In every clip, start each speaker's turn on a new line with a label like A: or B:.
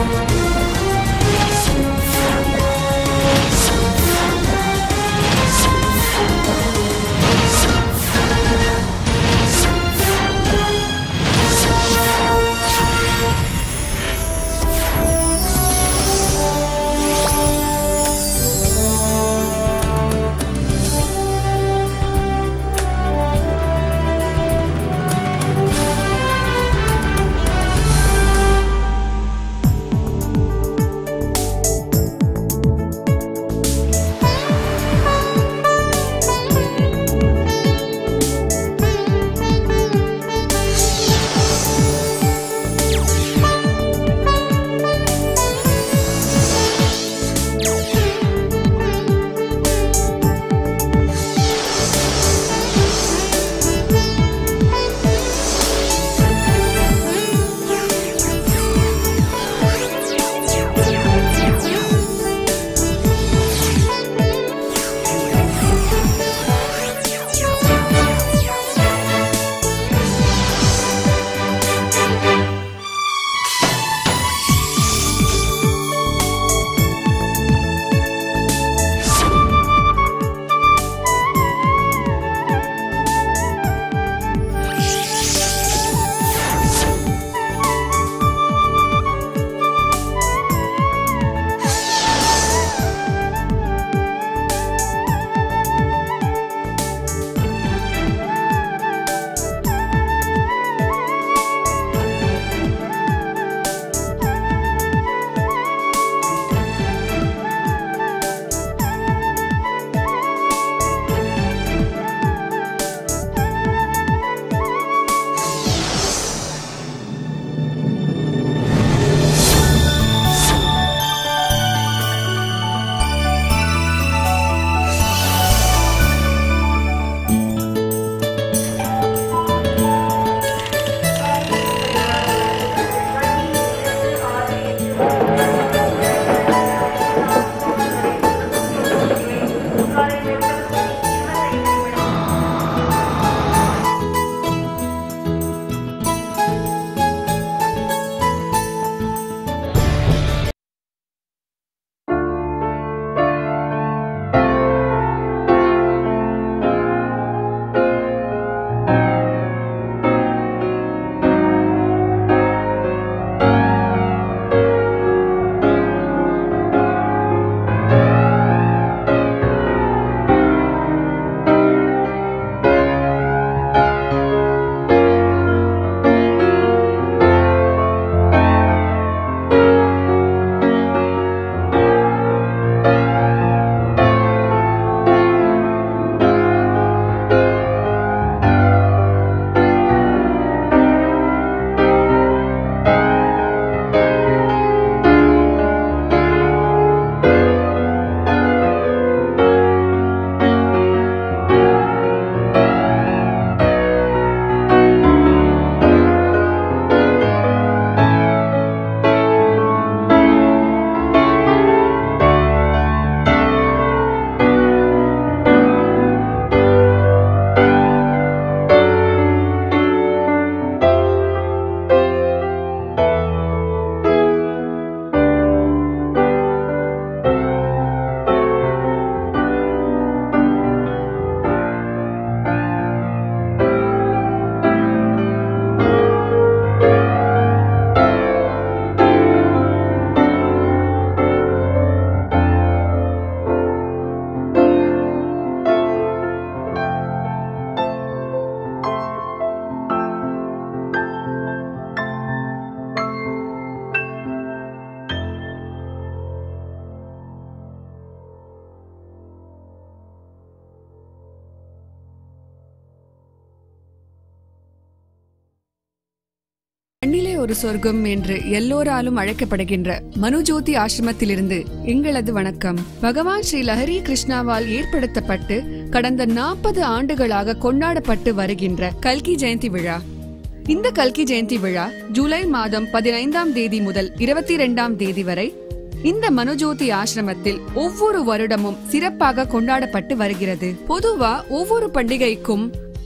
A: மண்ணிலே ஒரு சொர்க்கம் என்று எல்லோராலும் அழைக்கப்படுகின்ற மனுஜோதி ஆசிரமத்திலிருந்து எங்களது வணக்கம் பகவான் ஸ்ரீ லஹரி கிருஷ்ணாவால் ஏற்படுத்தப்பட்டு கடந்த நாற்பது ஆண்டுகளாக கொண்டாடப்பட்டு வருகின்ற கல்கி ஜெயந்தி விழா இந்த கல்கி ஜெயந்தி விழா ஜூலை மாதம் பதினைந்தாம் தேதி முதல் இருபத்தி இரண்டாம் தேதி வரை இந்த மனுஜோதி ஆசிரமத்தில் ஒவ்வொரு வருடமும் சிறப்பாக கொண்டாடப்பட்டு வருகிறது பொதுவா ஒவ்வொரு பண்டிகைக்கும்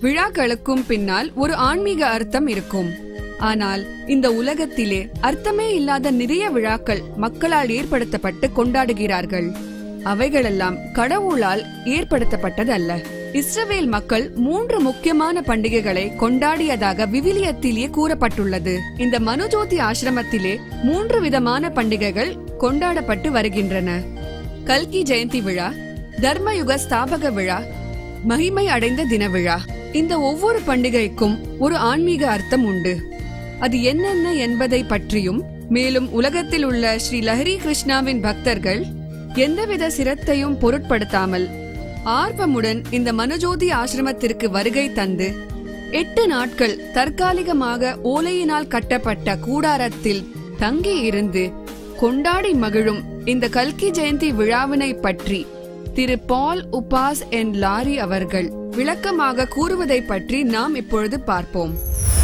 A: விழாக்களுக்கும் பின்னால் ஒரு ஆன்மீக அர்த்தம் இருக்கும் ஆனால் இந்த உலகத்திலே அர்த்தமே இல்லாத நிறைய விழாக்கள் மக்களால் ஏற்படுத்தப்பட்டு கொண்டாடுகிறார்கள் அவைகளெல்லாம் கடவுளால் ஏற்படுத்தப்பட்டது அல்ல இஸ்ரவேல் மக்கள் மூன்று முக்கியமான பண்டிகைகளை கொண்டாடியதாக விவிலியத்திலே கூறப்பட்டுள்ளது இந்த மனுஜோதி ஆசிரமத்திலே மூன்று விதமான பண்டிகைகள் கொண்டாடப்பட்டு வருகின்றன கல்கி ஜெயந்தி விழா தர்மயுக ஸ்தாபக விழா மகிமை அடைந்த தின விழா இந்த ஒவ்வொரு பண்டிகைக்கும் ஒரு ஆன்மீக அர்த்தம் உண்டு அது என்னென்ன என்பதை பற்றியும் மேலும் உலகத்தில் உள்ள ஸ்ரீ லஹரி கிருஷ்ணாவின் பக்தர்கள் எந்தவித சிரத்தையும் பொருட்படுத்தாமல் ஆர்வமுடன் இந்த மனுஜோதி ஆசிரமத்திற்கு வருகை தந்து எட்டு நாட்கள் தற்காலிகமாக ஓலையினால் கட்டப்பட்ட கூடாரத்தில் தங்கி இருந்து கொண்டாடி மகிழும் இந்த கல்கி ஜெயந்தி விழாவினை பற்றி திரு பால் உபாஸ் என் லாரி அவர்கள் விளக்கமாக கூறுவதை பற்றி நாம் இப்பொழுது பார்ப்போம்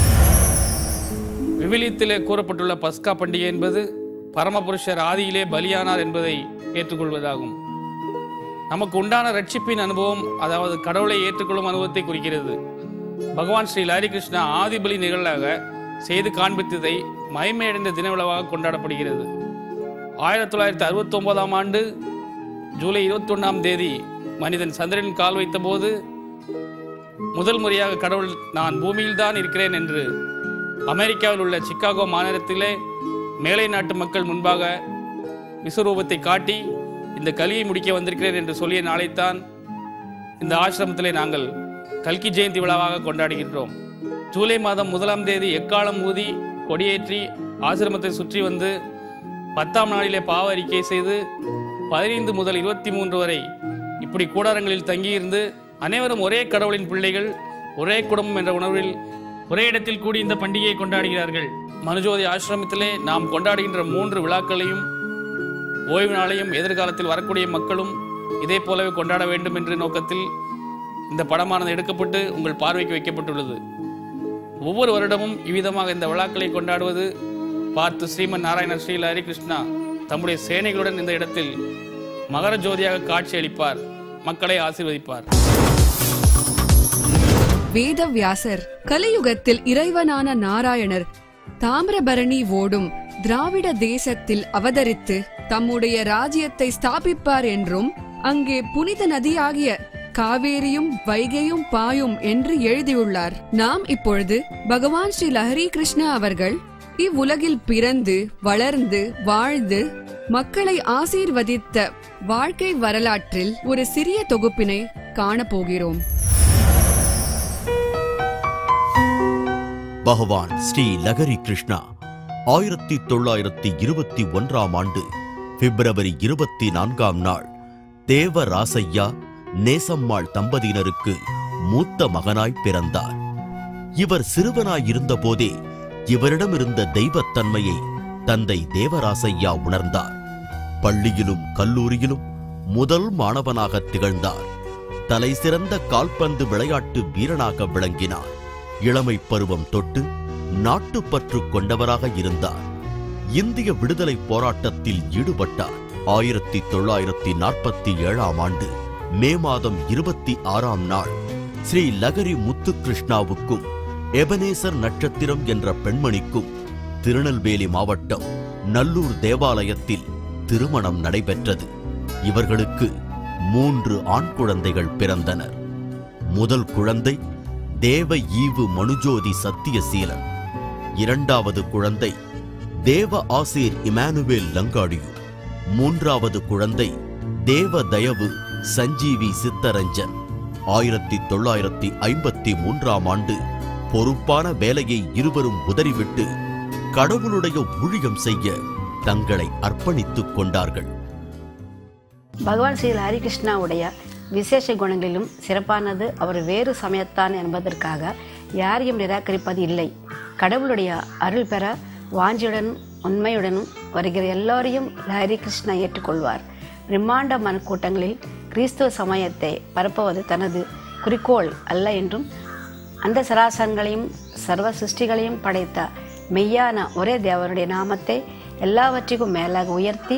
B: விவிலியத்திலே கூறப்பட்டுள்ள பஸ்கா பண்டிகை என்பது பரமபுருஷர் ஆதியிலே பலியானார் என்பதை ஏற்றுக்கொள்வதாகும் நமக்கு உண்டான ரட்சிப்பின் அனுபவம் அதாவது கடவுளை ஏற்றுக்கொள்ளும் அனுபவத்தை குறிக்கிறது பகவான் ஸ்ரீ லாரி கிருஷ்ணா ஆதி பலி நிகழ்வாக செய்து காண்பித்ததை மகிமையடைந்த தின விழாவாக கொண்டாடப்படுகிறது ஆயிரத்தி தொள்ளாயிரத்தி அறுபத்தி ஒன்பதாம் ஆண்டு ஜூலை இருபத்தி ஒன்றாம் தேதி மனிதன் சந்திரனில் கால் வைத்தபோது முதல் முறையாக கடவுள் நான் பூமியில்தான் இருக்கிறேன் என்று அமெரிக்காவில் உள்ள சிக்காகோ மாநகரத்திலே மேலை நாட்டு மக்கள் முன்பாக விஸ்வரூபத்தை காட்டி இந்த கலியை முடிக்க வந்திருக்கிறேன் என்று சொல்லிய நாளைத்தான் இந்த ஆசிரமத்திலே நாங்கள் கல்கி ஜெயந்தி விழாவாக கொண்டாடுகின்றோம் ஜூலை மாதம் முதலாம் தேதி எக்காலம் ஊதி கொடியேற்றி ஆசிரமத்தை சுற்றி வந்து பத்தாம் நாளிலே பாவ அறிக்கை செய்து பதினைந்து முதல் இருபத்தி மூன்று வரை இப்படி கூடாரங்களில் தங்கியிருந்து அனைவரும் ஒரே கடவுளின் பிள்ளைகள் ஒரே குடும்பம் என்ற உணர்வில் ஒரே இடத்தில் கூடி இந்த பண்டிகையை கொண்டாடுகிறார்கள் மனுஜோதி ஆசிரமத்திலே நாம் கொண்டாடுகின்ற மூன்று விழாக்களையும் ஓய்வு நாளையும் எதிர்காலத்தில் வரக்கூடிய மக்களும் இதே போலவே கொண்டாட வேண்டும் என்ற நோக்கத்தில் இந்த படமானது எடுக்கப்பட்டு உங்கள் பார்வைக்கு வைக்கப்பட்டுள்ளது ஒவ்வொரு வருடமும் இவ்விதமாக இந்த விழாக்களை கொண்டாடுவது பார்த்து ஸ்ரீமன் நாராயண ஸ்ரீ ஹரி கிருஷ்ணா தம்முடைய சேனைகளுடன் இந்த இடத்தில் மகர ஜோதியாக காட்சி அளிப்பார் மக்களை ஆசீர்வதிப்பார்
A: வேதவியாசர் கலியுகத்தில் இறைவனான நாராயணர் தாமிரபரணி ஓடும் திராவிட தேசத்தில் அவதரித்து தம்முடைய ராஜ்யத்தை ஸ்தாபிப்பார் என்றும் அங்கே புனித நதியாகிய காவேரியும் வைகையும் பாயும் என்று எழுதியுள்ளார் நாம் இப்பொழுது பகவான் ஸ்ரீ லஹரி கிருஷ்ணா அவர்கள் இவ்வுலகில் பிறந்து வளர்ந்து வாழ்ந்து மக்களை ஆசீர்வதித்த வாழ்க்கை வரலாற்றில் ஒரு சிறிய தொகுப்பினை காணப்போகிறோம்
C: பகவான் ஸ்ரீ லகரி கிருஷ்ணா ஆயிரத்தி தொள்ளாயிரத்தி இருபத்தி ஒன்றாம் ஆண்டு பிப்ரவரி இருபத்தி நான்காம் நாள் தேவராசையா நேசம்மாள் தம்பதியினருக்கு மூத்த மகனாய் பிறந்தார் இவர் சிறுவனாய் இருந்தபோதே இவரிடமிருந்த தெய்வத்தன்மையை தந்தை தேவராசையா உணர்ந்தார் பள்ளியிலும் கல்லூரியிலும் முதல் மாணவனாக திகழ்ந்தார் தலை சிறந்த கால்பந்து விளையாட்டு வீரனாக விளங்கினார் இளமை பருவம் தொட்டு நாட்டுப்பற்று கொண்டவராக இருந்தார் இந்திய விடுதலை போராட்டத்தில் ஈடுபட்டார் ஆயிரத்தி தொள்ளாயிரத்தி நாற்பத்தி ஏழாம் ஆண்டு மே மாதம் இருபத்தி ஆறாம் நாள் ஸ்ரீ லகரி முத்துகிருஷ்ணாவுக்கும் எபனேசர் நட்சத்திரம் என்ற பெண்மணிக்கும் திருநெல்வேலி மாவட்டம் நல்லூர் தேவாலயத்தில் திருமணம் நடைபெற்றது இவர்களுக்கு மூன்று ஆண் குழந்தைகள் பிறந்தனர் முதல் குழந்தை தேவ ஈவு மனுஜோதி சத்தியசீலன் இரண்டாவது குழந்தை தேவ ஆசீர் இமானுவேல் லங்காடியு மூன்றாவது குழந்தை தேவ தயவு சஞ்சீவி சித்தரஞ்சன் ஆயிரத்தி தொள்ளாயிரத்தி ஐம்பத்தி மூன்றாம் ஆண்டு பொறுப்பான வேலையை இருவரும் உதறிவிட்டு கடவுளுடைய ஊழியம் செய்ய தங்களை அர்ப்பணித்துக் கொண்டார்கள்
D: பகவான் ஸ்ரீ ஹரிகிருஷ்ணாவுடைய விசேஷ குணங்களிலும் சிறப்பானது அவர் வேறு சமயத்தான் என்பதற்காக யாரையும் நிராகரிப்பது இல்லை கடவுளுடைய அருள் பெற வாஞ்சியுடன் உண்மையுடனும் வருகிற எல்லோரையும் ஹரிகிருஷ்ணா ஏற்றுக்கொள்வார் பிரம்மாண்ட மனக்கூட்டங்களில் கிறிஸ்துவ சமயத்தை பரப்புவது தனது குறிக்கோள் அல்ல என்றும் அந்த சராசரங்களையும் சர்வ சிருஷ்டிகளையும் படைத்த மெய்யான ஒரே தேவனுடைய நாமத்தை எல்லாவற்றிற்கும் மேலாக உயர்த்தி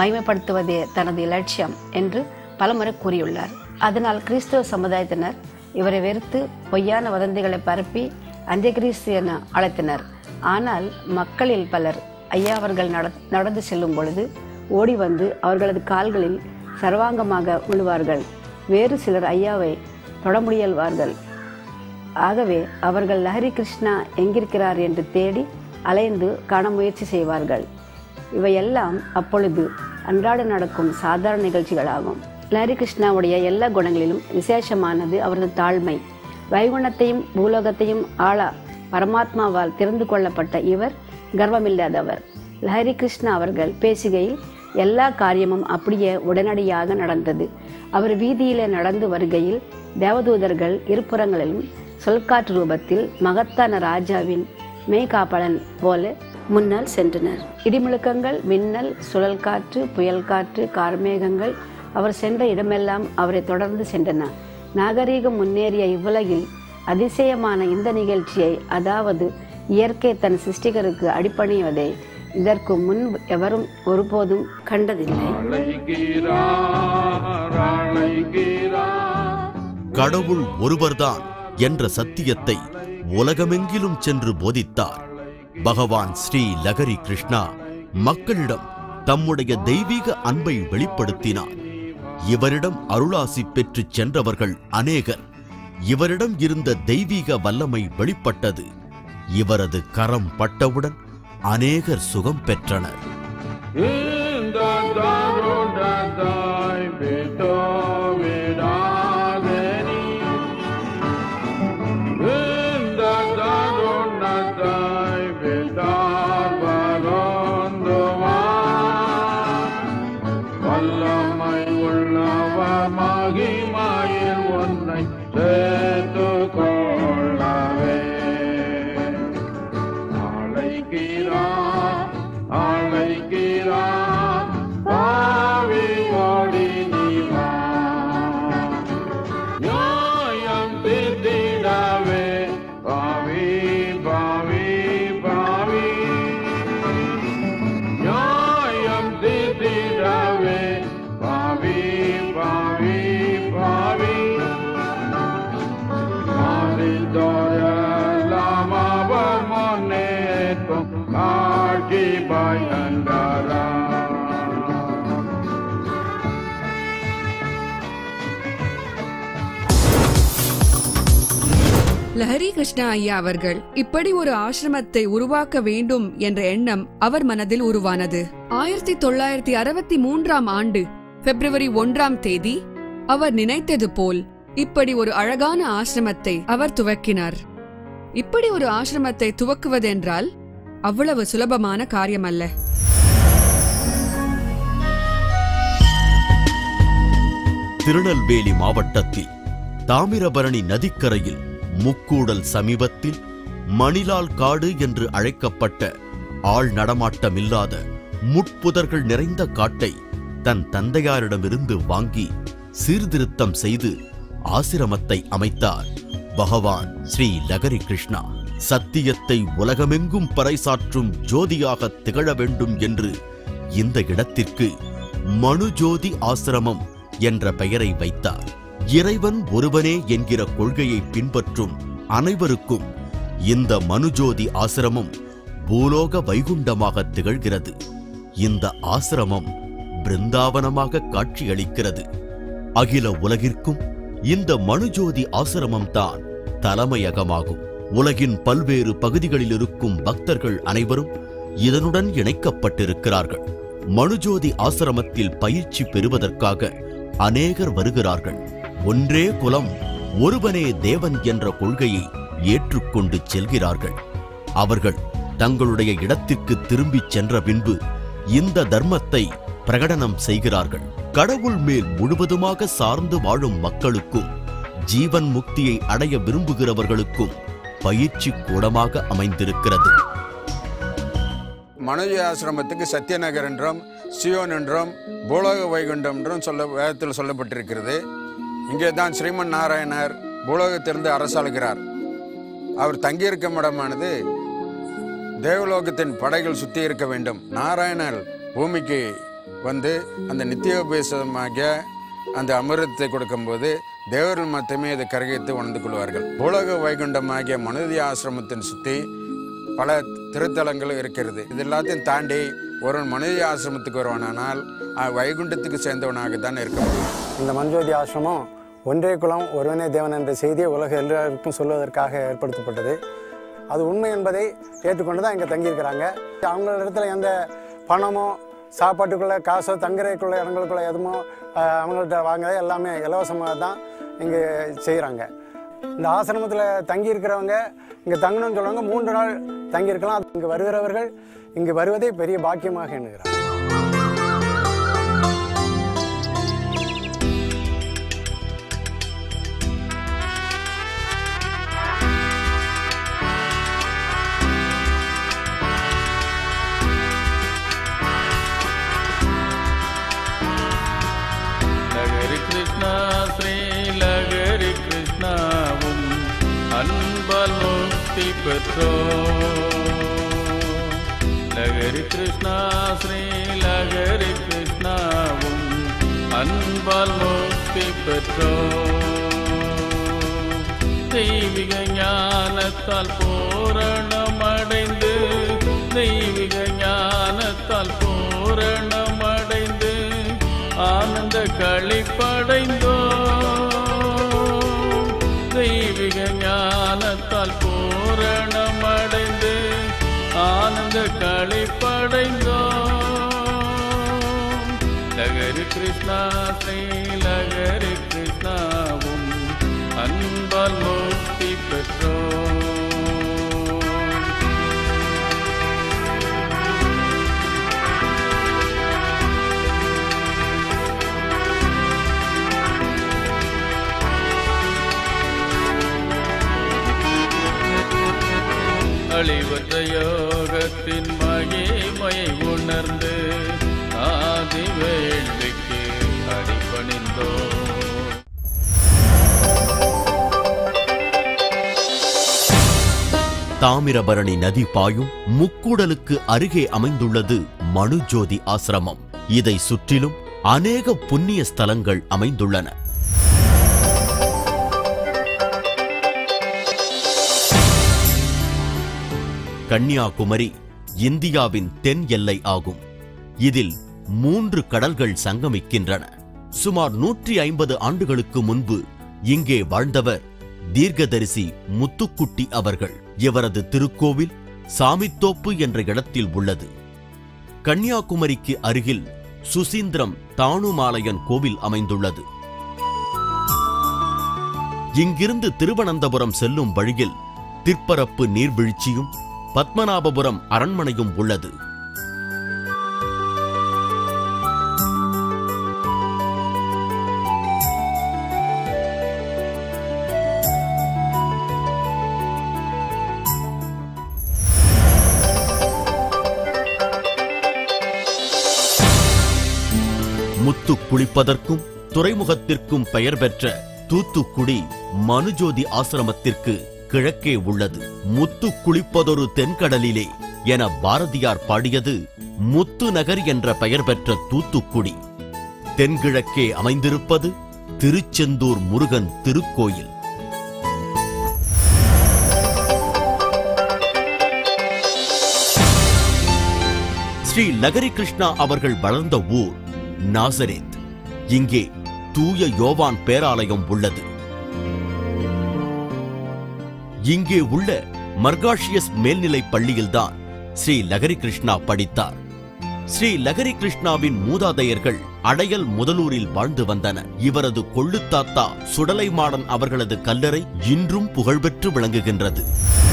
D: மகிமைப்படுத்துவதே தனது இலட்சியம் என்று பலமுறை கூறியுள்ளார் அதனால் கிறிஸ்துவ சமுதாயத்தினர் இவரை வெறுத்து பொய்யான வதந்திகளை பரப்பி அந்தியகிரீஸ்து என அழைத்தனர் ஆனால் மக்களில் பலர் ஐயா அவர்கள் நட நடந்து செல்லும் பொழுது ஓடி வந்து அவர்களது கால்களில் சர்வாங்கமாக விழுவார்கள் வேறு சிலர் ஐயாவை தொட முயல்வார்கள் ஆகவே அவர்கள் லஹரி கிருஷ்ணா எங்கிருக்கிறார் என்று தேடி அலைந்து காண முயற்சி செய்வார்கள் இவையெல்லாம் அப்பொழுது அன்றாட நடக்கும் சாதாரண நிகழ்ச்சிகளாகும் லஹரி கிருஷ்ணாவுடைய எல்லா குணங்களிலும் விசேஷமானது அவரது தாழ்மை வைகுணத்தையும் பூலோகத்தையும் ஆளா பரமாத்மாவால் தெரிந்து கொள்ளப்பட்ட இவர் கர்வமில்லாதவர் லஹரி கிருஷ்ணா அவர்கள் பேசுகையில் எல்லா காரியமும் அப்படியே உடனடியாக நடந்தது அவர் வீதியிலே நடந்து வருகையில் தேவதூதர்கள் இருபுறங்களிலும் சொல்காற்று ரூபத்தில் மகத்தான ராஜாவின் மேய்காப்பலன் போல முன்னால் சென்றனர் இடிமுழக்கங்கள் மின்னல் சுழல் காற்று புயல் காற்று கார்மேகங்கள் அவர் சென்ற இடமெல்லாம் அவரை தொடர்ந்து சென்றன நாகரீகம் முன்னேறிய இவ்வுலகில் அதிசயமான இந்த நிகழ்ச்சியை அதாவது இயற்கை தன் சிருஷ்டிகருக்கு அடிப்பணிவதை இதற்கு முன் எவரும் ஒருபோதும் கண்டதில்லை
C: கடவுள் ஒருவர்தான் என்ற சத்தியத்தை உலகமெங்கிலும் சென்று போதித்தார் பகவான் ஸ்ரீ லகரி கிருஷ்ணா மக்களிடம் தம்முடைய தெய்வீக அன்பை வெளிப்படுத்தினார் இவரிடம் அருளாசி பெற்றுச் சென்றவர்கள் அநேகர் இவரிடம் இருந்த தெய்வீக வல்லமை வெளிப்பட்டது இவரது கரம் பட்டவுடன் அநேகர் சுகம் பெற்றனர்
E: வல்லமை உள்ளவர் மகிமையில் உன்னை சேர்த்து கொள்ளவே அழைக்கிறார் அழைக்கிறார் பாவி ஓடி நீ வா நியாயம் தீர்த்திடவே பாவி பாவி பாவி நியாயம் தீர்த்திடவே பாவி பாவி பாவி மாறிதோரெல்லாம் அவர் முன்னேற்கும் காட்சி பயங்கரா
A: லஹரி கிருஷ்ணா ஐயா அவர்கள் இப்படி ஒரு ஆசிரமத்தை உருவாக்க வேண்டும் என்ற எண்ணம் அவர் மனதில் உருவானது ஆயிரத்தி தொள்ளாயிரத்தி அறுபத்தி மூன்றாம் ஆண்டு பிப்ரவரி ஒன்றாம் தேதி அவர் நினைத்தது போல் இப்படி ஒரு அழகான ஆசிரமத்தை அவர் துவக்கினார் இப்படி ஒரு ஆசிரமத்தை துவக்குவதென்றால் அவ்வளவு சுலபமான காரியமல்ல
C: திருநெல்வேலி மாவட்டத்தில் தாமிரபரணி நதிக்கரையில் முக்கூடல் சமீபத்தில் மணிலால் காடு என்று அழைக்கப்பட்ட ஆள் நடமாட்டமில்லாத முட்புதர்கள் நிறைந்த காட்டை தன் தந்தையாரிடமிருந்து வாங்கி சீர்திருத்தம் செய்து ஆசிரமத்தை அமைத்தார் பகவான் ஸ்ரீ லகரி கிருஷ்ணா சத்தியத்தை உலகமெங்கும் பறைசாற்றும் ஜோதியாக திகழ வேண்டும் என்று இந்த இடத்திற்கு மனுஜோதி ஆசிரமம் என்ற பெயரை வைத்தார் இறைவன் ஒருவனே என்கிற கொள்கையை பின்பற்றும் அனைவருக்கும் இந்த மனுஜோதி ஆசிரமம் பூலோக வைகுண்டமாக திகழ்கிறது இந்த ஆசிரமம் பிருந்தாவனமாக காட்சியளிக்கிறது அகில உலகிற்கும் இந்த மனுஜோதி ஆசிரமம்தான் தலைமையகமாகும் உலகின் பல்வேறு பகுதிகளில் இருக்கும் பக்தர்கள் அனைவரும் இதனுடன் இணைக்கப்பட்டிருக்கிறார்கள் மனுஜோதி ஆசிரமத்தில் பயிற்சி பெறுவதற்காக அநேகர் வருகிறார்கள் ஒன்றே குலம் ஒருவனே தேவன் என்ற கொள்கையை ஏற்றுக்கொண்டு செல்கிறார்கள் அவர்கள் தங்களுடைய இடத்திற்கு திரும்பிச் சென்ற பின்பு இந்த தர்மத்தை பிரகடனம் செய்கிறார்கள் கடவுள் மேல் முழுவதுமாக சார்ந்து வாழும் மக்களுக்கும் ஜீவன் முக்தியை அடைய விரும்புகிறவர்களுக்கும் பயிற்சி கூடமாக அமைந்திருக்கிறது
F: மனுஜ ஆசிரமத்துக்கு சத்யநகர் என்றும் சியோன் என்றும் பூலோக வைகுண்டம் என்றும் சொல்ல வேதத்தில் சொல்லப்பட்டிருக்கிறது இங்கே தான் ஸ்ரீமன் நாராயணர் பூலோகத்திலிருந்து அரசாளுகிறார் அவர் தங்கியிருக்கும் இடமானது தேவலோகத்தின் படைகள் சுத்தி இருக்க வேண்டும் நாராயணர் பூமிக்கு வந்து அந்த நித்தியோபேசமாகிய அந்த அமிர்தத்தை கொடுக்கும்போது தேவர்கள் மட்டுமே இதை கரகித்து உணர்ந்து கொள்வார்கள் பூலோக வைகுண்டமாகிய மனுதி ஆசிரமத்தின் சுற்றி பல திருத்தலங்கள் இருக்கிறது இது எல்லாத்தையும் தாண்டி ஒருவன் மனுதி ஆசிரமத்துக்கு வருவானானால் அவன் வைகுண்டத்துக்கு சேர்ந்தவனாக தான் இருக்க முடியும்
G: இந்த மஞ்சோதி ஆசிரமம் ஒன்றே குலம் ஒருவனே தேவன் என்ற செய்தியை உலக எல்லாருக்கும் சொல்வதற்காக ஏற்படுத்தப்பட்டது அது உண்மை என்பதை ஏற்றுக்கொண்டு தான் இங்கே தங்கியிருக்கிறாங்க அவங்க இடத்துல எந்த பணமோ சாப்பாட்டுக்குள்ள காசோ தங்குறதுக்குள்ள இடங்களுக்குள்ள எதுமோ ஆஹ், அவங்கள்ட்ட வாங்க எல்லாமே இலவசமாக தான் இங்கே செய்கிறாங்க இந்த ஆசிரமத்தில் தங்கி இருக்கிறவங்க இங்கே தங்கணும்னு சொல்லுவாங்க மூன்று நாள் தங்கியிருக்கலாம் இங்கே வருகிறவர்கள் இங்கு வருவதே பெரிய பாக்கியமாக எண்ணுகிறாங்க
E: லகரி கிருஷ்ணா ஸ்ரீ லகரி கிருஷ்ணாவும் அன்பால் முக்தி பெற்றோ லகரி கிருஷ்ணா ஸ்ரீ லகரி கிருஷ்ணாவும் அன்பால் முக்தி பெற்றோ தெய்வீக ஞானத்தால் பூரணமடைந்து தெய்வீக ஞானத்தால் பூரணமடைந்து ஆனந்த களிப்படைந்தோ தெய்வீக ஞானத்தால் பூரணமடைந்து ஆனந்த களிப்படைந்தோ லகரி கிருஷ்ணா ஸ்ரீ லகரி கிருஷ்ணாவும் அன்பால் முக்தி பெற்றோ அழிவற்ற யோகத்தின் மகிமையை உணர்ந்து ஆதி வேள்விக்கு அடிபணிந்தோ
C: தாமிரபரணி நதி பாயும் முக்கூடலுக்கு அருகே அமைந்துள்ளது மனுஜோதி ஆசிரமம் இதை சுற்றிலும் அநேக புண்ணிய ஸ்தலங்கள் அமைந்துள்ளன கன்னியாகுமரி இந்தியாவின் தென் எல்லை ஆகும் இதில் மூன்று கடல்கள் சங்கமிக்கின்றன சுமார் நூற்றி ஐம்பது ஆண்டுகளுக்கு முன்பு இங்கே வாழ்ந்தவர் தீர்க்கதரிசி முத்துக்குட்டி அவர்கள் இவரது திருக்கோவில் சாமித்தோப்பு என்ற இடத்தில் உள்ளது கன்னியாகுமரிக்கு அருகில் சுசீந்திரம் தானுமாலயன் கோவில் அமைந்துள்ளது இங்கிருந்து திருவனந்தபுரம் செல்லும் வழியில் திற்பரப்பு நீர்வீழ்ச்சியும் பத்மநாபபுரம் அரண்மனையும் உள்ளது முத்து குளிப்பதற்கும் துறைமுகத்திற்கும் பெயர் பெற்ற தூத்துக்குடி மனுஜோதி ஆசிரமத்திற்கு கிழக்கே உள்ளது முத்து குளிப்பதொரு தென்கடலிலே என பாரதியார் பாடியது முத்து நகர் என்ற பெயர் பெற்ற தூத்துக்குடி தென்கிழக்கே அமைந்திருப்பது திருச்செந்தூர் முருகன் திருக்கோயில் ஸ்ரீ லகரி கிருஷ்ணா அவர்கள் வளர்ந்த ஊர் நாசரேத் இங்கே தூய யோவான் பேராலயம் உள்ளது இங்கே உள்ள மர்காஷியஸ் மேல்நிலைப் பள்ளியில்தான் ஸ்ரீ லகரி கிருஷ்ணா படித்தார் ஸ்ரீ லகரி கிருஷ்ணாவின் மூதாதையர்கள் அடையல் முதலூரில் வாழ்ந்து வந்தனர் இவரது கொள்ளுத்தாத்தா சுடலைமாடன் அவர்களது கல்லறை இன்றும் புகழ்பெற்று விளங்குகின்றது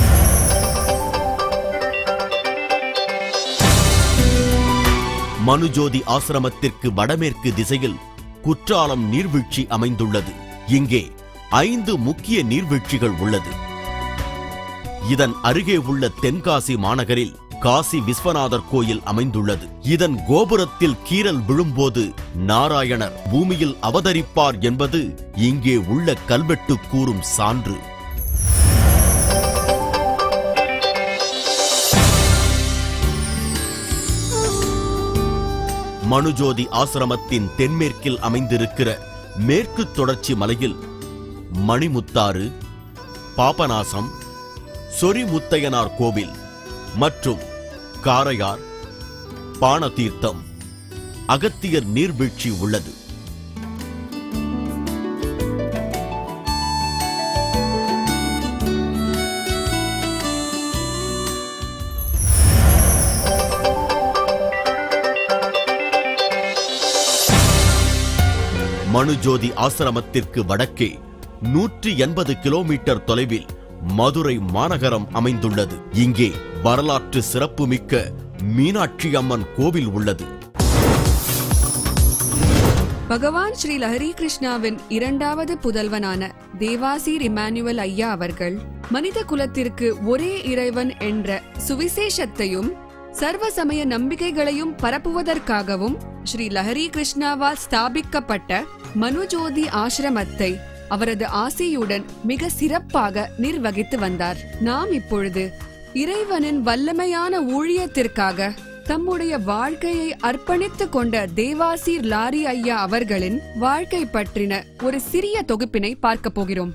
C: மனுஜோதி ஆசிரமத்திற்கு வடமேற்கு திசையில் குற்றாலம் நீர்வீழ்ச்சி அமைந்துள்ளது இங்கே ஐந்து முக்கிய நீர்வீழ்ச்சிகள் உள்ளது இதன் அருகே உள்ள தென்காசி மாநகரில் காசி விஸ்வநாதர் கோயில் அமைந்துள்ளது இதன் கோபுரத்தில் கீறல் விழும்போது நாராயணர் பூமியில் அவதரிப்பார் என்பது இங்கே உள்ள கல்வெட்டு கூறும் சான்று மனுஜோதி ஆசிரமத்தின் தென்மேற்கில் அமைந்திருக்கிற மேற்கு தொடர்ச்சி மலையில் மணிமுத்தாறு பாபநாசம் சொரிமுத்தையனார் கோவில் மற்றும் காரையார் பானதீர்த்தம் அகத்தியர் நீர்வீழ்ச்சி உள்ளது மனுஜோதி ஆசிரமத்திற்கு வடக்கே நூற்றி எண்பது கிலோமீட்டர் தொலைவில் மதுரை மாநகரம் அமைந்துள்ளது இங்கே வரலாற்று சிறப்புமிக்க மீனாட்சி அம்மன் கோவில் உள்ளது
A: பகவான் ஸ்ரீ லஹரி கிருஷ்ணாவின் இரண்டாவது புதல்வனான தேவாசீர் இமானுவல் ஐயா அவர்கள் மனித குலத்திற்கு ஒரே இறைவன் என்ற சுவிசேஷத்தையும் சர்வ சமய நம்பிக்கைகளையும் பரப்புவதற்காகவும் ஸ்ரீ லஹரி கிருஷ்ணாவால் ஸ்தாபிக்கப்பட்ட மனுஜோதி ஆசிரமத்தை அவரது ஆசையுடன் மிக சிறப்பாக நிர்வகித்து வந்தார் நாம் இப்பொழுது இறைவனின் வல்லமையான ஊழியத்திற்காக தம்முடைய வாழ்க்கையை அர்ப்பணித்துக் கொண்ட தேவாசீர் லாரி ஐயா அவர்களின் வாழ்க்கை பற்றின ஒரு சிறிய தொகுப்பினை பார்க்க போகிறோம்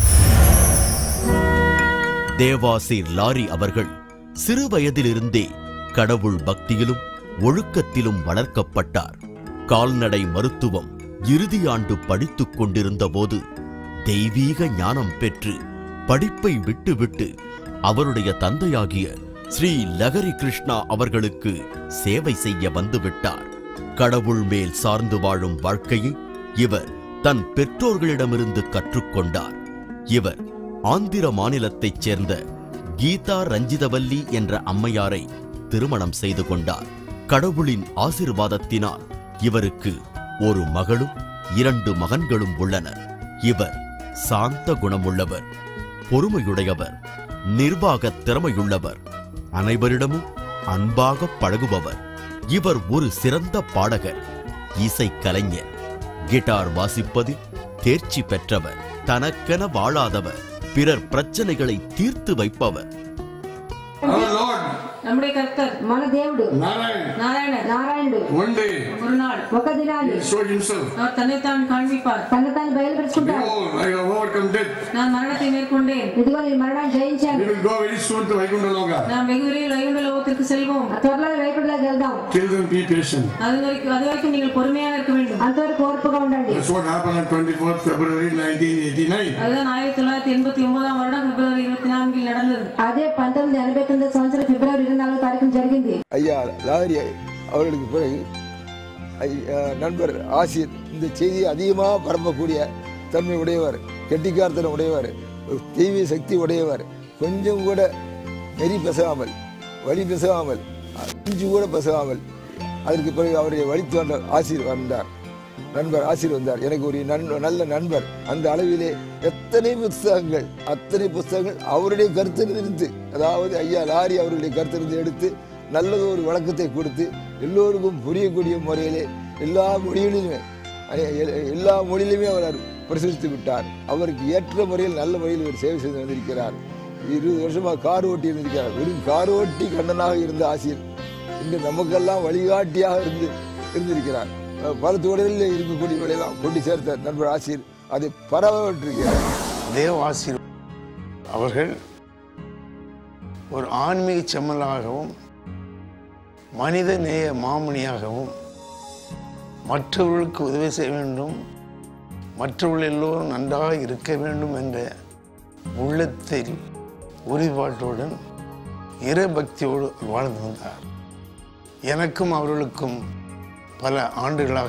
C: தேவாசீர் லாரி அவர்கள் சிறு வயதிலிருந்தே கடவுள் பக்தியிலும் ஒழுக்கத்திலும் வளர்க்கப்பட்டார் கால்நடை மருத்துவம் இறுதி ஆண்டு படித்துக் கொண்டிருந்த போது தெய்வீக ஞானம் பெற்று படிப்பை விட்டுவிட்டு அவருடைய தந்தையாகிய ஸ்ரீ லகரி கிருஷ்ணா அவர்களுக்கு சேவை செய்ய வந்துவிட்டார் கடவுள் மேல் சார்ந்து வாழும் வாழ்க்கையை இவர் தன் பெற்றோர்களிடமிருந்து கற்றுக்கொண்டார் இவர் ஆந்திர மாநிலத்தைச் சேர்ந்த கீதா ரஞ்சிதவல்லி என்ற அம்மையாரை திருமணம் செய்து கொண்டார் கடவுளின் ஆசிர்வாதத்தினால் இவருக்கு ஒரு மகளும் இரண்டு மகன்களும் உள்ளனர் இவர் சாந்த குணமுள்ளவர் பொறுமையுடையவர் நிர்வாக திறமையுள்ளவர் அனைவரிடமும் அன்பாக பழகுபவர் இவர் ஒரு சிறந்த பாடகர் இசைக்கலைஞர் கிட்டார் வாசிப்பதில் தேர்ச்சி பெற்றவர் தனக்கென வாழாதவர் பிறர் பிரச்சனைகளை தீர்த்து வைப்பவர்
E: Our Lord
H: நம்முடைய கர்த்தர்
D: మన దేవుడు
E: Narayan
H: நாராயணர்
D: నారాయణుడు
E: one day
H: ஒரு நாள்
D: ఒక దినాన్ని
E: showed himself.
H: அவர் தன்னைத்தான் காண்பிப்பார்
D: తను తాను బయలుపరుచుకుంటాడు
E: Behold, I have overcome death.
H: நான் மரணத்தை மேற்கொண்டேன்
D: ఇదిగో నేను మరణాన్ని జయించాను
E: We will go very soon to Vaikuntha Loka.
H: நாம் வெகு விரைவில் வைகுண்ட லோகத்திற்கு செல்வோம்
D: త్వరలో వైపుడులోకి వెళ్దాం
E: Till then, be patient.
H: அது வரைக்கும் அது வரைக்கும் நீங்கள் பொறுமையாக இருக்க வேண்டும்
D: అంతవరకు ఓర్పుగా ఉండండి
E: That's what happened on 24th February 1989.
H: அதுதான் ஆயிரத்தி தொள்ளாயிரத்தி எண்பத்தி ஒன்பதாம் வருடம் பிப்ரவரி இருபத்தி நான்கில் நடந்தது
D: అదే పంతొమ్మిది ఎనభై తొమ్మిది సంవత్సరం ఫిబ్రవరి ఇరవై నాలుగో తారీఖున జరిగింది
I: ஐயா லாரி அவர்களுக்கு பிறகு ஐ- அஹ் நண்பர் ஆசிர் இந்த செய்தியை அதிகமாக பரப்பக்கூடிய தன்மை உடையவர் கெட்டிக்காரத்தனம் உடையவர் ஒரு தெய்வீக சக்தி உடையவர் கொஞ்சம் கூட நெறி பெசாமல் வழி பெசாமல் அஞ்சு கூட பெசாமல் அதற்கு பிறகு அவருடைய வழித்தோன்ற ஆசிர் வந்தார் நண்பர் ஆசிர் வந்தார் எனக்கு ஒரு நண் நல்ல நண்பர் அந்த அளவிலே எத்தனை புஸ்தகங்கள் அத்தனை புஸ்தகங்கள் அவருடைய கருத்திலிருந்து அதாவது ஐயா லாரி அவருடைய கருத்திலிருந்து எடுத்து நல்லது ஒரு வழக்கத்தை கொடுத்து எல்லோருக்கும் புரியக்கூடிய முறையிலே எல்லா மொழிகளிலுமே அஹ் எ- எல்லா மொழியிலுமே அவர் பிரசரித்து விட்டார் அவருக்கு ஏற்ற முறையில் நல்ல முறையில் இவர் சேவை செய்து வந்திருக்கிறார் இருபது வருஷமாக கார் ஓட்டி இருந்திருக்கிறார் வெறும் கார் ஓட்டி கண்ணனாக இருந்த ஆசிரியர் இன்று நமக்கெல்லாம் வழிகாட்டியாக இருந்து இருந்திருக்கிறார் அஹ் பல துறைகளில் இருக்கக்கூடியவர்களெல்லாம் கொண்டு சேர்த்த நண்பர் ஆசிரியர் அதை பரவற்றிருக்கிறார்
J: தேவாசிர் அவர்கள் ஒரு ஆன்மீக செம்மலாகவும் மனித நேய மாமணியாகவும் மற்றவர்களுக்கு உதவி செய்ய வேண்டும் மற்றவர்கள் எல்லோரும் நன்றாக இருக்க வேண்டும் என்ற உள்ளத்தில் உறுதிப்பாட்டுடன் இறைபக்தியோடு வாழ்ந்து வந்தார் எனக்கும் அவர்களுக்கும் பல ஆண்டுகளாக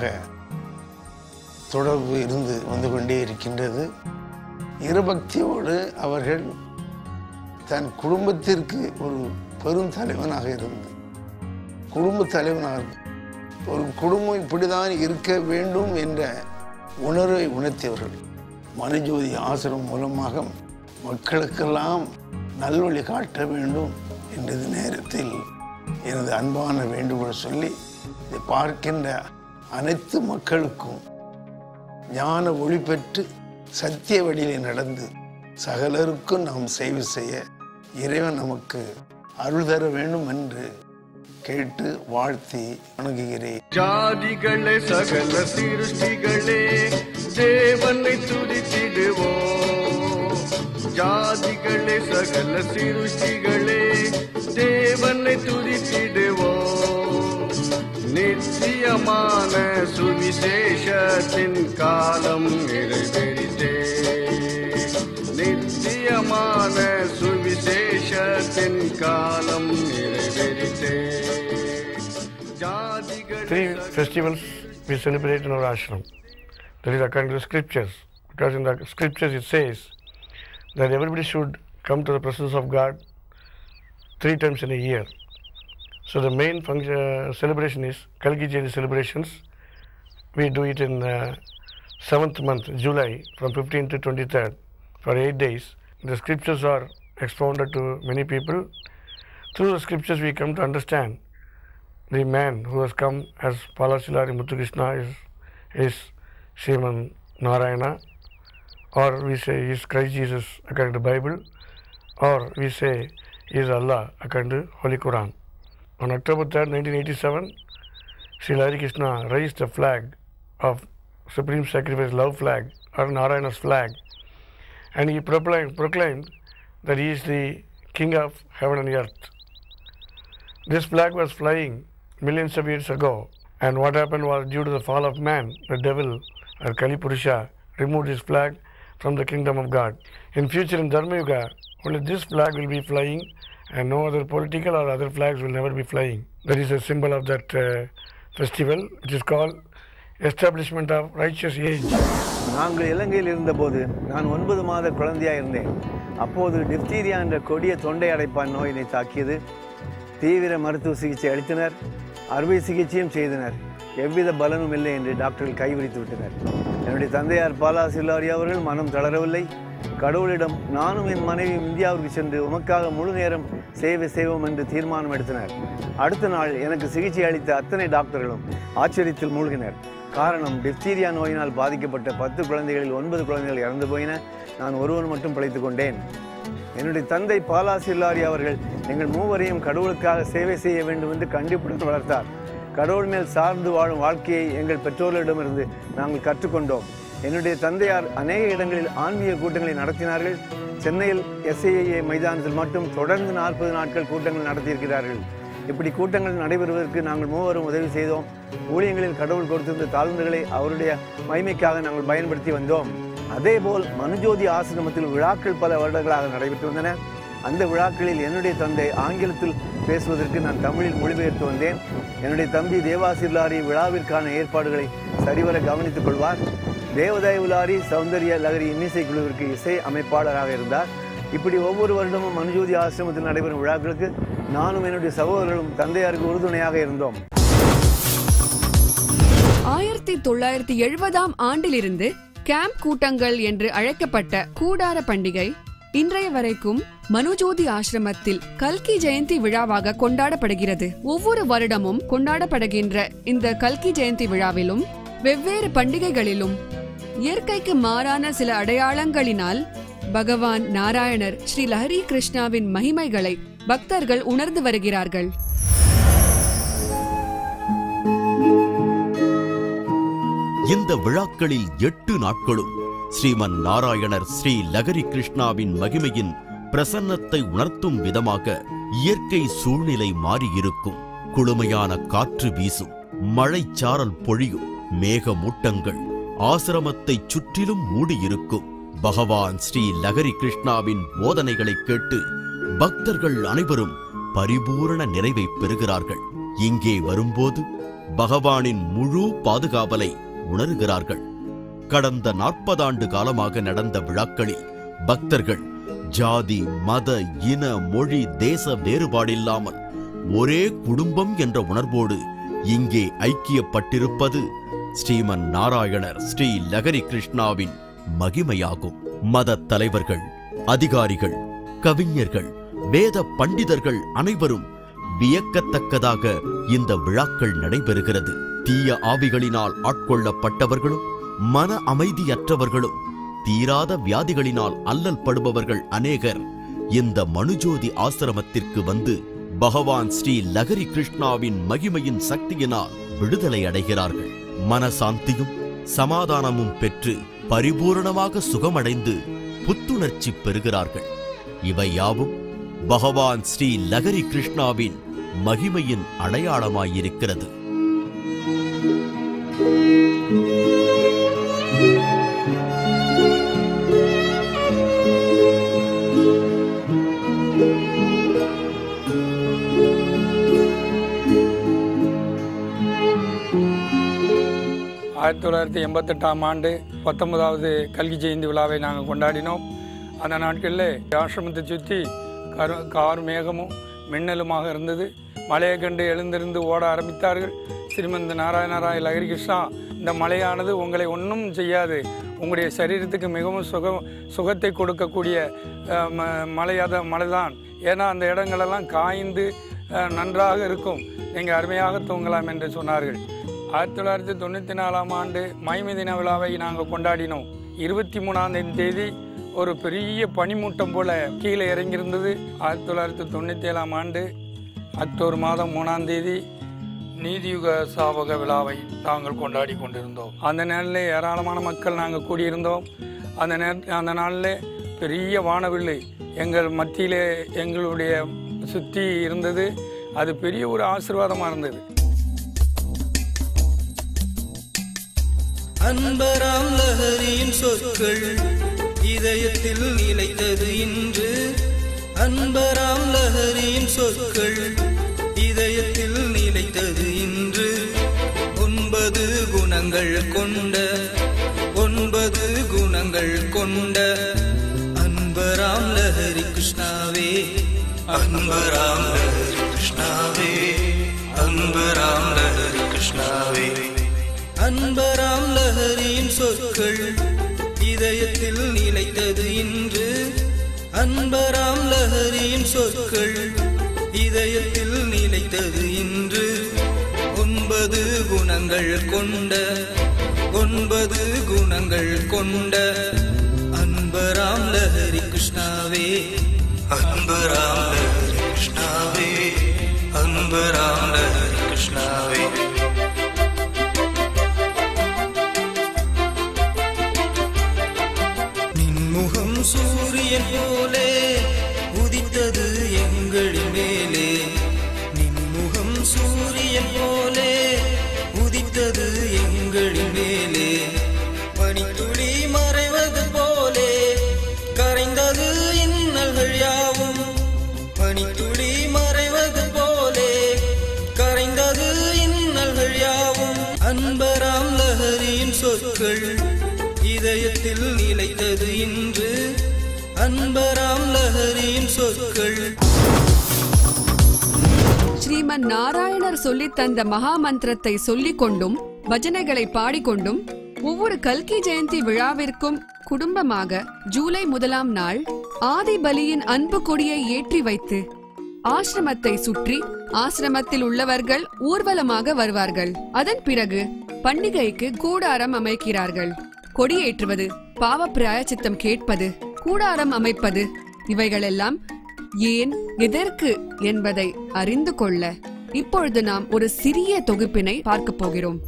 J: தொடர்பு இருந்து வந்து கொண்டே இருக்கின்றது இருபக்தியோடு அவர்கள் தன் குடும்பத்திற்கு ஒரு பெரும் தலைவனாக இருந்து குடும்ப தலைவனாக ஒரு குடும்பம் இப்படிதான் இருக்க வேண்டும் என்ற உணர்வை உணர்த்தியவர்கள் மனுஜோதி ஆசிரம் மூலமாக மக்களுக்கெல்லாம் நல்வழி காட்ட வேண்டும் என்றது நேரத்தில் எனது அன்பான வேண்டுகோள் சொல்லி இதை பார்க்கின்ற அனைத்து மக்களுக்கும் ஞான ஒளி பெற்று சத்திய வழியிலே நடந்து சகலருக்கும் நாம் சேவை செய்ய இறைவன் நமக்கு அருள் தர வேண்டும் என்று கேட்டு வாழ்த்தி வணங்குகிறேன்
E: ஜாதிகளே சகல சிருஷ்டிகளே தேவனை துதித்திடுவோம் ஜாதிகளே சகல சிருஷ்டிகளே தேவனை துதித்திடுவோம் நித்தியமான சுவிசேஷத்தின் காலம் நிறைவேறிட்டே நித்தியமான சுவிசேஷத்தின் காலம் நிறைவேறிட்டே ஜாதிகளே
K: Three festivals we celebrate in our ashram. That is according to the scriptures. Because in the scriptures it says that everybody should come to the presence of God three times in a year. So the main function, uh, celebration is Kalki Jayanti celebrations. We do it in uh, seventh month, July, from 15th to 23rd, for eight days. The scriptures are expounded to many people. Through the scriptures, we come to understand the man who has come as Palasilari Muthukrishna is, is Sriman Narayana, or we say he is Christ Jesus according to Bible, or we say he is Allah according to Holy Quran. On October 3rd, 1987, Sri Hari Krishna raised the flag of Supreme Sacrifice Love flag, or Narayana's flag, and he proclaimed, proclaimed that he is the king of heaven and earth. This flag was flying millions of years ago, and what happened was due to the fall of man, the devil or Kali Purusha removed his flag from the kingdom of God. In future, in Dharma Yuga, only this flag will be flying, and no other political or other flags will never be flying. That is a symbol of that uh, festival, which is called establishment of righteous age.
L: நாங்கள் இலங்கையில் இருந்தபோது நான் ஒன்பது மாத குழந்தையாக இருந்தேன் அப்போது diphtheria என்ற கொடிய தொண்டை அடைப்பான் நோயினை தாக்கியது தீவிர மருத்துவ சிகிச்சை அளித்தனர் அறுவை சிகிச்சையும் செய்தனர் எவ்வித பலனும் இல்லை என்று டாக்டர்கள் கைவிரித்து விட்டனர் என்னுடைய தந்தையார் பாலா சில்லாரி அவர்கள் மனம் தளரவில்லை கடவுளிடம் நானும் என் மனைவியும் இந்தியாவிற்கு சென்று உமக்காக முழு நேரம் சேவை செய்வோம் என்று தீர்மானம் எடுத்தனர் அடுத்த நாள் எனக்கு சிகிச்சை அளித்த அத்தனை டாக்டர்களும் ஆச்சரியத்தில் மூழ்கினர் காரணம் டிப்தீரியா நோயினால் பாதிக்கப்பட்ட பத்து குழந்தைகளில் ஒன்பது குழந்தைகள் இறந்து போயின நான் ஒருவன் மட்டும் பிழைத்துக் கொண்டேன் என்னுடைய தந்தை பாலா சில்லாரி அவர்கள் எங்கள் மூவரையும் கடவுளுக்காக சேவை செய்ய வேண்டும் என்று கண்டிப்புடன் வளர்த்தார் கடவுள் மேல் சார்ந்து வாழும் வாழ்க்கையை எங்கள் பெற்றோர்களிடமிருந்து நாங்கள் கற்றுக்கொண்டோம் என்னுடைய தந்தையார் அநேக இடங்களில் ஆன்மீக கூட்டங்களை நடத்தினார்கள் சென்னையில் எஸ்ஐஏ மைதானத்தில் மட்டும் தொடர்ந்து நாற்பது நாட்கள் கூட்டங்கள் நடத்தியிருக்கிறார்கள் இப்படி கூட்டங்கள் நடைபெறுவதற்கு நாங்கள் மூவரும் உதவி செய்தோம் ஊழியங்களில் கடவுள் கொடுத்திருந்த தாழ்ந்துகளை அவருடைய மகிமைக்காக நாங்கள் பயன்படுத்தி வந்தோம் அதேபோல் மனுஜோதி ஆசிரமத்தில் விழாக்கள் பல வருடங்களாக நடைபெற்று வந்தன அந்த விழாக்களில் என்னுடைய தந்தை ஆங்கிலத்தில் பேசுவதற்கு நான் தமிழில் மொழிபெயர்த்து வந்தேன் என்னுடைய தம்பி தேவாசிர்லாரி விழாவிற்கான ஏற்பாடுகளை சரிவர கவனித்துக் கொள்வார் தேவதேவலாரி சௌந்தரிய லகரி இன்னிசை குழுவிற்கு இசை அமைப்பாளராக இருந்தார் இப்படி ஒவ்வொரு வருடமும் மனுஜோதி ஆசிரமத்தில் நடைபெறும் விழாக்களுக்கு நானும் என்னுடைய சகோதரர்களும் தந்தையாருக்கு உறுதுணையாக இருந்தோம்
A: ஆயிரத்தி தொள்ளாயிரத்தி எழுபதாம் ஆண்டிலிருந்து கேம்ப் கூட்டங்கள் என்று அழைக்கப்பட்ட கூடார பண்டிகை இன்றைய வரைக்கும் மனுஜோதி ஆசிரமத்தில் கல்கி ஜெயந்தி விழாவாக கொண்டாடப்படுகிறது ஒவ்வொரு வருடமும் கொண்டாடப்படுகின்ற இந்த கல்கி ஜெயந்தி விழாவிலும் வெவ்வேறு பண்டிகைகளிலும் இயற்கைக்கு மாறான சில அடையாளங்களினால் பகவான் நாராயணர் ஸ்ரீ லஹரி கிருஷ்ணாவின் மகிமைகளை பக்தர்கள் உணர்ந்து வருகிறார்கள்
C: இந்த விழாக்களில் எட்டு நாட்களும் ஸ்ரீமன் நாராயணர் ஸ்ரீ லகரி கிருஷ்ணாவின் மகிமையின் பிரசன்னத்தை உணர்த்தும் விதமாக இயற்கை சூழ்நிலை மாறியிருக்கும் குளுமையான காற்று வீசும் மழைச்சாரல் பொழியும் மேகமூட்டங்கள் ஆசிரமத்தைச் சுற்றிலும் மூடியிருக்கும் பகவான் ஸ்ரீ லகரி கிருஷ்ணாவின் போதனைகளைக் கேட்டு பக்தர்கள் அனைவரும் பரிபூரண நிறைவை பெறுகிறார்கள் இங்கே வரும்போது பகவானின் முழு பாதுகாவலை உணர்கிறார்கள் கடந்த நாற்பதாண்டு காலமாக நடந்த விழாக்களில் பக்தர்கள் ஜாதி மத இன மொழி தேச வேறுபாடில்லாமல் ஒரே குடும்பம் என்ற உணர்வோடு இங்கே ஐக்கியப்பட்டிருப்பது ஸ்ரீமன் நாராயணர் ஸ்ரீ லகரி கிருஷ்ணாவின் மகிமையாகும் மத தலைவர்கள் அதிகாரிகள் கவிஞர்கள் வேத பண்டிதர்கள் அனைவரும் வியக்கத்தக்கதாக இந்த விழாக்கள் நடைபெறுகிறது தீய ஆவிகளினால் ஆட்கொள்ளப்பட்டவர்களும் மன அமைதியற்றவர்களும் தீராத வியாதிகளினால் அல்லல் படுபவர்கள் அநேகர் இந்த மனுஜோதி ஆசிரமத்திற்கு வந்து பகவான் ஸ்ரீ லகரி கிருஷ்ணாவின் மகிமையின் சக்தியினால் விடுதலை அடைகிறார்கள் மனசாந்தியும் சமாதானமும் பெற்று பரிபூரணமாக சுகமடைந்து புத்துணர்ச்சி பெறுகிறார்கள் இவை யாவும் பகவான் ஸ்ரீ லகரி கிருஷ்ணாவின் மகிமையின் அடையாளமாயிருக்கிறது
M: ஆயிரத்தி தொள்ளாயிரத்தி எண்பத்தெட்டாம் ஆண்டு பத்தொன்பதாவது கல்கி ஜெயந்தி விழாவை நாங்கள் கொண்டாடினோம் அந்த நாட்களில் ஆசிரமத்தை சுற்றி கரு கார் மேகமும் மின்னலுமாக இருந்தது மழையை கண்டு எழுந்திருந்து ஓட ஆரம்பித்தார்கள் ஸ்ரீமந்த நாராயணராய் லகரி கிருஷ்ணா இந்த மழையானது உங்களை ஒன்றும் செய்யாது உங்களுடைய சரீரத்துக்கு மிகவும் சுக சுகத்தை கொடுக்கக்கூடிய அஹ், ம- மழையாத மழைதான் ஏன்னா அந்த இடங்களெல்லாம் காய்ந்து அஹ், நன்றாக இருக்கும் நீங்கள் அருமையாக தூங்கலாம் என்று சொன்னார்கள் ஆயிரத்தி தொள்ளாயிரத்தி தொண்ணூற்றி நாலாம் ஆண்டு மைமை தின விழாவை நாங்கள் கொண்டாடினோம் இருபத்தி மூணாம் தேதி ஒரு பெரிய பனிமூட்டம் போல கீழே இறங்கியிருந்தது ஆயிரத்தி தொள்ளாயிரத்தி தொண்ணூற்றி ஏழாம் ஆண்டு அக்டோபர் மாதம் மூணாம் தேதி நீதியுக சாவக விழாவை நாங்கள் கொண்டாடி கொண்டிருந்தோம் அந்த நாளில் ஏராளமான மக்கள் நாங்கள் கூடியிருந்தோம் அந்த நே அந்த நாளில் பெரிய வானவில்லு எங்கள் மத்தியிலே எங்களுடைய சுற்றி இருந்தது அது பெரிய ஒரு ஆசீர்வாதமாக இருந்தது
N: அன்பராம் லஹரியின் சொற்கள் இதயத்தில் நிலைத்தது இன்று அன்பராம் லஹரியின் சொற்கள் இதயத்தில் நிலைத்தது இன்று ஒன்பது குணங்கள் கொண்ட ஒன்பது குணங்கள் கொண்ட அன்பராம் லஹரி கிருஷ்ணாவே அன்பராம் லஹரி கிருஷ்ணாவே அன்பராம் லஹரி கிருஷ்ணாவே அன்பராம் லஹரியின் சொற்கள் இதயத்தில் நிலைத்தது இன்று அன்பராம் லஹரியின் சொற்கள் இதயத்தில் நிலைத்தது இன்று ஒன்பது குணங்கள் கொண்ட ஒன்பது குணங்கள் கொண்ட அன்பராம் லஹரி கிருஷ்ணாவே அன்பராம் லஹரி கிருஷ்ணாவே அன்பராம் லஹரி கிருஷ்ணாவே நின்முகம் சூரியன் போலே உதித்தது எங்களின் மேலே நின்முகம் சூரியன் போலே உதித்தது எங்களின் மேலே பனித்துளி மறைவது போலே கரைந்தது இன்னல்கள் யாவும் பனித்துளி மறைவது போலே கரைந்தது இன்னல்கள் யாவும் அன்பராம் லஹரியின் சொற்கள் இதயத்தில் நிலைத்தது இன்று அன்பராம் லஹரியின் சொற்கள்
A: ஸ்ரீமன் நாராயணர் சொல்லித் தந்த மகா மந்திரத்தை சொல்லிக் கொண்டும் பஜனைகளை பாடிக்கொண்டும் ஒவ்வொரு கல்கி ஜெயந்தி விழாவிற்கும் குடும்பமாக ஜூலை முதலாம் நாள் ஆதி பலியின் அன்பு கொடியை ஏற்றி வைத்து ஆசிரமத்தை சுற்றி ஆசிரமத்தில் உள்ளவர்கள் ஊர்வலமாக வருவார்கள் அதன் பிறகு பண்டிகைக்கு கூடாரம் அமைக்கிறார்கள் கொடியேற்றுவது பாவ பிராயச்சித்தம் கேட்பது கூடாரம் அமைப்பது இவைகளெல்லாம் ஏன் எதற்கு என்பதை அறிந்து கொள்ள இப்பொழுது நாம் ஒரு சிறிய தொகுப்பினை பார்க்க போகிறோம்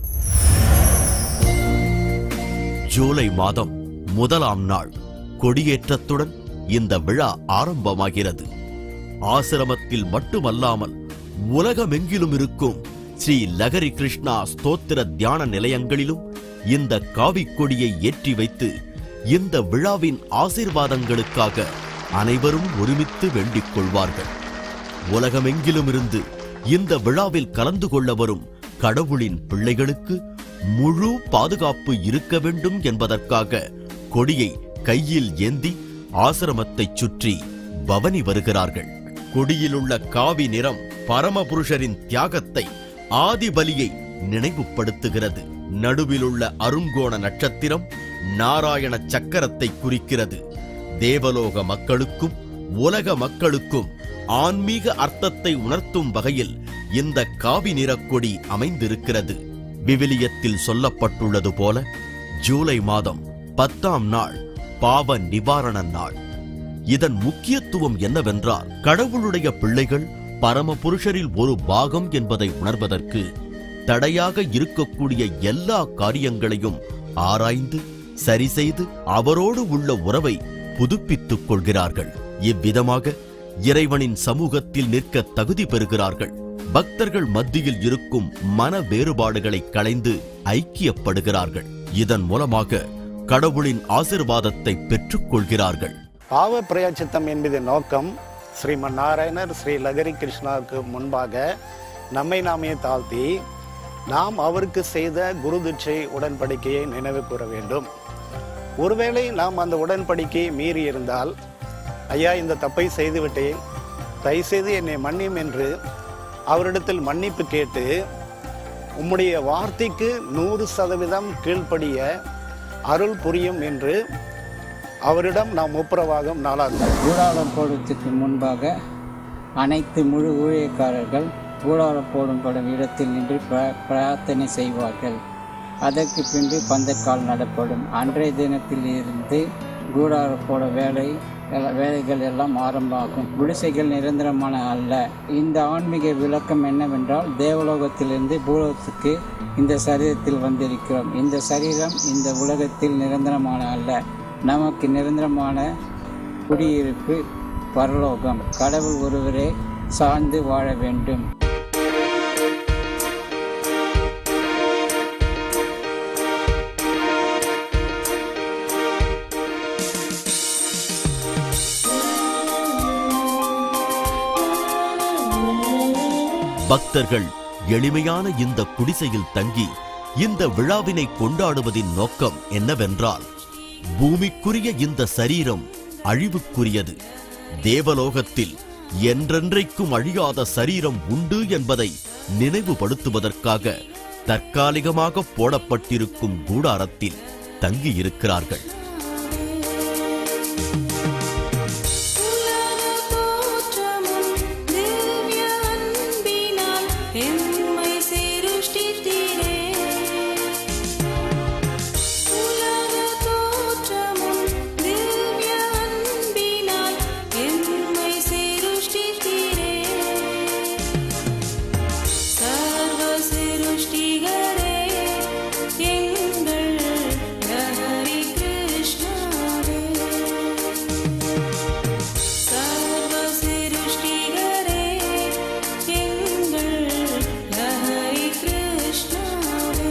C: ஜூலை மாதம் முதலாம் நாள் கொடியேற்றத்துடன் இந்த விழா ஆரம்பமாகிறது ஆசிரமத்தில் மட்டுமல்லாமல் உலகமெங்கிலும் இருக்கும் ஸ்ரீ லகரி கிருஷ்ணா ஸ்தோத்திர தியான நிலையங்களிலும் இந்த காவிக் கொடியை ஏற்றி வைத்து இந்த விழாவின் ஆசீர்வாதங்களுக்காக அனைவரும் ஒருமித்து வேண்டிக் கொள்வார்கள் உலகமெங்கிலும் இருந்து இந்த விழாவில் கலந்து கொள்ள வரும் கடவுளின் பிள்ளைகளுக்கு முழு பாதுகாப்பு இருக்க வேண்டும் என்பதற்காக கொடியை கையில் ஏந்தி ஆசிரமத்தைச் சுற்றி பவனி வருகிறார்கள் கொடியிலுள்ள காவி நிறம் பரமபுருஷரின் தியாகத்தை ஆதிபலியை நினைவுபடுத்துகிறது நடுவிலுள்ள அருங்கோண நட்சத்திரம் நாராயண சக்கரத்தை குறிக்கிறது தேவலோக மக்களுக்கும் உலக மக்களுக்கும் ஆன்மீக அர்த்தத்தை உணர்த்தும் வகையில் இந்த காவி நிறக் கொடி அமைந்திருக்கிறது விவிலியத்தில் சொல்லப்பட்டுள்ளது போல ஜூலை மாதம் பத்தாம் நாள் பாவ நிவாரண நாள் இதன் முக்கியத்துவம் என்னவென்றால் கடவுளுடைய பிள்ளைகள் பரமபுருஷரில் ஒரு பாகம் என்பதை உணர்வதற்கு தடையாக இருக்கக்கூடிய எல்லா காரியங்களையும் ஆராய்ந்து சரிசெய்து அவரோடு உள்ள உறவை புதுப்பித்துக் கொள்கிறார்கள் இவ்விதமாக இறைவனின் சமூகத்தில் நிற்க தகுதி பெறுகிறார்கள் பக்தர்கள் மத்தியில் இருக்கும் மன வேறுபாடுகளை களைந்து ஐக்கியப்படுகிறார்கள் இதன் மூலமாக கடவுளின் ஆசிர்வாதத்தை பெற்றுக் கொள்கிறார்கள்
O: பாவ பிரயாச்சித்தம் என்பதன் நோக்கம் ஸ்ரீமன் நாராயணர் ஸ்ரீ லகரி கிருஷ்ணாவுக்கு முன்பாக நம்மை நாமே தாழ்த்தி நாம் அவருக்கு செய்த குருதிட்சை உடன்படிக்கையை நினைவு கூற வேண்டும் ஒருவேளை நாம் அந்த உடன்படிக்கையை மீறி இருந்தால் ஐயா இந்த தப்பை செய்துவிட்டேன் தயவுசெய்து என்னை மன்னியும் என்று அவரிடத்தில் மன்னிப்பு கேட்டு உம்முடைய வார்த்தைக்கு நூறு சதவீதம் கீழ்ப்படிய அருள் புரியும் என்று அவரிடம் நாம் ஒப்புரவாகும் நாளாகும்
P: கூடாரம் போடுவதற்கு முன்பாக அனைத்து முழு ஊழியக்காரர்கள் கூடாரம் போடும்படும் இடத்தில் நின்று பிர- பிரார்த்தனை செய்வார்கள் அதற்கு பின்பு பந்தக்கால் நடப்படும் அன்றைய தினத்தில் இருந்து கூடார போட வேலை எல்லா- வேலைகள் எல்லாம் ஆரம்பமாகும் குடிசைகள் நிரந்தரமான அல்ல இந்த ஆன்மீக விளக்கம் என்னவென்றால் தேவலோகத்திலிருந்து பூலோகத்துக்கு இந்த சரீரத்தில் வந்திருக்கிறோம் இந்த சரீரம் இந்த உலகத்தில் நிரந்தரமான அல்ல நமக்கு நிரந்தரமான குடியிருப்பு பரலோகம் கடவுள் ஒருவரே சார்ந்து வாழ வேண்டும்
C: பக்தர்கள் எளிமையான இந்த குடிசையில் தங்கி இந்த விழாவினை கொண்டாடுவதின் நோக்கம் என்னவென்றால் பூமிக்குரிய இந்த சரீரம் அழிவுக்குரியது தேவலோகத்தில் என்றென்றைக்கும் அழியாத சரீரம் உண்டு என்பதை நினைவுபடுத்துவதற்காக தற்காலிகமாக போடப்பட்டிருக்கும் கூடாரத்தில் தங்கியிருக்கிறார்கள்
Q: எம்மை சிருஷ்டித்தீரே உலக தோற்றமும் திவ்ய அன்பினால் எம்மை சிருஷ்டித்தீரே சர்வ சிருஷ்டிகரே எங்கள் ஹரி கிருஷ்ணாவே சர்வ சிருஷ்டிகரே எங்கள் ஹரி கிருஷ்ணாவே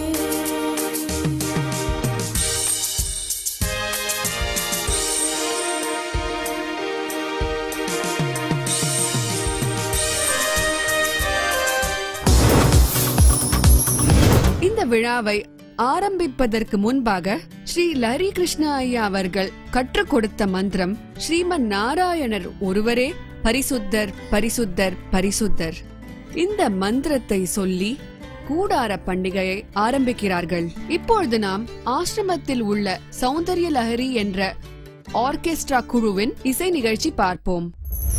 A: இந்த விழாவை ஆரம்பிப்பதற்கு முன்பாக ஸ்ரீ லரி கிருஷ்ணா ஐயா அவர்கள் கற்றுக் கொடுத்த மந்திரம் ஸ்ரீமன் நாராயணர் ஒருவரே பரிசுத்தர் பரிசுத்தர் பரிசுத்தர் இந்த மந்திரத்தை சொல்லி கூடார பண்டிகையை ஆரம்பிக்கிறார்கள் இப்பொழுது நாம் ஆசிரமத்தில் உள்ள சௌந்தர்ய லஹரி என்ற ஆர்கெஸ்ட்ரா குழுவின் இசை நிகழ்ச்சி பார்ப்போம்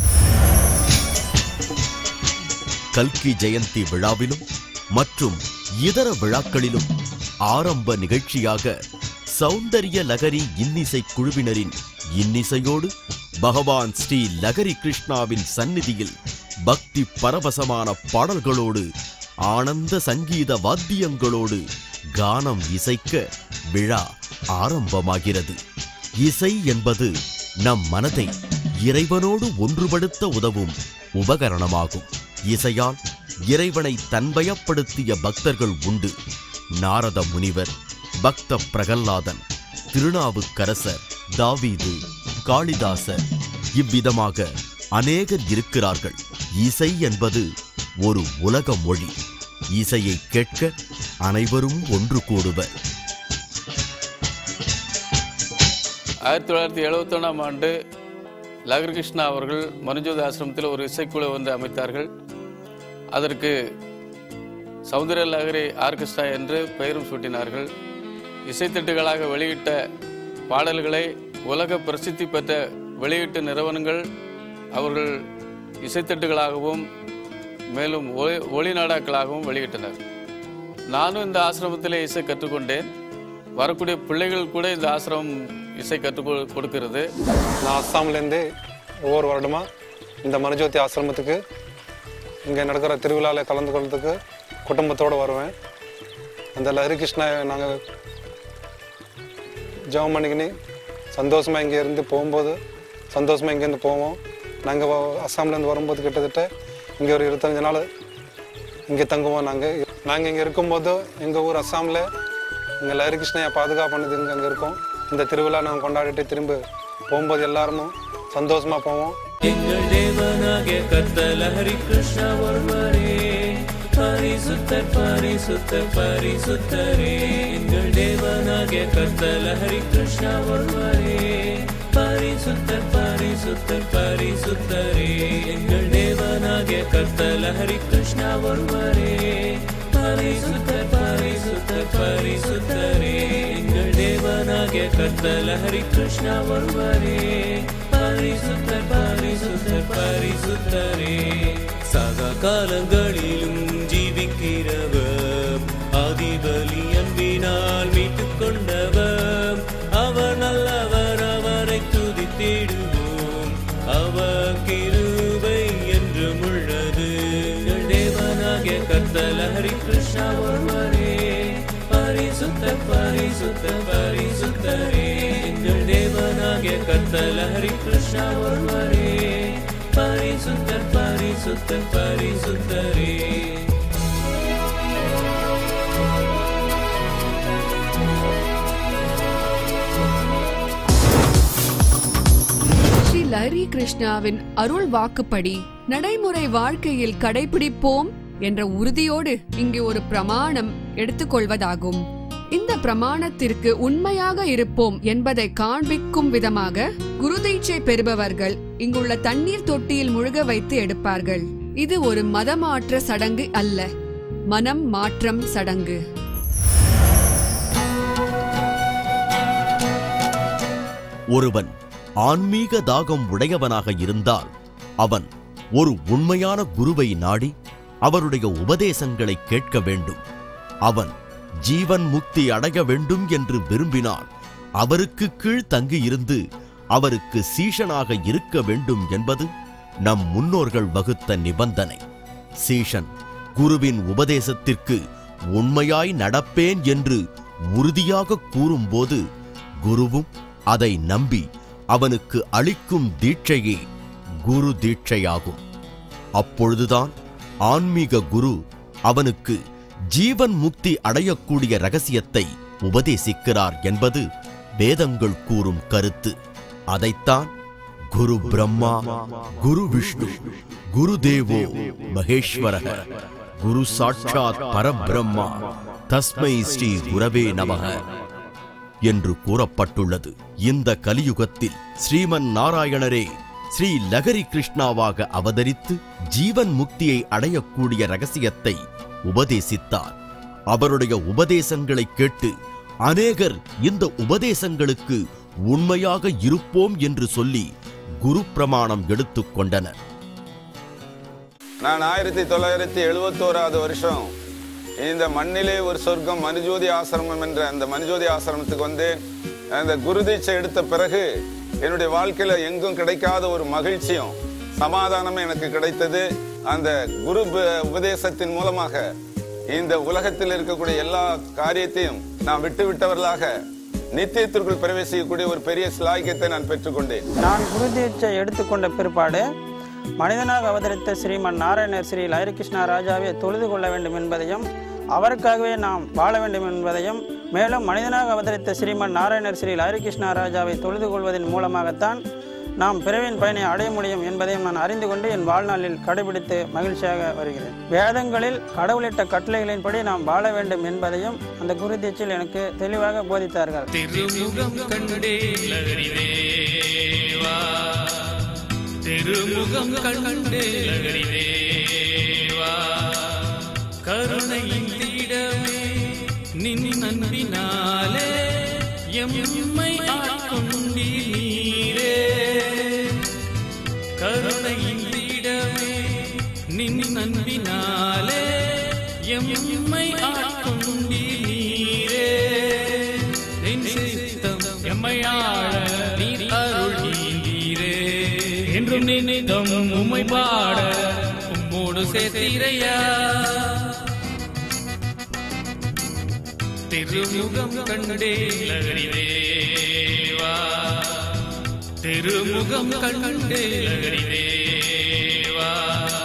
C: கல்கி ஜெயந்தி விழாவிலும் மற்றும் இதர விழாக்களிலும் ஆரம்ப நிகழ்ச்சியாக சௌந்தர்ய லகரி இன்னிசை குழுவினரின் இன்னிசையோடு பகவான் ஸ்ரீ லகரி கிருஷ்ணாவின் சந்நிதியில் பக்தி பரவசமான பாடல்களோடு ஆனந்த சங்கீத வாத்தியங்களோடு கானம் இசைக்க விழா ஆரம்பமாகிறது இசை என்பது நம் மனதை இறைவனோடு ஒன்றுபடுத்த உதவும் உபகரணமாகும் இசையால் இறைவனை தன்வயப்படுத்திய பக்தர்கள் உண்டு நாரத முனிவர் பக்த பிரகல்லாதன் திருநாவுக்கரசர் தாவீது காளிதாசர் இவ்விதமாக அநேகர் இருக்கிறார்கள் இசை என்பது ஒரு உலக மொழி இசையை கேட்க அனைவரும் ஒன்று கூடுவர்
B: ஆயிரத்தி தொள்ளாயிரத்தி எழுபத்தொன்னாம் ஆண்டு லகர் கிருஷ்ணா அவர்கள் மனுஜோதி ஆசிரமத்தில் ஒரு இசைக்குழு ஒன்று அமைத்தார்கள் அதற்கு சௌந்தர்ய லகரி ஆர்கெஸ்ட்ரா என்று பெயரும் சூட்டினார்கள் இசைத்தட்டுகளாக வெளியிட்ட பாடல்களை உலக பிரசித்தி பெற்ற வெளியீட்டு நிறுவனங்கள் அவர்கள் இசைத்தட்டுகளாகவும் மேலும் ஒளி ஒளி நாடாக்களாகவும் வெளியிட்டனர் நானும் இந்த ஆசிரமத்திலே இசை கற்றுக்கொண்டேன் வரக்கூடிய பிள்ளைகள் கூட இந்த ஆசிரமம் இசை கற்றுக் கொ- கொடுக்கிறது
R: நான் அஸ்ஸாம்லேருந்து ஒவ்வொரு வருடமாக இந்த மனஜோதி ஆசிரமத்துக்கு இங்கே நடக்கிற திருவிழாவில் கலந்து கொள்றதுக்கு குடும்பத்தோடு வருவேன் அந்த லஹரி கிருஷ்ணா நாங்கள் ஜெபம் பண்ணிக்கின்னு சந்தோஷமாக இங்கே இருந்து போகும்போது சந்தோஷமாக இங்கேருந்து போவோம் நாங்கள் அஸ்ஸாம்லேருந்து வரும்போது கிட்டத்தட்ட இங்கே ஒரு இருபத்தஞ்சு நாள் இங்கே தங்குவோம் நாங்கள் நாங்கள் இங்கே இருக்கும்போது எங்கள் ஊர் அஸ்ஸாமில் இங்கே லஹரி கிருஷ்ணயா பாதுகாப்பு பண்ணது இங்கே அங்கே இருக்கோம் இந்த திருவிழா நாங்கள் கொண்டாடிட்டு திரும்ப போகும்போது எல்லாருமே சந்தோஷமாக போவோம்
N: எங்கள் தேவனாகிய கர்த்தர் ஹரி கிருஷ்ண ஒருவரே பரிசுத்தர் பரிசுத்தர் பரிசுத்தரே எங்கள் தேவனாகிய கர்த்தர் ஹரி கிருஷ்ண ஒருவரே பரிசுத்தர் பரிசுத்தர் பரிசுத்தரே எங்கள் தேவனாகிய கர்த்தர் ஹரி கிருஷ்ண ஒருவரே பரிசுத்தர் பரிசுத்தர் பரிசுத்தரே எங்கள் தேவனாகிய கர்த்தர் ஹரி கிருஷ்ண ஒருவரே பரிசுத்தர் பரிசுத்தர் பரிசுத்தரே சதா காலங்களிலும் ஜீவிக்கிறவர் ஆதிபலி அன்பினால் மீட்டுக் கொண்டவர் அவர் நல்லவர் அவரை துதித்திடுவோம் அவர் கிருபை என்றும் உள்ளது எங்கள் தேவனாகிய கர்த்தர் ஹரி கிருஷ்ணா ஒருவரே பரிசுத்தர் பரிசுத்தர் பரிசுத்தரே எங்கள் தேவனாகிய கர்த்தர் ஹரி கிருஷ்ணா ஒருவரே பரிசுத்தர் பரிசுத்தர் பரிசுத்தரே
A: ஸ்ரீ லஹரி கிருஷ்ணாவின் அருள் வாக்குப்படி நடைமுறை வாழ்க்கையில் கடைபிடிப்போம் என்ற உறுதியோடு இங்கே ஒரு பிரமாணம் எடுத்துக்கொள்வதாகும் இந்த பிரமாணத்திற்கு உண்மையாக இருப்போம் என்பதை காண்பிக்கும் விதமாக குருதீட்சை பெறுபவர்கள் இங்குள்ள தண்ணீர் தொட்டியில் முழுக வைத்து எடுப்பார்கள் இது ஒரு மதமாற்ற சடங்கு அல்ல மனம் மாற்றம் சடங்கு
C: ஒருவன் ஆன்மீக தாகம் உடையவனாக இருந்தால் அவன் ஒரு உண்மையான குருவை நாடி அவருடைய உபதேசங்களை கேட்க வேண்டும் அவன் ஜீவன் முக்தி அடைய வேண்டும் என்று விரும்பினால் அவருக்கு கீழ் தங்கியிருந்து அவருக்கு சீஷனாக இருக்க வேண்டும் என்பது நம் முன்னோர்கள் வகுத்த நிபந்தனை சீஷன் குருவின் உபதேசத்திற்கு உண்மையாய் நடப்பேன் என்று உறுதியாக கூறும்போது குருவும் அதை நம்பி அவனுக்கு அளிக்கும் தீட்சையே குரு தீட்சையாகும் அப்பொழுதுதான் ஆன்மீக குரு அவனுக்கு ஜீவன் முக்தி அடையக்கூடிய ரகசியத்தை உபதேசிக்கிறார் என்பது வேதங்கள் கூறும் கருத்து அதைத்தான் குரு பிரம்மா குரு விஷ்ணு குரு தேவோ மகேஸ்வரக குரு சாட்சாத் பரபிரம்மா தஸ்மை ஸ்ரீ குரவே நமக என்று கூறப்பட்டுள்ளது இந்த கலியுகத்தில் ஸ்ரீமன் நாராயணரே ஸ்ரீ லகரி கிருஷ்ணாவாக அவதரித்து ஜீவன் முக்தியை அடையக்கூடிய ரகசியத்தை உபதேசித்தார் அவருடைய உபதேசங்களை கேட்டு அநேகர் இந்த உபதேசங்களுக்கு உண்மையாக இருப்போம் என்று சொல்லி குரு பிரமாணம் எடுத்துக் கொண்டனர்
F: நான் ஆயிரத்தி தொள்ளாயிரத்தி எழுபத்தோராவது வருஷம் இந்த மண்ணிலே ஒரு சொர்க்கம் மனுஜோதி ஆசிரமம் என்ற அந்த மனுஜோதி ஆசிரமத்துக்கு வந்தேன் அந்த குரு தீட்சை எடுத்த பிறகு என்னுடைய வாழ்க்கையில எங்கும் கிடைக்காத ஒரு மகிழ்ச்சியும் சமாதானமும் எனக்கு கிடைத்தது அந்த குரு ப- உபதேசத்தின் மூலமாக இந்த உலகத்தில் இருக்கக்கூடிய எல்லா காரியத்தையும் நான் விட்டு விட்டவர்களாக நித்தியத்திற்குள் பிரவேசிக்கக்கூடிய ஒரு பெரிய சிலாக்கியத்தை நான் பெற்றுக்கொண்டேன்
S: நான் குரு தீட்சை எடுத்துக்கொண்ட பிற்பாடு மனிதனாக அவதரித்த ஸ்ரீமன் நாராயணர் ஸ்ரீ லஹரிகிருஷ்ணா ராஜாவை தொழுது கொள்ள வேண்டும் என்பதையும் அவருக்காகவே நாம் வாழ வேண்டும் என்பதையும் மேலும் மனிதனாக அவதரித்த ஸ்ரீமன் நாராயணர் ஸ்ரீ லஹரிகிருஷ்ணா ராஜாவை தொழுது கொள்வதன் மூலமாகத்தான் நாம் பிறவின் பயனை அடைய முடியும் என்பதையும் நான் அறிந்து கொண்டு என் வாழ்நாளில் கடைபிடித்து மகிழ்ச்சியாக வருகிறேன் வேதங்களில் கடவுளிட்ட கட்டளைகளின்படி நாம் வாழ வேண்டும் என்பதையும் அந்த குரு தீட்சையில் எனக்கு தெளிவாக போதித்தார்கள்
N: திருமுகம் கண்டே லகரி தேவா திருமுகம் கண்டே லகரி தேவா கருணையின் தீடமே நின் நன்பினாலே எம்மை ஆட்கொண்டி நீரே கருணையின் தீடமே நின் நன்பினாலே எம்மை ஆட்கொண்டி நீரே நின் சித்தம் எம்மையாள நீர் அருளீரே என்றும் நினைதம் உம்மை பாட உம்மோடு சேர்த்தீரையா திருமுகம் கண்டே லகரி தேவா திருமுகம் கண்டே லகரிதேவா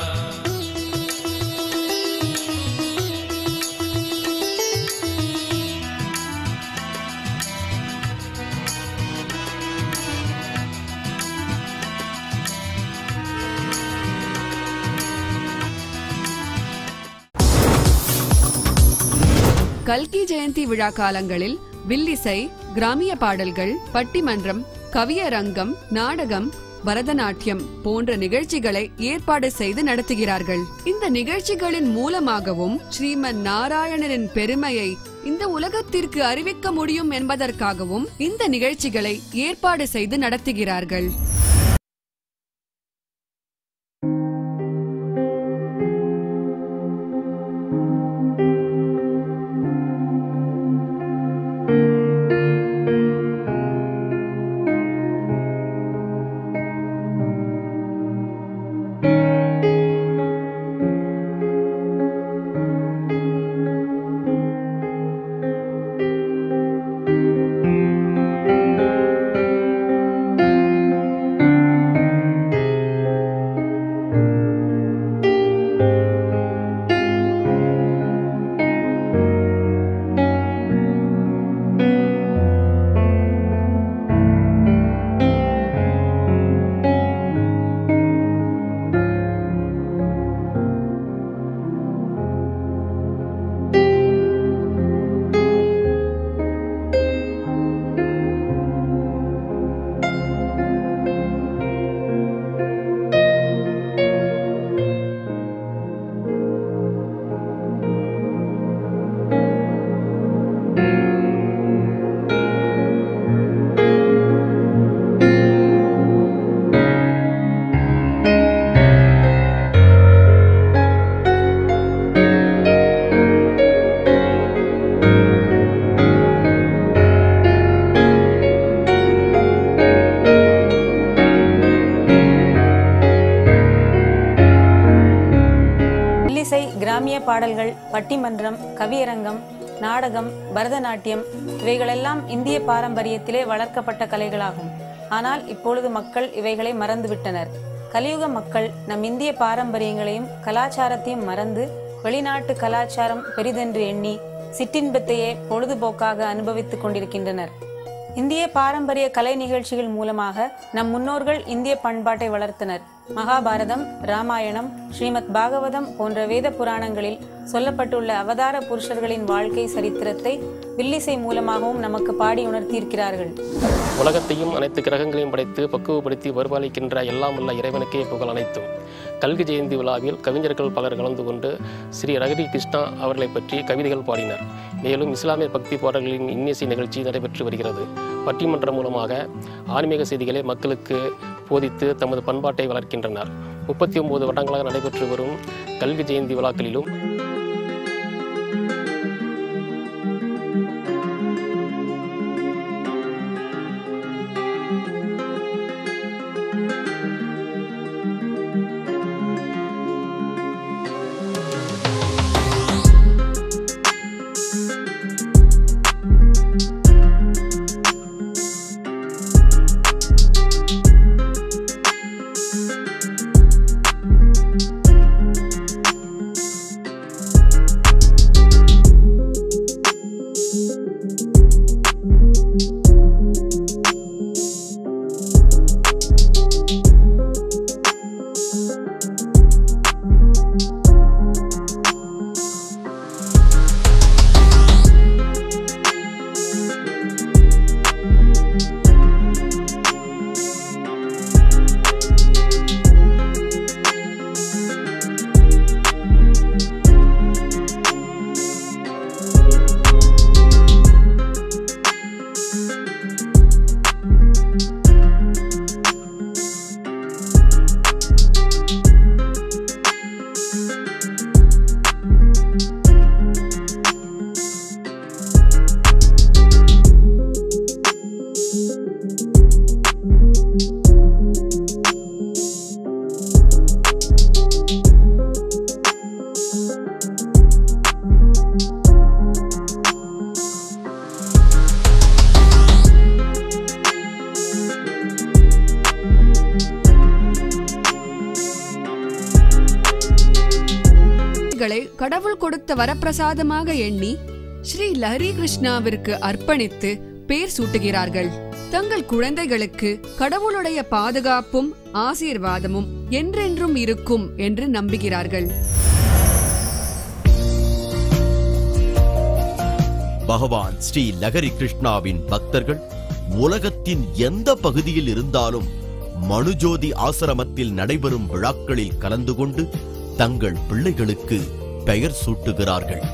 A: கல்கி ஜெயந்தி விழா காலங்களில் வில்லிசை கிராமிய பாடல்கள் பட்டிமன்றம் கவியரங்கம் நாடகம் பரதநாட்டியம் போன்ற நிகழ்ச்சிகளை ஏற்பாடு செய்து நடத்துகிறார்கள் இந்த நிகழ்ச்சிகளின் மூலமாகவும் ஸ்ரீமன் நாராயணரின் பெருமையை இந்த உலகத்திற்கு அறிவிக்க முடியும் என்பதற்காகவும் இந்த நிகழ்ச்சிகளை ஏற்பாடு செய்து நடத்துகிறார்கள்
T: இல்லிசை கிராமிய பாடல்கள் பட்டிமன்றம் கவியரங்கம் நாடகம் பரதநாட்டியம் இவைகளெல்லாம் இந்திய பாரம்பரியத்திலே வளர்க்கப்பட்ட கலைகளாகும் ஆனால் இப்பொழுது மக்கள் இவைகளை மறந்துவிட்டனர் கலியுக மக்கள் நம் இந்திய பாரம்பரியங்களையும் கலாச்சாரத்தையும் மறந்து வெளிநாட்டு கலாச்சாரம் பெரிதென்று எண்ணி சிற்றின்பத்தையே பொழுதுபோக்காக அனுபவித்துக் கொண்டிருக்கின்றனர் இந்திய பாரம்பரிய கலை நிகழ்ச்சிகள் மூலமாக நம் முன்னோர்கள் இந்திய பண்பாட்டை வளர்த்தனர் மகாபாரதம் ராமாயணம் ஸ்ரீமத் பாகவதம் போன்ற வேத புராணங்களில் சொல்லப்பட்டுள்ள அவதார புருஷர்களின் வாழ்க்கை சரித்திரத்தை வில்லிசை மூலமாகவும் நமக்கு பாடி உணர்த்தியிருக்கிறார்கள்
U: உலகத்தையும் அனைத்து கிரகங்களையும் படைத்து பக்குவப்படுத்தி வருவாளிக்கின்ற எல்லாம் உள்ள இறைவனுக்கே புகழ் அனைத்தும் கல்வி ஜெயந்தி விழாவில் கவிஞர்கள் பலர் கலந்து கொண்டு ஸ்ரீ ரகரி கிருஷ்ணா அவர்களை பற்றி கவிதைகள் பாடினர் மேலும் இஸ்லாமிய பக்தி பாடல்களின் இன்னிசை நிகழ்ச்சி நடைபெற்று வருகிறது பட்டிமன்றம் மூலமாக ஆன்மீக செய்திகளை மக்களுக்கு போதித்து தமது பண்பாட்டை வளர்க்கின்றனர் முப்பத்தி ஒன்பது வருடங்களாக நடைபெற்று வரும் கல்வி ஜெயந்தி விழாக்களிலும்
A: கடவுள் கொடுத்த வரப்பிரசாதமாக எண்ணி ஸ்ரீ லஹரி கிருஷ்ணாவிற்கு அர்ப்பணித்து பேர் சூட்டுகிறார்கள் தங்கள் குழந்தைகளுக்கு கடவுளுடைய பாதுகாப்பும் ஆசீர்வாதமும் என்றென்றும் இருக்கும் என்று நம்புகிறார்கள்
C: பகவான் ஸ்ரீ லகரி கிருஷ்ணாவின் பக்தர்கள் உலகத்தின் எந்த பகுதியில் இருந்தாலும் மனுஜோதி ஆசிரமத்தில் நடைபெறும் விழாக்களில் கலந்து கொண்டு தங்கள் பிள்ளைகளுக்கு பெயர் சூட்டுகிறார்கள்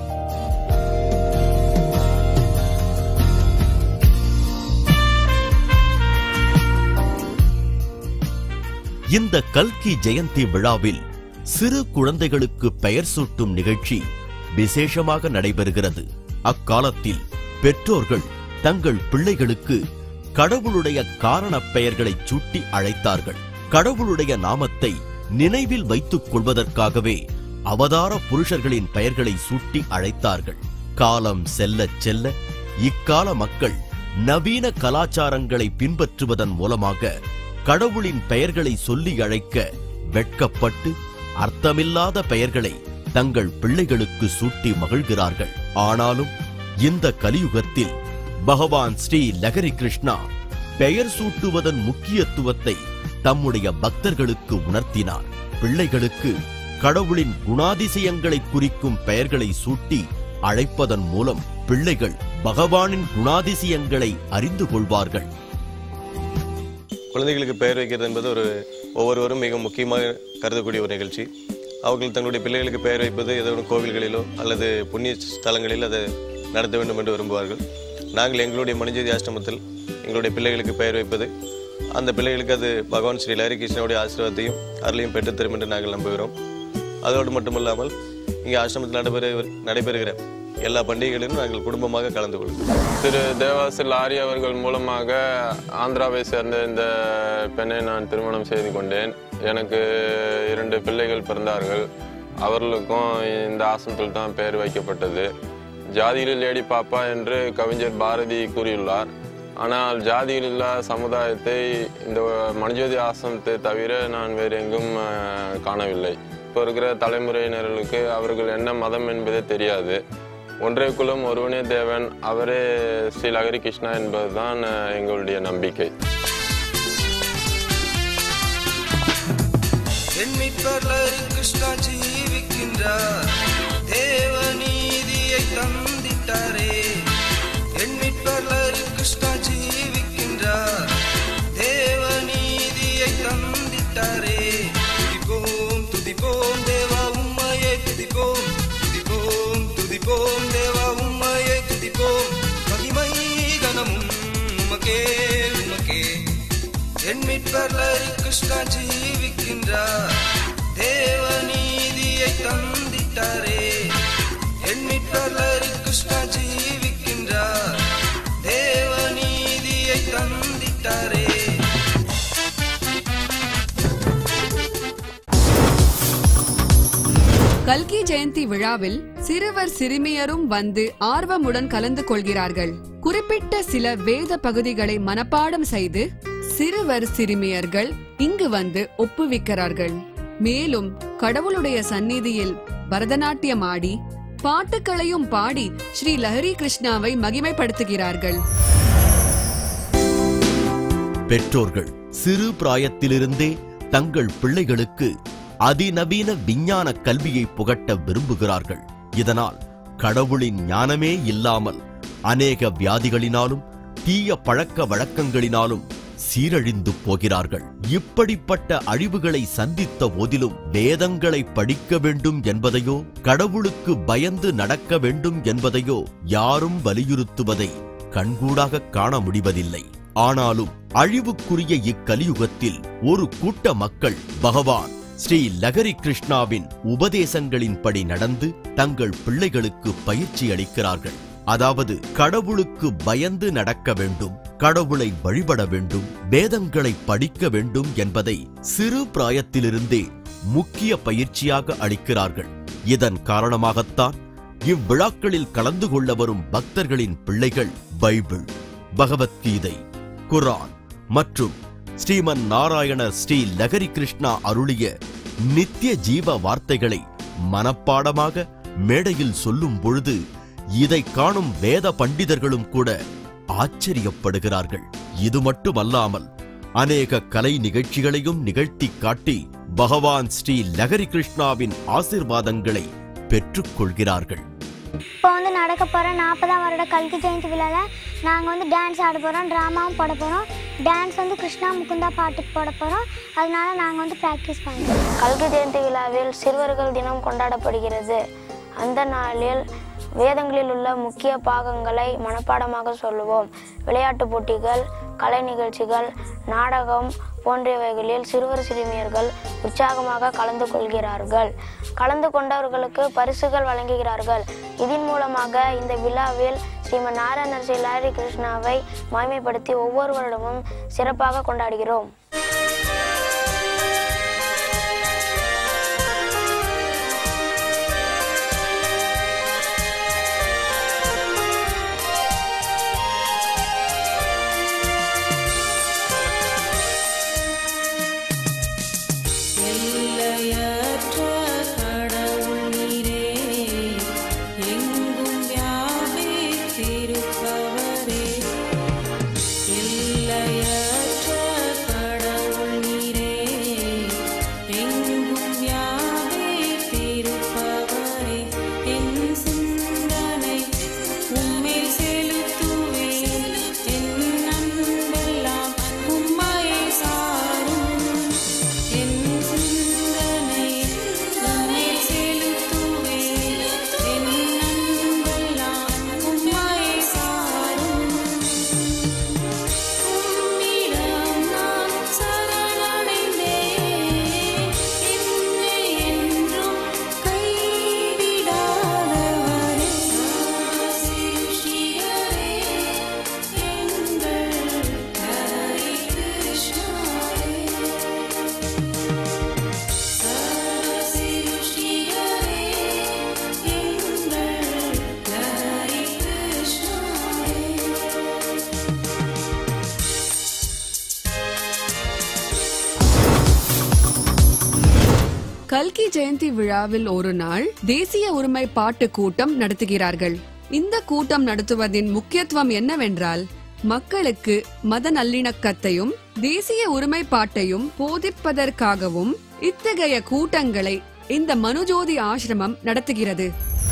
C: இந்த கல்கி ஜெயந்தி விழாவில் சிறு குழந்தைகளுக்கு பெயர் சூட்டும் நிகழ்ச்சி விசேஷமாக நடைபெறுகிறது அக்காலத்தில் பெற்றோர்கள் தங்கள் பிள்ளைகளுக்கு கடவுளுடைய காரணப் பெயர்களை சூட்டி அழைத்தார்கள் கடவுளுடைய நாமத்தை நினைவில் வைத்துக் கொள்வதற்காகவே அவதார புருஷர்களின் பெயர்களை சூட்டி அழைத்தார்கள் காலம் செல்லச் செல்ல இக்கால மக்கள் நவீன கலாச்சாரங்களை பின்பற்றுவதன் மூலமாக கடவுளின் பெயர்களை சொல்லி அழைக்க வெட்கப்பட்டு அர்த்தமில்லாத பெயர்களை தங்கள் பிள்ளைகளுக்கு சூட்டி மகிழ்கிறார்கள் ஆனாலும் இந்த கலியுகத்தில் பகவான் ஸ்ரீ லகரி கிருஷ்ணா பெயர் சூட்டுவதன் முக்கியத்துவத்தை தம்முடைய பக்தர்களுக்கு உணர்த்தினார் பிள்ளைகளுக்கு கடவுளின் குணாதிசயங்களை குறிக்கும் பெயர்களை சூட்டி அழைப்பதன் மூலம் பிள்ளைகள் பகவானின் குணாதிசயங்களை அறிந்து கொள்வார்கள்
G: குழந்தைகளுக்கு பெயர் வைக்கிறது என்பது ஒரு ஒவ்வொருவரும் மிக முக்கியமாக கருதக்கூடிய ஒரு நிகழ்ச்சி அவர்கள் தங்களுடைய பிள்ளைகளுக்கு பெயர் வைப்பது ஏதோ ஒரு கோவில்களிலோ அல்லது புண்ணிய ஸ்தலங்களில் அதை நடத்த வேண்டும் என்று விரும்புவார்கள் நாங்கள் எங்களுடைய மணிஜோதி ஆசிரமத்தில் எங்களுடைய பிள்ளைகளுக்கு பெயர் வைப்பது அந்த பிள்ளைகளுக்கு அது பகவான் ஸ்ரீ லஹரி கிருஷ்ணனுடைய ஆசீர்வாதத்தையும் அருளையும் பெற்றுத்தரும் என்று நாங்கள் நம்புகிறோம் அதோடு மட்டுமல்லாமல் இங்கே ஆசிரமத்தில் நடைபெற நடைபெறுகிற எல்லா பண்டிகைகளிலும் நாங்கள் குடும்பமாக கலந்து கொள்கிறோம்
E: திரு தேவாசில் ஆரி அவர்கள் மூலமாக ஆந்திராவை சேர்ந்த இந்த பெண்ணை நான் திருமணம் செய்து கொண்டேன் எனக்கு இரண்டு பிள்ளைகள் பிறந்தார்கள் அவர்களுக்கும் இந்த ஆசிரமத்தில் தான் பெயர் வைக்கப்பட்டது ஜாதியில் லேடி பாப்பா என்று கவிஞர் பாரதி கூறியுள்ளார் ஆனால் ஜாதியில் இல்லா சமுதாயத்தை இந்த மணிஜோதி ஆசிரமத்தை தவிர நான் வேறு எங்கும் அஹ், காணவில்லை இப்போ இருக்கிற தலைமுறையினர்களுக்கு அவர்கள் என்ன மதம் என்பதே தெரியாது ஒன்றே குலம் ஒருவனே தேவன் அவரே ஸ்ரீ லகரி கிருஷ்ணா என்பதுதான் அஹ், எங்களுடைய நம்பிக்கை
V: என் மீட்பர் கிருஷ்ணா ஜீவிக்கின்றார் தேவநீதியை தந்திட்டாரே என் மீட்பர் கிருஷ்ணா ஜீவிக்கின்றார் தேவநீதியை தந்திட்டாரே துதிப்போம் துதிப்போம் தேவா உம்மையை துதிப்போம் துதிப்போம் துதிப்போம் தேவா உம்மையை துதிப்போம் மகிமை கனமும் உமக்கே உமக்கே என் மீட்பர் கிருஷ்ணா ஜீவிக்கின்றார் தேவநீதியை தந்திட்டாரே என் மீட்பர் கிருஷ்ணா ஜீவிக்கின்றார் தேவநீதியை தந்திட்டாரே
A: கல்கி ஜெயந்தி விழாவில் சிறுவர் சிறுமியரும் வந்து ஆர்வமுடன் கலந்து கொள்கிறார்கள் குறிப்பிட்ட சில வேத பகுதிகளை மனப்பாடம் செய்து சிறுவர் சிறுமியர்கள் இங்கு வந்து ஒப்புவிக்கிறார்கள் மேலும் கடவுளுடைய சந்நிதியில் பரதநாட்டியம் ஆடி பாட்டுக்களையும் பாடி ஸ்ரீ லஹரி கிருஷ்ணாவை மகிமைப்படுத்துகிறார்கள்
C: பெற்றோர்கள் சிறு பிராயத்திலிருந்தே தங்கள் பிள்ளைகளுக்கு அதிநவீன விஞ்ஞான கல்வியை புகட்ட விரும்புகிறார்கள் இதனால் கடவுளின் ஞானமே இல்லாமல் அநேக வியாதிகளினாலும் தீய பழக்க வழக்கங்களினாலும் சீரழிந்து போகிறார்கள் இப்படிப்பட்ட அழிவுகளை சந்தித்த போதிலும் வேதங்களை படிக்க வேண்டும் என்பதையோ கடவுளுக்கு பயந்து நடக்க வேண்டும் என்பதையோ யாரும் வலியுறுத்துவதை கண்கூடாக காண முடிவதில்லை ஆனாலும் அழிவுக்குரிய இக்கலியுகத்தில் ஒரு கூட்ட மக்கள் பகவான் ஸ்ரீ லகரி கிருஷ்ணாவின் உபதேசங்களின்படி நடந்து தங்கள் பிள்ளைகளுக்கு பயிற்சி அளிக்கிறார்கள் அதாவது கடவுளுக்கு பயந்து நடக்க வேண்டும் கடவுளை வழிபட வேண்டும் வேதங்களை படிக்க வேண்டும் என்பதை சிறு பிராயத்திலிருந்தே முக்கிய பயிற்சியாக அளிக்கிறார்கள் இதன் காரணமாகத்தான் இவ்விழாக்களில் கலந்து கொள்ள வரும் பக்தர்களின் பிள்ளைகள் பைபிள் பகவத்கீதை குரான் மற்றும் ஸ்ரீமன் நாராயண ஸ்ரீ லகரி கிருஷ்ணா அருளிய நித்திய ஜீவ வார்த்தைகளை மனப்பாடமாக மேடையில் சொல்லும் பொழுது இதை காணும் வேத பண்டிதர்களும் கூட ஆச்சரியப்படுகிறார்கள் இது மட்டுமல்லாமல் அநேக கலை நிகழ்ச்சிகளையும் நிகழ்த்தி காட்டி பகவான் ஸ்ரீ லகரி கிருஷ்ணாவின் ஆசிர்வாதங்களை பெற்றுக் கொள்கிறார்கள்
D: இப்போ வந்து நடக்க போகிற நாற்பதாம் வருட கல்கி ஜெயந்தி விழாவில் நாங்கள் வந்து டான்ஸ் ஆட போகிறோம் ட்ராமாவும் போட போகிறோம் டான்ஸ் வந்து கிருஷ்ணா முகுந்தா பாட்டுக்கு போட போகிறோம் அதனால நாங்கள் வந்து ப்ராக்டிஸ் பண்ணுறோம்
H: கல்கி ஜெயந்தி விழாவில் சிறுவர்கள் தினம் கொண்டாடப்படுகிறது அந்த நாளில் வேதங்களில் உள்ள முக்கிய பாகங்களை மனப்பாடமாக சொல்லுவோம் விளையாட்டுப் போட்டிகள் கலை நிகழ்ச்சிகள் நாடகம் போன்றவைகளில் சிறுவர் சிறுமியர்கள் உற்சாகமாக கலந்து கொள்கிறார்கள் கலந்து கொண்டவர்களுக்கு பரிசுகள் வழங்குகிறார்கள் இதன் மூலமாக இந்த விழாவில் ஸ்ரீமன் நாராயணர் ஸ்ரீ லாரி கிருஷ்ணாவை மாய்மைப்படுத்தி ஒவ்வொரு வருடமும் சிறப்பாக கொண்டாடுகிறோம்
Q: எல்லையற்ற கடவுள் நீரே எங்கும் வியாபித்திருப்பவரே எல்லையற்ற கடவுள் நீரே எங்கும் வியாபித்திருப்பவரே என் சிந்தனை உம்மில் செலுத்துவேன் என் அன்பெல்லாம் உம்மையை சாரும் என் சிந்தனை உம்மில் செலுத்துவேன் என் அன்பெல்லாம் உம்மையை சாரும் உம்மிடம் நான் சரணடைந்தேன் என்னை என்றும் கைவிடாதவரே சிருஷ்டிகரே எங்கள் ஹரி கிருஷ்ணரே சிருஷ்டிகரே எங்கள் ஹரி கிருஷ்ணரே
A: கல்கி ஜெயந்தி விழாவில் ஒரு நாள் தேசிய ஒருமை பாட்டு கூட்டம் நடத்துகிறார்கள் இந்த கூட்டம் நடத்துவதின் முக்கியத்துவம் என்னவென்றால் மக்களுக்கு மத நல்லிணக்கத்தையும் தேசிய ஒருமைப்பாட்டையும் போதிப்பதற்காகவும் இத்தகைய கூட்டங்களை இந்த மனுஜோதி ஆசிரமம் நடத்துகிறது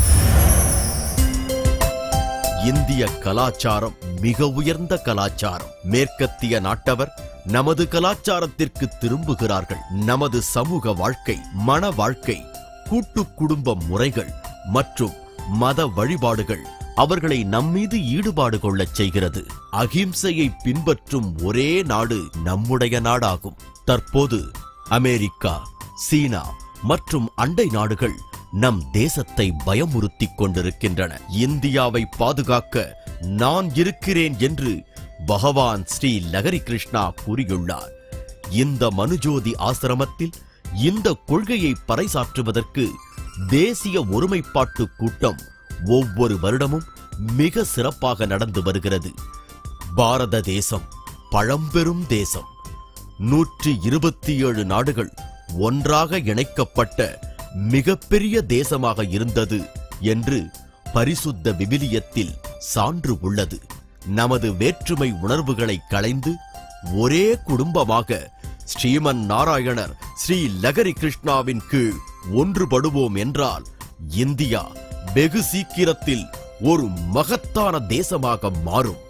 C: இந்திய கலாச்சாரம் மிக உயர்ந்த கலாச்சாரம் மேற்கத்திய நாட்டவர் நமது கலாச்சாரத்திற்கு திரும்புகிறார்கள் நமது சமூக வாழ்க்கை மன வாழ்க்கை கூட்டு குடும்ப முறைகள் மற்றும் மத வழிபாடுகள் அவர்களை நம்மீது ஈடுபாடு கொள்ளச் செய்கிறது அகிம்சையை பின்பற்றும் ஒரே நாடு நம்முடைய நாடாகும் தற்போது அமெரிக்கா சீனா மற்றும் அண்டை நாடுகள் நம் தேசத்தை பயமுறுத்திக் கொண்டிருக்கின்றன இந்தியாவை பாதுகாக்க நான் இருக்கிறேன் என்று பகவான் ஸ்ரீ லகரி கிருஷ்ணா கூறியுள்ளார் இந்த மனுஜோதி ஆசிரமத்தில் இந்த கொள்கையை பறைசாற்றுவதற்கு தேசிய ஒருமைப்பாட்டு கூட்டம் ஒவ்வொரு வருடமும் மிக சிறப்பாக நடந்து வருகிறது பாரத தேசம் பழம்பெரும் தேசம் நூற்றி இருபத்தி ஏழு நாடுகள் ஒன்றாக இணைக்கப்பட்ட மிகப்பெரிய தேசமாக இருந்தது என்று பரிசுத்த விவிலியத்தில் சான்று உள்ளது நமது வேற்றுமை உணர்வுகளை களைந்து ஒரே குடும்பமாக ஸ்ரீமன் நாராயணர் ஸ்ரீ லகரி கிருஷ்ணாவின் கீழ் ஒன்றுபடுவோம் என்றால் இந்தியா வெகு சீக்கிரத்தில் ஒரு மகத்தான தேசமாக மாறும்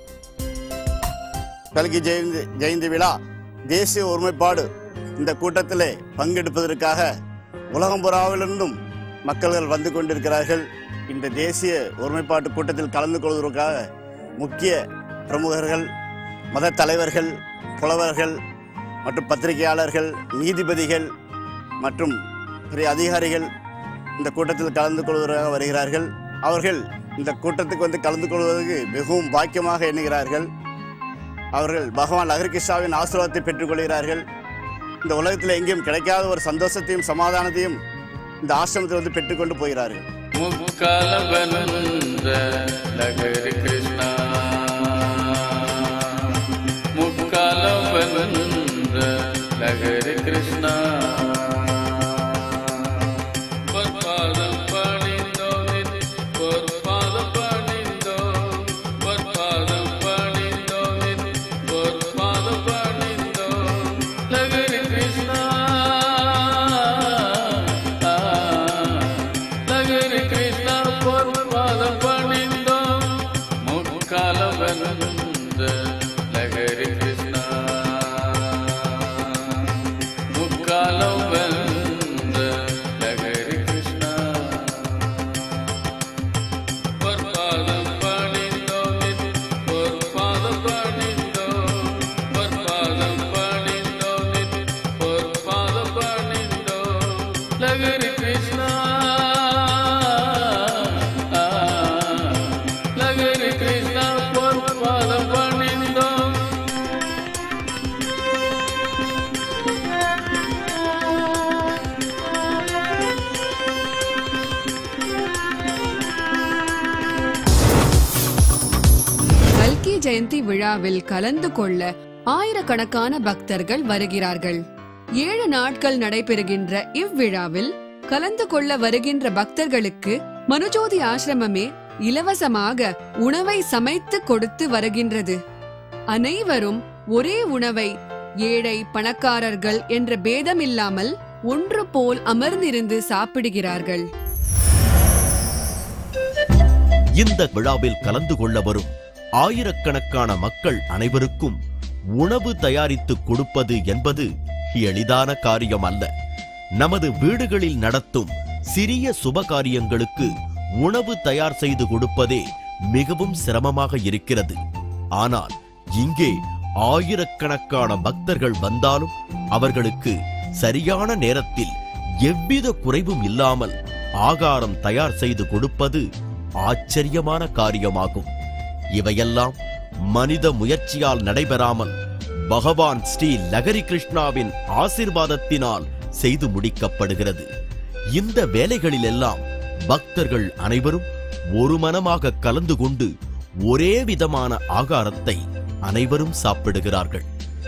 W: கல்கி ஜெயந்தி ஜெயந்தி விழா தேசிய ஒருமைப்பாடு இந்த கூட்டத்திலே பங்கெடுப்பதற்காக உலகம் புறாவிலிருந்தும் மக்கள்கள் வந்து கொண்டிருக்கிறார்கள் இந்த தேசிய ஒருமைப்பாட்டு கூட்டத்தில் கலந்து கொள்வதற்காக முக்கிய பிரமுகர்கள் மத தலைவர்கள் புலவர்கள் மற்றும் பத்திரிகையாளர்கள் நீதிபதிகள் மற்றும் பெரிய அதிகாரிகள் இந்த கூட்டத்தில் கலந்து கொள்வதற்காக வருகிறார்கள் அவர்கள் இந்த கூட்டத்துக்கு வந்து கலந்து கொள்வதற்கு மிகவும் பாக்கியமாக எண்ணுகிறார்கள் அவர்கள் பகவான் லகர்கிருஷ்ணாவின் ஆசீர்வாதத்தை பெற்றுக்கொள்கிறார்கள் இந்த உலகத்தில் எங்கேயும் கிடைக்காத ஒரு சந்தோஷத்தையும் சமாதானத்தையும் இந்த ஆசிரமத்தில் வந்து பெற்றுக்கொண்டு போகிறார்கள்
N: முக்காலவனந்த லகரி கிருஷ்ணா முக்காலவனந்த லகரி கிருஷ்ணா பொற்பாதம் பணிந்தோம் வந்த லகரி கிருஷ்ணா முக்காலம் வந்த லகரி கிருஷ்ணா பொற்பாதம் பணிந்தோம் பொற்பாதம் பணிந்தோம் பொற்பாதம் பணிந்தோம் பொற்பாதம் பணிந்தோம் லகரி கிருஷ்ணா லகரி கிருஷ்ணா பொற்பாதம் பணிந்தோம்
A: கல்கி ஜெயந்தி விழாவில் கலந்து கொள்ள ஆயிரக்கணக்கான பக்தர்கள் வருகிறார்கள் ஏழு நாட்கள் நடைபெறுகின்ற இவ்விழாவில் கலந்து கொள்ள வருகின்ற பக்தர்களுக்கு மனுஜோதி ஆசிரமமே இலவசமாக உணவை சமைத்து கொடுத்து வருகின்றது அனைவரும் ஒரே உணவை ஏழை பணக்காரர்கள் என்ற பேதமில்லாமல் ஒன்று போல் அமர்ந்திருந்து சாப்பிடுகிறார்கள்
C: இந்த விழாவில் கலந்து கொள்ள வரும் ஆயிரக்கணக்கான மக்கள் அனைவருக்கும் உணவு தயாரித்து கொடுப்பது என்பது எளிதான காரியம் அல்ல நமது வீடுகளில் நடத்தும் சிறிய சுபகாரியங்களுக்கு உணவு தயார் செய்து கொடுப்பதே மிகவும் சிரமமாக இருக்கிறது ஆனால் இங்கே ஆயிரக்கணக்கான பக்தர்கள் வந்தாலும் அவர்களுக்கு சரியான நேரத்தில் எவ்வித குறைவும் இல்லாமல் ஆகாரம் தயார் செய்து கொடுப்பது ஆச்சரியமான காரியமாகும் இவையெல்லாம் மனித முயற்சியால் நடைபெறாமல் பகவான் ஸ்ரீ லகரி கிருஷ்ணாவின் ஆசிர்வாதத்தினால் செய்து முடிக்கப்படுகிறது இந்த வேலைகளிலெல்லாம் பக்தர்கள் அனைவரும் ஒரு மனமாக கலந்து கொண்டு ஒரே விதமான ஆகாரத்தை அனைவரும் சாப்பிடுகிறார்கள்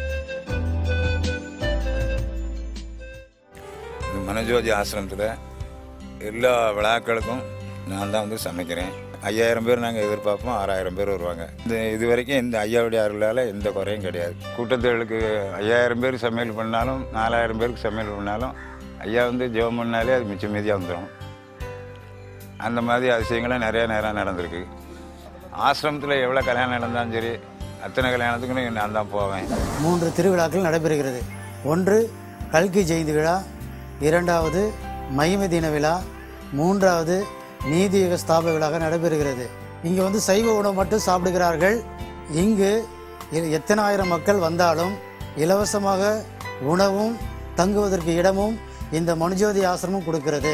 I: இந்த மனஜோதி ஆசிரமத்தில் எல்லா விழாக்களுக்கும் நான் தான் வந்து சமைக்கிறேன் ஐயாயிரம் பேர் நாங்கள் எதிர்பார்ப்போம் ஆறாயிரம் பேர் வருவாங்க இந்த இது வரைக்கும் இந்த ஐயாவுடைய அருளால் எந்த குறையும் கிடையாது கூட்டத்தொழிலுக்கு ஐயாயிரம் பேர் சமையல் பண்ணாலும் நாலாயிரம் பேருக்கு சமையல் பண்ணாலும் ஐயா வந்து ஜெபம் பண்ணாலே அது மிச்சம் மீதியாக வந்துடும் அந்த மாதிரி அதிசயங்கள்லாம் நிறையா நேரம் நடந்திருக்கு ஆசிரமத்தில் எவ்வளோ கல்யாணம் நடந்தாலும் சரி அத்தனை கல்யாணத்துக்கும் நான் தான் போவேன்
J: மூன்று திருவிழாக்கள் நடைபெறுகிறது ஒன்று கல்கி ஜெயந்தி விழா இரண்டாவது மகிமை தின விழா மூன்றாவது நீதியுக ஸ்தாப விழாக நடைபெறுகிறது இங்கே வந்து சைவ உணவு மட்டும் சாப்பிடுகிறார்கள் இங்கு எ- எத்தனை ஆயிரம் மக்கள் வந்தாலும் இலவசமாக உணவும் தங்குவதற்கு இடமும் இந்த மனுஜோதி ஆசிரமம் கொடுக்கிறது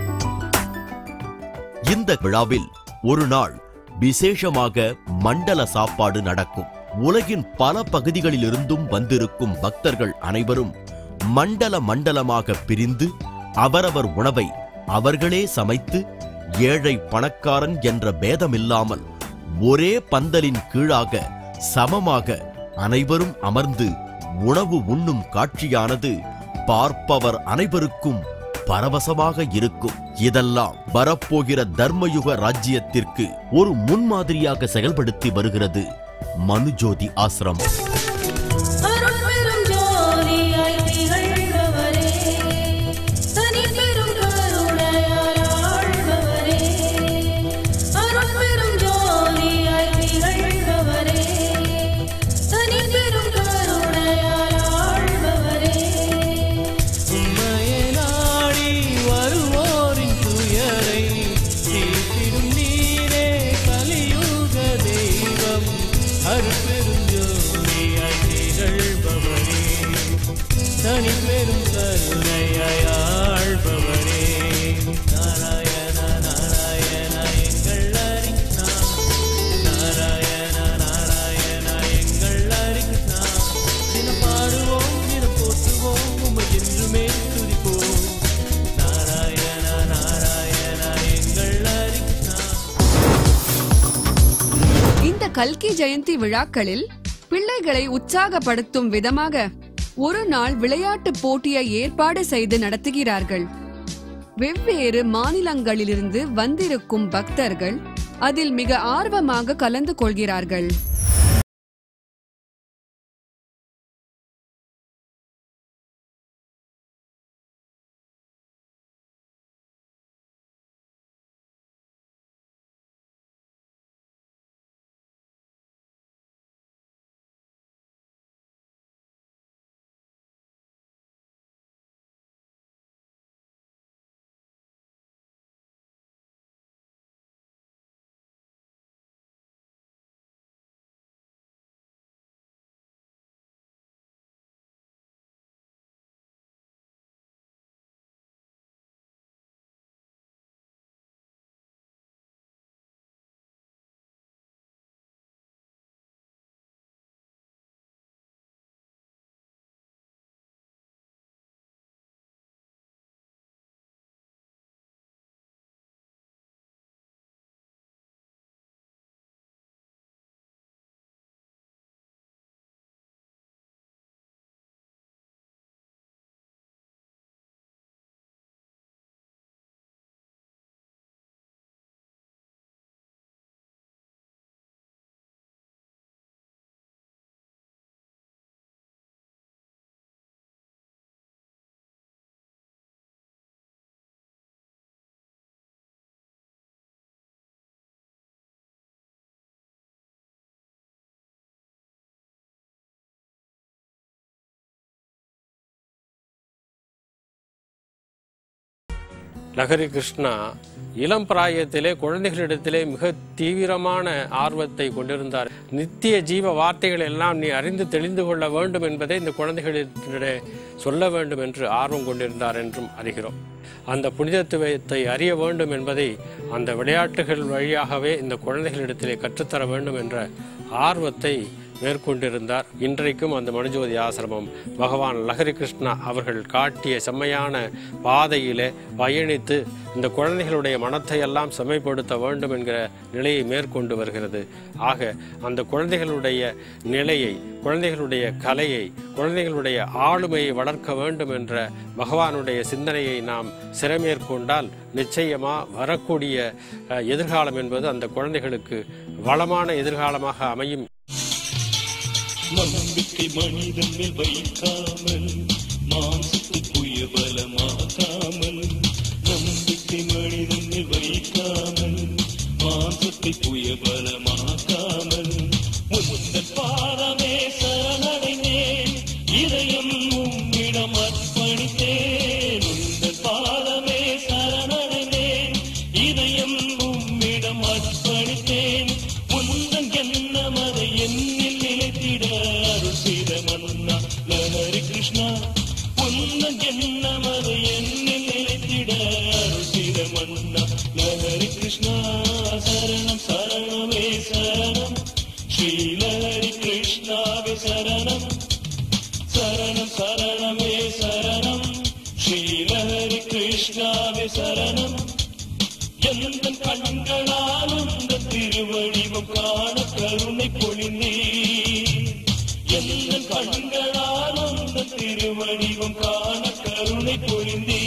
C: இந்த விழாவில் ஒரு நாள் விசேஷமாக மண்டல சாப்பாடு நடக்கும் உலகின் பல பகுதிகளிலிருந்தும் வந்திருக்கும் பக்தர்கள் அனைவரும் மண்டல மண்டலமாக பிரிந்து அவரவர் உணவை அவர்களே சமைத்து ஏழை பணக்காரன் என்ற பேதமில்லாமல் ஒரே பந்தலின் கீழாக சமமாக அனைவரும் அமர்ந்து உணவு உண்ணும் காட்சியானது பார்ப்பவர் அனைவருக்கும் பரவசமாக இருக்கும் இதெல்லாம் வரப்போகிற தர்மயுக ராஜ்யத்திற்கு ஒரு முன்மாதிரியாக செயல்படுத்தி வருகிறது மனுஜோதி ஆசிரமம்
Q: அருட்பெரும் ஜோதியாய் திகழ்பவரே, தனிப்பெரும் கருணையால் ஆள்பவரே. அருட்பெரும் ஜோதியாய் திகழ்பவரே, தனிப்பெரும் கருணையால் ஆள்பவரே.
V: உம்மையே நாடி வருவோரின் துயரை தீர்த்திடும் நீரே கலியுக தெய்வம் அருட்பெரும் ஜோதியாய் திகழ்பவரே தனி பெரும் கருணையாய் ஆள்பவரே நாராயண நாராயண எங்கள் அரிக்னா நாராயண நாராயண எங்கள் அரிக்னா தினம் பாடுவோம் தினம் போற்றுவோம் உம்மை என்றுமே துதிப்போம் நாராயண நாராயண எங்கள் அரிக்னா
A: இந்த கல்கி ஜெயந்தி விழாக்களில் பிள்ளைகளை உற்சாகப்படுத்தும் விதமாக ஒரு நாள் விளையாட்டு போட்டியை ஏற்பாடு செய்து நடத்துகிறார்கள் வெவ்வேறு மாநிலங்களிலிருந்து வந்திருக்கும் பக்தர்கள் அதில் மிக ஆர்வமாக கலந்து கொள்கிறார்கள்
K: லஹரி கிருஷ்ணா இளம் பிராயத்திலே குழந்தைகளிடத்திலே மிக தீவிரமான ஆர்வத்தை கொண்டிருந்தார் நித்திய ஜீவ வார்த்தைகள் எல்லாம் நீ அறிந்து தெளிந்து கொள்ள வேண்டும் என்பதை இந்த குழந்தைகளிடையே சொல்ல வேண்டும் என்று ஆர்வம் கொண்டிருந்தார் என்றும் அறிகிறோம் அந்த புனிதத்துவத்தை அறிய வேண்டும் என்பதை அந்த விளையாட்டுகள் வழியாகவே இந்த குழந்தைகளிடத்திலே கற்றுத்தர வேண்டும் என்ற ஆர்வத்தை மேற்கொண்டிருந்தார் இன்றைக்கும் அந்த மனுஜோதி ஆசிரமம் பகவான் லஹரி கிருஷ்ணா அவர்கள் காட்டிய செம்மையான பாதையிலே பயணித்து இந்த குழந்தைகளுடைய மனத்தை எல்லாம் செம்மைப்படுத்த வேண்டும் என்கிற நிலையை மேற்கொண்டு வருகிறது ஆக அந்த குழந்தைகளுடைய நிலையை குழந்தைகளுடைய கலையை குழந்தைகளுடைய ஆளுமையை வளர்க்க வேண்டும் என்ற பகவானுடைய சிந்தனையை நாம் சிறமேற்கொண்டால் நிச்சயமா வரக்கூடிய அஹ், எதிர்காலம் என்பது அந்த குழந்தைகளுக்கு வளமான எதிர்காலமாக அமையும்
V: நம்பிக்கை மனிதன் மேல் வைக்காமல் மாம்சத்தை புய பலமாக்காமல் நம்பிக்கை மனிதன் மேல் வைக்காமல் மாம்சத்தை புய பலமாக்காமல் முந்தன் பாதமே சரணடைந்தேன் இதயம் உம்மிடம் அர்ப்பணித்தேன் உந்தன் பாதமே சரணடைந்தேன் இதயம் உம்மிடம் அர்ப்பணித்தேன் உந்தன் எண்ணம் அதை என்னில் நிலைத்திட அருள் செய்த மன்னா லஹரி கிருஷ்ணா உந்தன் எண்ணம் அதை என்னில் நிலைத்திட அருள் செய்த மன்னா லஹரி கிருஷ்ணா சரணம் சரணமே சரணம் ஸ்ரீ லஹரி கிருஷ்ணாவே சரணம் சரணம் சரணமே சரணம் ஸ்ரீ லஹரி கிருஷ்ணாவே சரணம் எந்த கண்களால் உந்த திருவடிவம் காண கருணை பொழிந்தே எந்த கண்களால் உந்த திருவடிவம் காண கருணை பொழிந்தே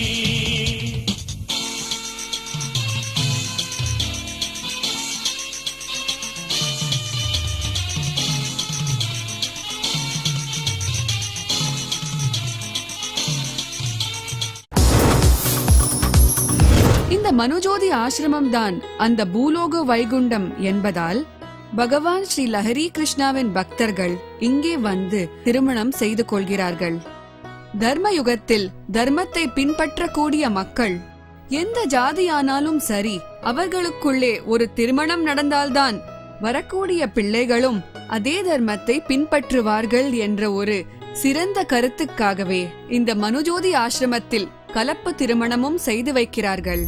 A: இந்த மனுஜோதி ஆசிரமம் தான் அந்த பூலோக வைகுண்டம் என்பதால் பகவான் ஸ்ரீ லஹரி கிருஷ்ணாவின் பக்தர்கள் இங்கே வந்து திருமணம் செய்து கொள்கிறார்கள் தர்ம யுகத்தில் தர்மத்தை பின்பற்றக்கூடிய மக்கள் எந்த ஜாதியானாலும் சரி அவர்களுக்குள்ளே ஒரு திருமணம் நடந்தால்தான் வரக்கூடிய பிள்ளைகளும் அதே தர்மத்தை பின்பற்றுவார்கள் என்ற ஒரு சிறந்த கருத்துக்காகவே இந்த மனுஜோதி ஆசிரமத்தில் கலப்பு திருமணமும் செய்து வைக்கிறார்கள்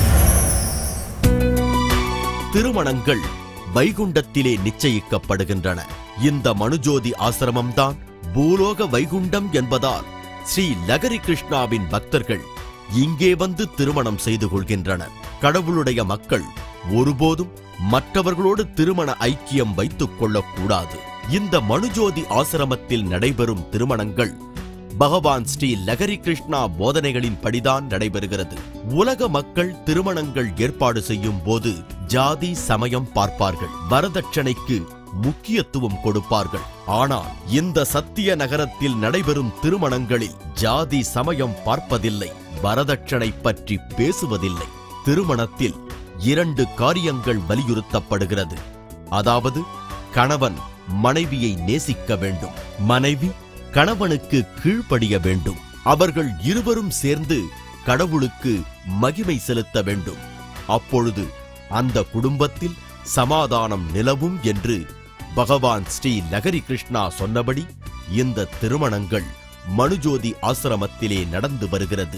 C: திருமணங்கள் வைகுண்டத்திலே நிச்சயிக்கப்படுகின்றன இந்த மனுஜோதி ஆசிரமம்தான் பூலோக வைகுண்டம் என்பதால் ஸ்ரீ லகரி கிருஷ்ணாவின் பக்தர்கள் இங்கே வந்து திருமணம் செய்து கொள்கின்றனர் கடவுளுடைய மக்கள் ஒருபோதும் மற்றவர்களோடு திருமண ஐக்கியம் வைத்துக் கொள்ளக்கூடாது இந்த மனுஜோதி ஆசிரமத்தில் நடைபெறும் திருமணங்கள் பகவான் ஸ்ரீ லகரி கிருஷ்ணா போதனைகளின் படிதான் நடைபெறுகிறது உலக மக்கள் திருமணங்கள் ஏற்பாடு செய்யும் போது ஜாதி சமயம் பார்ப்பார்கள் வரதட்சணைக்கு முக்கியத்துவம் கொடுப்பார்கள் ஆனால் இந்த சத்திய நகரத்தில் நடைபெறும் திருமணங்களில் ஜாதி சமயம் பார்ப்பதில்லை வரதட்சணை பற்றி பேசுவதில்லை திருமணத்தில் இரண்டு காரியங்கள் வலியுறுத்தப்படுகிறது அதாவது கணவன் மனைவியை நேசிக்க வேண்டும் மனைவி கணவனுக்கு கீழ்ப்படிய வேண்டும் அவர்கள் இருவரும் சேர்ந்து கடவுளுக்கு மகிமை செலுத்த வேண்டும் அப்பொழுது அந்த குடும்பத்தில் சமாதானம் நிலவும் என்று பகவான் ஸ்ரீ லகரி கிருஷ்ணா சொன்னபடி இந்த திருமணங்கள் மனுஜோதி ஆசிரமத்திலே நடந்து வருகிறது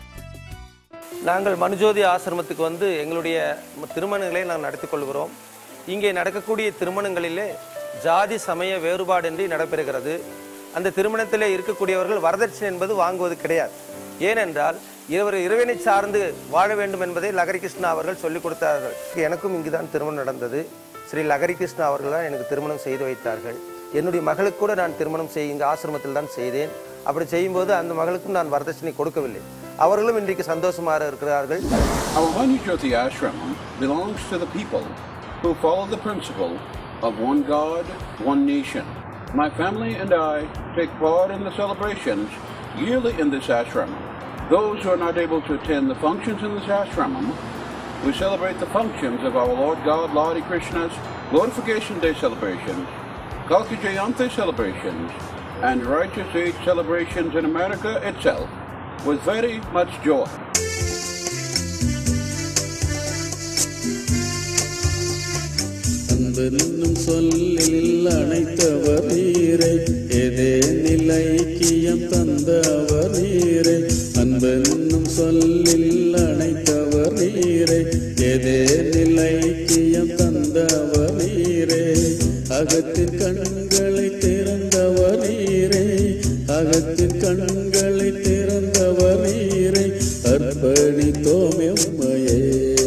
L: நாங்கள் மனுஜோதி ஆசிரமத்துக்கு வந்து எங்களுடைய திருமணங்களை நாங்கள் நடத்தி கொள்கிறோம் இங்கே நடக்கக்கூடிய திருமணங்களிலே ஜாதி சமய வேறுபாடின்றி நடைபெறுகிறது அந்த திருமணத்திலே இருக்கக்கூடியவர்கள் வரதட்சணை என்பது வாங்குவது கிடையாது ஏனென்றால் இவர் இறைவனை சார்ந்து வாழ வேண்டும் என்பதை லகரி கிருஷ்ணா அவர்கள் சொல்லிக் கொடுத்தார்கள் எனக்கும் இங்குதான் திருமணம் நடந்தது ஸ்ரீ லகரி கிருஷ்ணா அவர்கள் தான் எனக்கு திருமணம் செய்து வைத்தார்கள் என்னுடைய மகளுக்கு கூட நான் திருமணம் செய் இங்கே ஆசிரமத்தில் தான் செய்தேன் அப்படி செய்யும்போது அந்த மகளுக்கும் நான் வரதட்சணை கொடுக்கவில்லை அவர்களும் இன்றைக்கு சந்தோஷமாக இருக்கிறார்கள்
M: Our Manujoti ashram belongs to the people who follow the principle of one God, one nation. My family and I take part in the celebrations yearly in this ashram. Those who are not able to attend the functions in this ashram, we celebrate the functions of our Lord God, Lord Krishna's Glorification Day celebrations, Kalki Jayanti celebrations, and Righteous Age celebrations in America itself with very much joy.
B: அன்பென்னும் சொல்லில் அணைத்தவர் நீரை எதே நிலைக்கியம் தந்தவர் நீரை அன்பென்னும் சொல்லில் அணைத்தவர் நீரை எதே நிலைக்கியம் தந்தவர் நீரே அகத்தின் கண்களை திறந்தவர் நீரே அகத்தின் கண்களை திறந்தவர் நீரை அர்ப்பணித்தோம் எம்மையே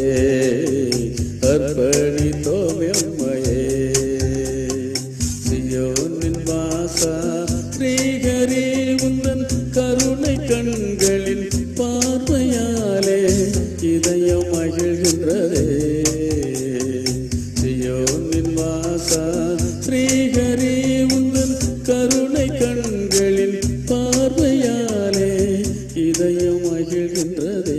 B: அர்ப்பணித்தோம் எம்மையே சியோனின் வாசா ஸ்ரீஹரி உந்தன் கருணை கண்களின் பார்வையாலே இதயம் மகிழ்கின்றதே சியோனின் வாசா ஸ்ரீஹரி உந்தன் கருணை கண்களின் பார்வையாலே இதயம் மகிழ்கின்றதே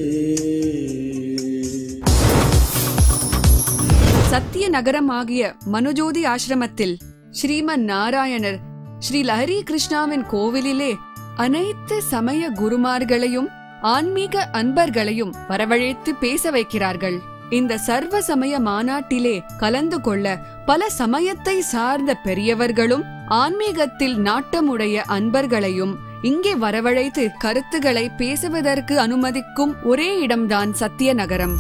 A: சத்திய நகரமாகிய மனுஜோதி ஆசிரமத்தில் ஸ்ரீமன் நாராயணர் ஸ்ரீ லஹரி கிருஷ்ணாவின் கோவிலிலே அனைத்து சமய குருமார்களையும் ஆன்மீக அன்பர்களையும் வரவழைத்து பேச வைக்கிறார்கள் இந்த சர்வ சமய மாநாட்டிலே கலந்து கொள்ள பல சமயத்தை சார்ந்த பெரியவர்களும் ஆன்மீகத்தில் நாட்டமுடைய அன்பர்களையும் இங்கே வரவழைத்து கருத்துக்களை பேசுவதற்கு அனுமதிக்கும் ஒரே இடம்தான் சத்திய நகரம்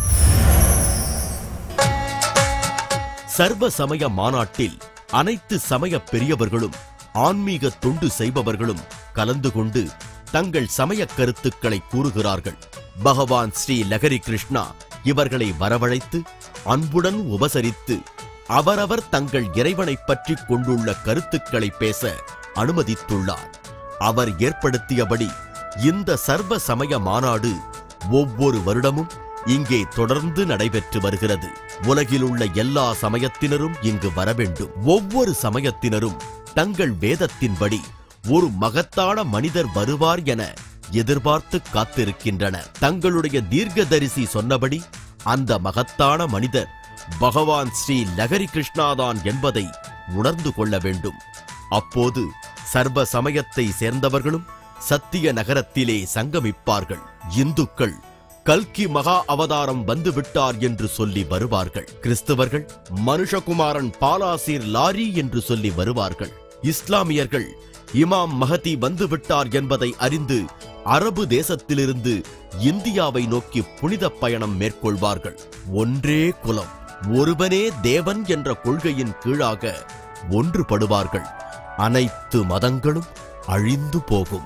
C: சர்வ சமய மாநாட்டில் அனைத்து சமய பெரியவர்களும் ஆன்மீக தொண்டு செய்பவர்களும் கலந்து கொண்டு தங்கள் சமய கருத்துக்களை கூறுகிறார்கள் பகவான் ஸ்ரீ லகரி கிருஷ்ணா இவர்களை வரவழைத்து அன்புடன் உபசரித்து அவரவர் தங்கள் இறைவனைப் பற்றி கொண்டுள்ள கருத்துக்களை பேச அனுமதித்துள்ளார் அவர் ஏற்படுத்தியபடி இந்த சர்வ சமய மாநாடு ஒவ்வொரு வருடமும் இங்கே தொடர்ந்து நடைபெற்று வருகிறது உலகில் உள்ள எல்லா சமயத்தினரும் இங்கு வர வேண்டும் ஒவ்வொரு சமயத்தினரும் தங்கள் வேதத்தின்படி ஒரு மகத்தான மனிதர் வருவார் என எதிர்பார்த்து காத்திருக்கின்றனர் தங்களுடைய தீர்க்கதரிசி சொன்னபடி அந்த மகத்தான மனிதர் பகவான் ஸ்ரீ லகரி கிருஷ்ணாதான் என்பதை உணர்ந்து கொள்ள வேண்டும் அப்போது சர்வ சமயத்தை சேர்ந்தவர்களும் சத்திய நகரத்திலே சங்கமிப்பார்கள் இந்துக்கள் கல்கி மகா அவதாரம் வந்துவிட்டார் என்று சொல்லி வருவார்கள் கிறிஸ்தவர்கள் மனுஷகுமாரன் பாலாசீர் லாரி என்று சொல்லி வருவார்கள் இஸ்லாமியர்கள் இமாம் மஹதி வந்துவிட்டார் என்பதை அறிந்து அரபு தேசத்திலிருந்து இந்தியாவை நோக்கி புனித பயணம் மேற்கொள்வார்கள் ஒன்றே குலம் ஒருவனே தேவன் என்ற கொள்கையின் கீழாக ஒன்றுபடுவார்கள் அனைத்து மதங்களும் அழிந்து போகும்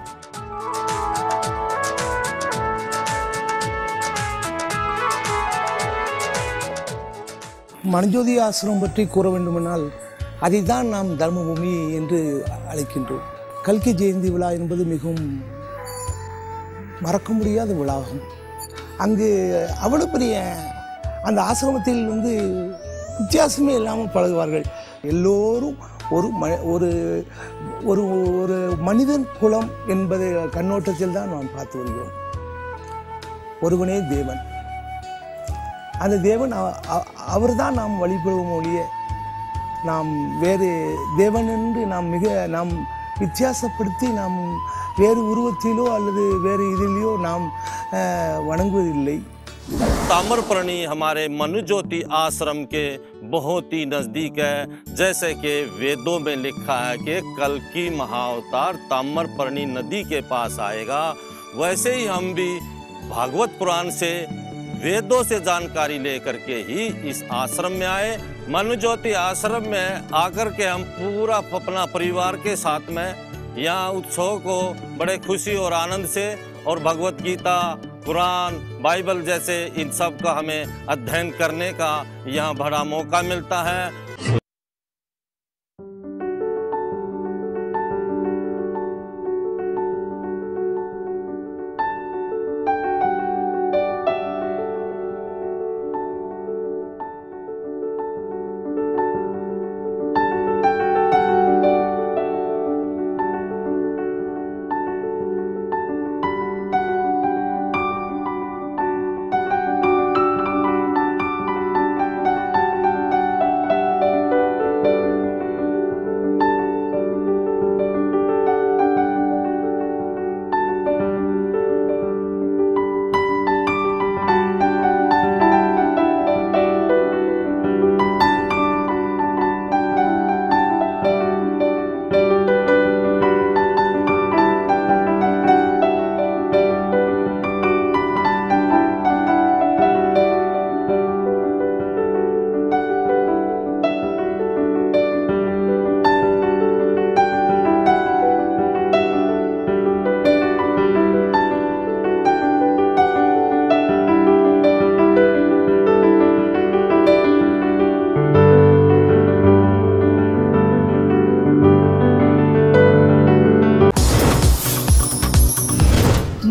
O: மனஜோதி ஆசிரமம் பற்றி கூற வேண்டுமென்றால் அதை தான் நாம் தர்மபூமி என்று அழைக்கின்றோம் கல்கி ஜெயந்தி விழா என்பது மிகவும் மறக்க முடியாத விழாகும் அங்கு அவ்வளோ பெரிய அந்த ஆசிரமத்தில் வந்து வித்தியாசமே இல்லாமல் பழகுவார்கள் எல்லோரும் ஒரு ம ஒரு ஒரு ஒரு மனிதன் குலம் என்பதை கண்ணோட்டத்தில் தான் நாம் பார்த்து வருகிறோம் ஒருவனே தேவன் அந்த தேவன் அவர் தான் நாம் வழிபடுவோம் ஒழிய நாம் வேறு தேவன் என்று நாம் மிக நாம் வித்தியாசப்படுத்தி நாம் வேறு உருவத்திலோ அல்லது வேறு இதிலேயோ நாம் அஹ், வணங்குவதில்லை
L: ताम्रपर्णी हमारे मनुज्योति आश्रम के बहुत ही नज़दीक है जैसे कि वेदों में लिखा है कि कल की महाअवतार ताम्रपर्णी नदी के पास आएगा वैसे ही हम भी भागवत पुराण से वेदों से जानकारी लेकर के ही इस आश्रम में आए मनुज्योति आश्रम में आकर के हम पूरा अपना परिवार के साथ में यहाँ उत्सव को बड़े खुशी और आनंद से और भगवत गीता कुरान बाइबल जैसे इन सब का हमें अध्ययन करने का यहाँ बड़ा मौका मिलता है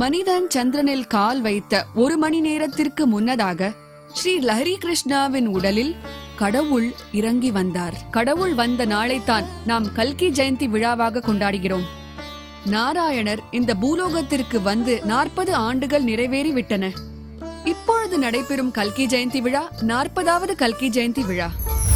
A: மனிதன் சந்திரனில் கால் வைத்த ஒரு மணி நேரத்திற்கு முன்னதாக ஸ்ரீ லஹரி கிருஷ்ணாவின் உடலில் கடவுள் இறங்கி வந்தார் கடவுள் வந்த நாளைத்தான் நாம் கல்கி ஜெயந்தி விழாவாக கொண்டாடுகிறோம் நாராயணர் இந்த பூலோகத்திற்கு வந்து நாற்பது ஆண்டுகள் நிறைவேறிவிட்டன இப்பொழுது நடைபெறும் கல்கி ஜெயந்தி விழா நாற்பதாவது கல்கி ஜெயந்தி விழா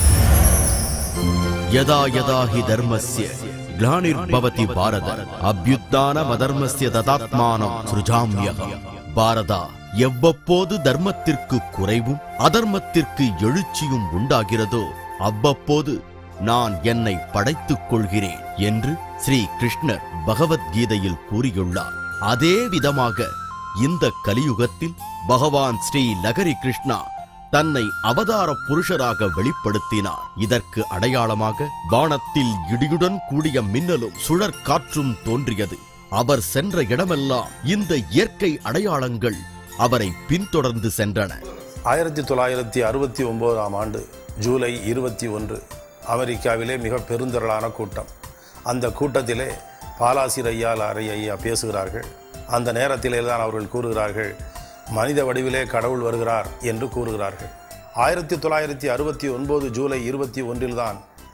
C: यदा यदा हि धर्मस्य ग्लानिर्भवति भारत அபியுத்தானமதர்மஸ்ய ததாத்மானம் சுஜாமியகம் பாரதா எவ்வப்போது தர்மத்திற்கு குறைவும் அதர்மத்திற்கு எழுச்சியும் உண்டாகிறதோ அவ்வப்போது நான் என்னை படைத்துக் கொள்கிறேன் என்று ஸ்ரீ கிருஷ்ணர் பகவத்கீதையில் கூறியுள்ளார் அதே விதமாக இந்த கலியுகத்தில் பகவான் ஸ்ரீ லகரி கிருஷ்ணா தன்னை அவதார புருஷராக வெளிப்படுத்தினார் இதற்கு அடையாளமாக வானத்தில் இடியுடன் கூடிய மின்னலும் சுழற் காற்றும் தோன்றியது அவர் சென்ற இடமெல்லாம் இந்த இயற்கை அடையாளங்கள் அவரை பின்தொடர்ந்து சென்றன
F: ஆயிரத்தி தொள்ளாயிரத்தி அறுபத்தி ஒம்போதாம் ஆண்டு ஜூலை இருபத்தி ஒன்று அமெரிக்காவிலே மிக பெருந்திரளான கூட்டம் அந்த கூட்டத்திலே பாலாசிர் ஐயா லாரி ஐயா பேசுகிறார்கள் அந்த நேரத்திலே தான் அவர்கள் கூறுகிறார்கள் மனித வடிவிலே கடவுள் வருகிறார் என்று கூறுகிறார்கள் ஆயிரத்தி தொள்ளாயிரத்தி அறுபத்தி ஒன்பது ஜூலை இருபத்தி ஒன்றில்தான்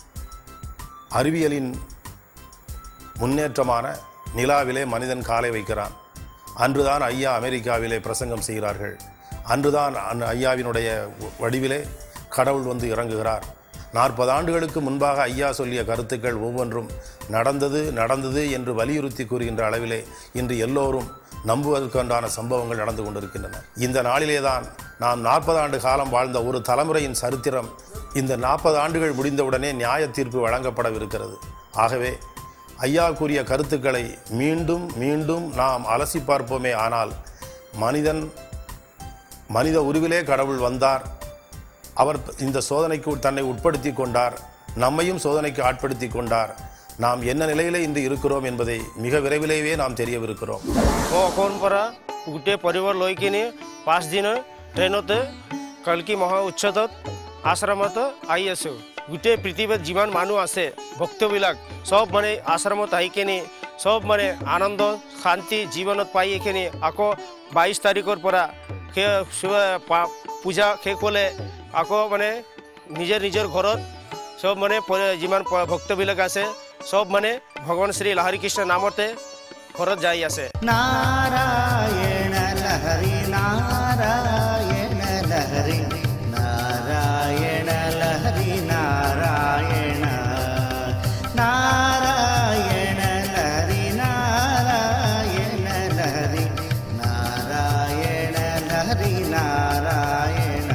F: அறிவியலின் முன்னேற்றமான நிலாவிலே மனிதன் காலை வைக்கிறான் அன்றுதான் ஐயா அமெரிக்காவிலே பிரசங்கம் செய்கிறார்கள் அன்றுதான் அந்த ஐயாவினுடைய வடிவிலே கடவுள் வந்து இறங்குகிறார் நாற்பது ஆண்டுகளுக்கு முன்பாக ஐயா சொல்லிய கருத்துக்கள் ஒவ்வொன்றும் நடந்தது நடந்தது என்று வலியுறுத்தி கூறுகின்ற அளவிலே இன்று எல்லோரும் நம்புவதற்குண்டான சம்பவங்கள் நடந்து கொண்டிருக்கின்றன இந்த நாளிலே தான் நாம் நாற்பது ஆண்டு காலம் வாழ்ந்த ஒரு தலைமுறையின் சரித்திரம் இந்த நாற்பது ஆண்டுகள் முடிந்தவுடனே நியாய தீர்ப்பு வழங்கப்படவிருக்கிறது ஆகவே ஐயா கூறிய கருத்துக்களை மீண்டும் மீண்டும் நாம் அலசி பார்ப்போமே ஆனால் மனிதன் மனித உருவிலே கடவுள் வந்தார் அவர் இந்த சோதனைக்கு தன்னை உட்படுத்தி கொண்டார் நம்மையும் சோதனைக்கு ஆட்படுத்தி கொண்டார் நாம் என்ன நிலையிலே இன்று இருக்கிறோம் என்பதை மிக விரைவிலேயே நாம் தெரியவிருக்கிறோம்
P: মই অসমৰ পৰা গোটেই পৰিবাৰ লৈ কিনি পাঁচদিন ট্ৰেইনতে কল্কি মহা উচ্ছেদত আশ্ৰমত আহি আছোঁ গোটেই পৃথিৱীত যিমান মানুহ আছে ভক্তবিলাক চব মানে আশ্ৰমত আহি কিনি চব মানে আনন্দ শান্তি জীৱনত পাই এইখিনি আকৌ বাইছ তাৰিখৰ পৰা সেই সু- পা- পূজা শেষ হ'লে আকৌ মানে নিজৰ নিজৰ ঘৰত চব মানে পৰি- যিমান প- ভক্তবিলাক আছে চব মানে ভগৱান শ্ৰী লাহৰি কৃষ্ণ নামতে ঘৰত যাই আছে
R: നാരായണ ലഹരി നാരായണ ലഹരി നാരായണ ലഹരി നാരായണ നാരായണ ലഹരി നാരായണ ലഹരി നാരായണ ലഹരി നാരായണ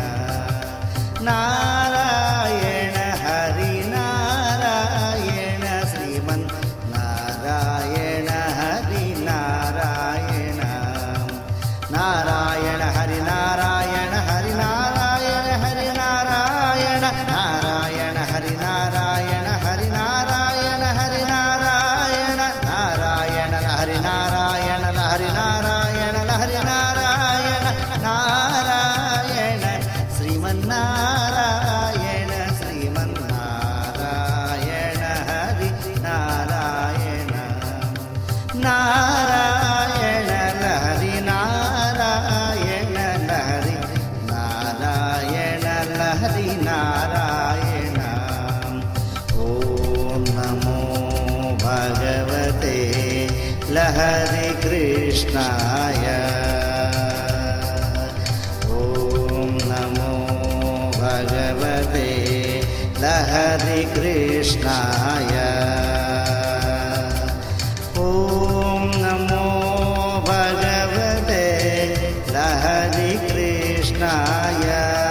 R: നാരായണ ഹരി നാരായണ ശ്രീമൻ നാരായണ ഹരി നാരായണ നാരായണ ഹരി നാരായണ ഹരി നാരായണ ഹരി നാരായണ നാരായണ ഹരി നാരായണ ഹരി നാരായണ ഹരി നാരായണ നാരായണ ഹരി നാരായണ ഹരി നാരായണ ഹരി നാരായണ നാരായണ ശ്രീമന്നാരായണ ശ്രീമന്നാരായണ ഹരി നാരായണ നാരായണ ലഹരി നാരായണ ലഹരി നാരായണ ലഹരി നാരായണ ഓം നമോ ഭഗവതേ ലഹരി കൃഷ്ണായ ഓം നമോ ഭഗവതേ ലഹരി കൃഷ്ണായ ഓം നമോ ഭഗവതേ ലഹരി കൃഷ്ണായ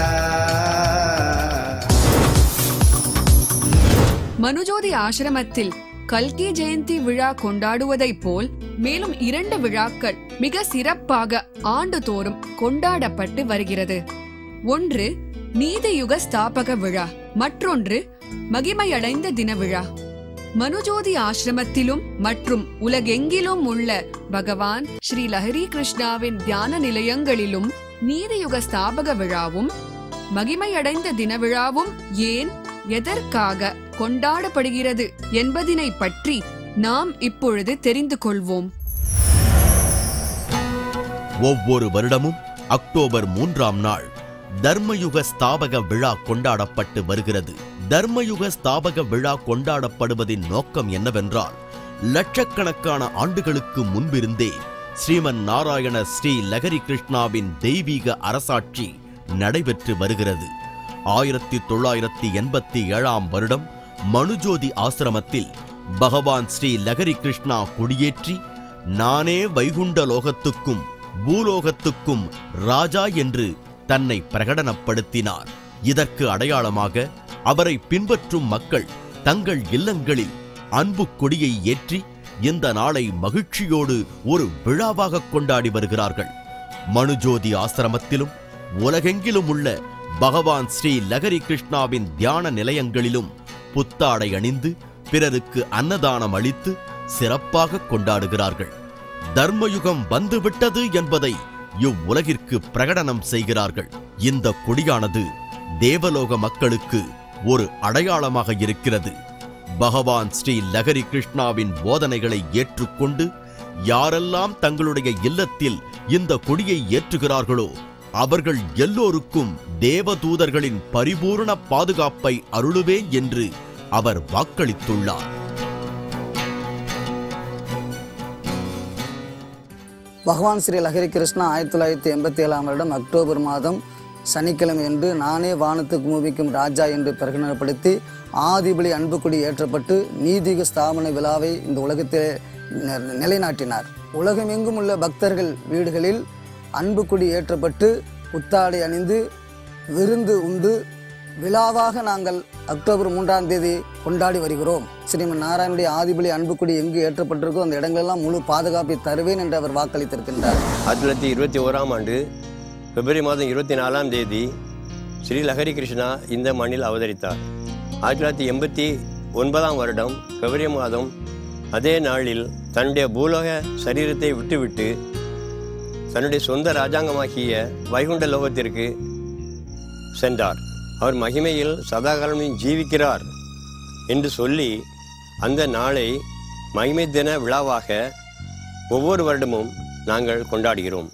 A: மனுஜோதி ஆசிரமத்தில் கல்கி ஜெயந்தி விழா கொண்டாடுவதைப் போல் மேலும் இரண்டு விழாக்கள் மிக சிறப்பாக ஆண்டுதோறும் கொண்டாடப்பட்டு வருகிறது ஒன்று நீதியுக ஸ்தாபக விழா மற்றொன்று மகிமையடைந்த தின விழா மனுஜோதி ஆசிரமத்திலும் மற்றும் உலகெங்கிலும் உள்ள பகவான் ஸ்ரீ லஹரி கிருஷ்ணாவின் தியான நிலையங்களிலும் நீதியுக ஸ்தாபக விழாவும் மகிமையடைந்த தின விழாவும் ஏன் எதற்காக கொண்டாடப்படுகிறது என்பதினை பற்றி நாம் இப்பொழுது தெரிந்து கொள்வோம்
C: ஒவ்வொரு வருடமும் அக்டோபர் மூன்றாம் நாள் தர்மயுக ஸ்தாபக விழா கொண்டாடப்பட்டு வருகிறது தர்மயுக ஸ்தாபக விழா கொண்டாடப்படுவதின் நோக்கம் என்னவென்றால் லட்சக்கணக்கான ஆண்டுகளுக்கு முன்பிருந்தே ஸ்ரீமன் நாராயண ஸ்ரீ லகரி கிருஷ்ணாவின் தெய்வீக அரசாட்சி நடைபெற்று வருகிறது ஆயிரத்தி தொள்ளாயிரத்தி எண்பத்தி ஏழாம் வருடம் மனுஜோதி ஆசிரமத்தில் பகவான் ஸ்ரீ லகரி கிருஷ்ணா குடியேற்றி நானே வைகுண்ட லோகத்துக்கும் பூலோகத்துக்கும் ராஜா என்று தன்னை பிரகடனப்படுத்தினார் இதற்கு அடையாளமாக அவரை பின்பற்றும் மக்கள் தங்கள் இல்லங்களில் அன்பு கொடியை ஏற்றி இந்த நாளை மகிழ்ச்சியோடு ஒரு விழாவாக கொண்டாடி வருகிறார்கள் மனுஜோதி ஆசிரமத்திலும் உலகெங்கிலும் உள்ள பகவான் ஸ்ரீ லகரி கிருஷ்ணாவின் தியான நிலையங்களிலும் புத்தாடை அணிந்து பிறருக்கு அன்னதானம் அளித்து சிறப்பாக கொண்டாடுகிறார்கள் தர்மயுகம் வந்துவிட்டது என்பதை இவ்வுலகிற்கு பிரகடனம் செய்கிறார்கள் இந்த கொடியானது தேவலோக மக்களுக்கு ஒரு அடையாளமாக இருக்கிறது பகவான் ஸ்ரீ லகரி கிருஷ்ணாவின் போதனைகளை ஏற்றுக்கொண்டு யாரெல்லாம் தங்களுடைய இல்லத்தில் இந்த கொடியை ஏற்றுகிறார்களோ அவர்கள் எல்லோருக்கும் தேவதூதர்களின் பரிபூரண பாதுகாப்பை அருளுவேன் என்று அவர் வாக்களித்துள்ளார்
S: பகவான் ஸ்ரீ லஹரி கிருஷ்ணா ஆயிரத்தி தொள்ளாயிரத்தி எண்பத்தி ஏழாம் வருடம் அக்டோபர் மாதம் சனிக்கிழமை என்று நானே வானத்துக்கு மூவிக்கும் ராஜா என்று பிரகடனப்படுத்தி ஆதிபலி அன்புக்குடி ஏற்றப்பட்டு நீதிக ஸ்தாபன விழாவை இந்த உலகத்திலே நி- நிலைநாட்டினார் உலகமெங்கும் உள்ள பக்தர்கள் வீடுகளில் அன்புக்குடி ஏற்றப்பட்டு புத்தாடை அணிந்து விருந்து உண்டு விழாவாக நாங்கள் அக்டோபர் மூன்றாம் தேதி கொண்டாடி வருகிறோம் ஸ்ரீமன் நாராயணுடைய ஆதிபலி அன்புக்குடி எங்கு ஏற்றப்பட்டிருக்கோ அந்த இடங்களெல்லாம் முழு பாதுகாப்பை தருவேன் என்று அவர் வாக்களித்திருக்கின்றார்
T: ஆயிரத்தி தொள்ளாயிரத்தி இருபத்தி ஓராம் ஆண்டு பிப்ரவரி மாதம் இருபத்தி நாலாம் தேதி ஸ்ரீ லஹரி கிருஷ்ணா இந்த மண்ணில் அவதரித்தார் ஆயிரத்தி தொள்ளாயிரத்தி எண்பத்தி ஒன்பதாம் வருடம் பிப்ரவரி மாதம் அதே நாளில் தன்னுடைய பூலோக சரீரத்தை விட்டுவிட்டு தன்னுடைய சொந்த ராஜாங்கமாகிய வைகுண்ட லோகத்திற்கு சென்றார் அவர் மகிமையில் சதாகாலமும் ஜீவிக்கிறார் என்று சொல்லி அந்த நாளை மகிமை தின விழாவாக ஒவ்வொரு வருடமும் நாங்கள் கொண்டாடுகிறோம்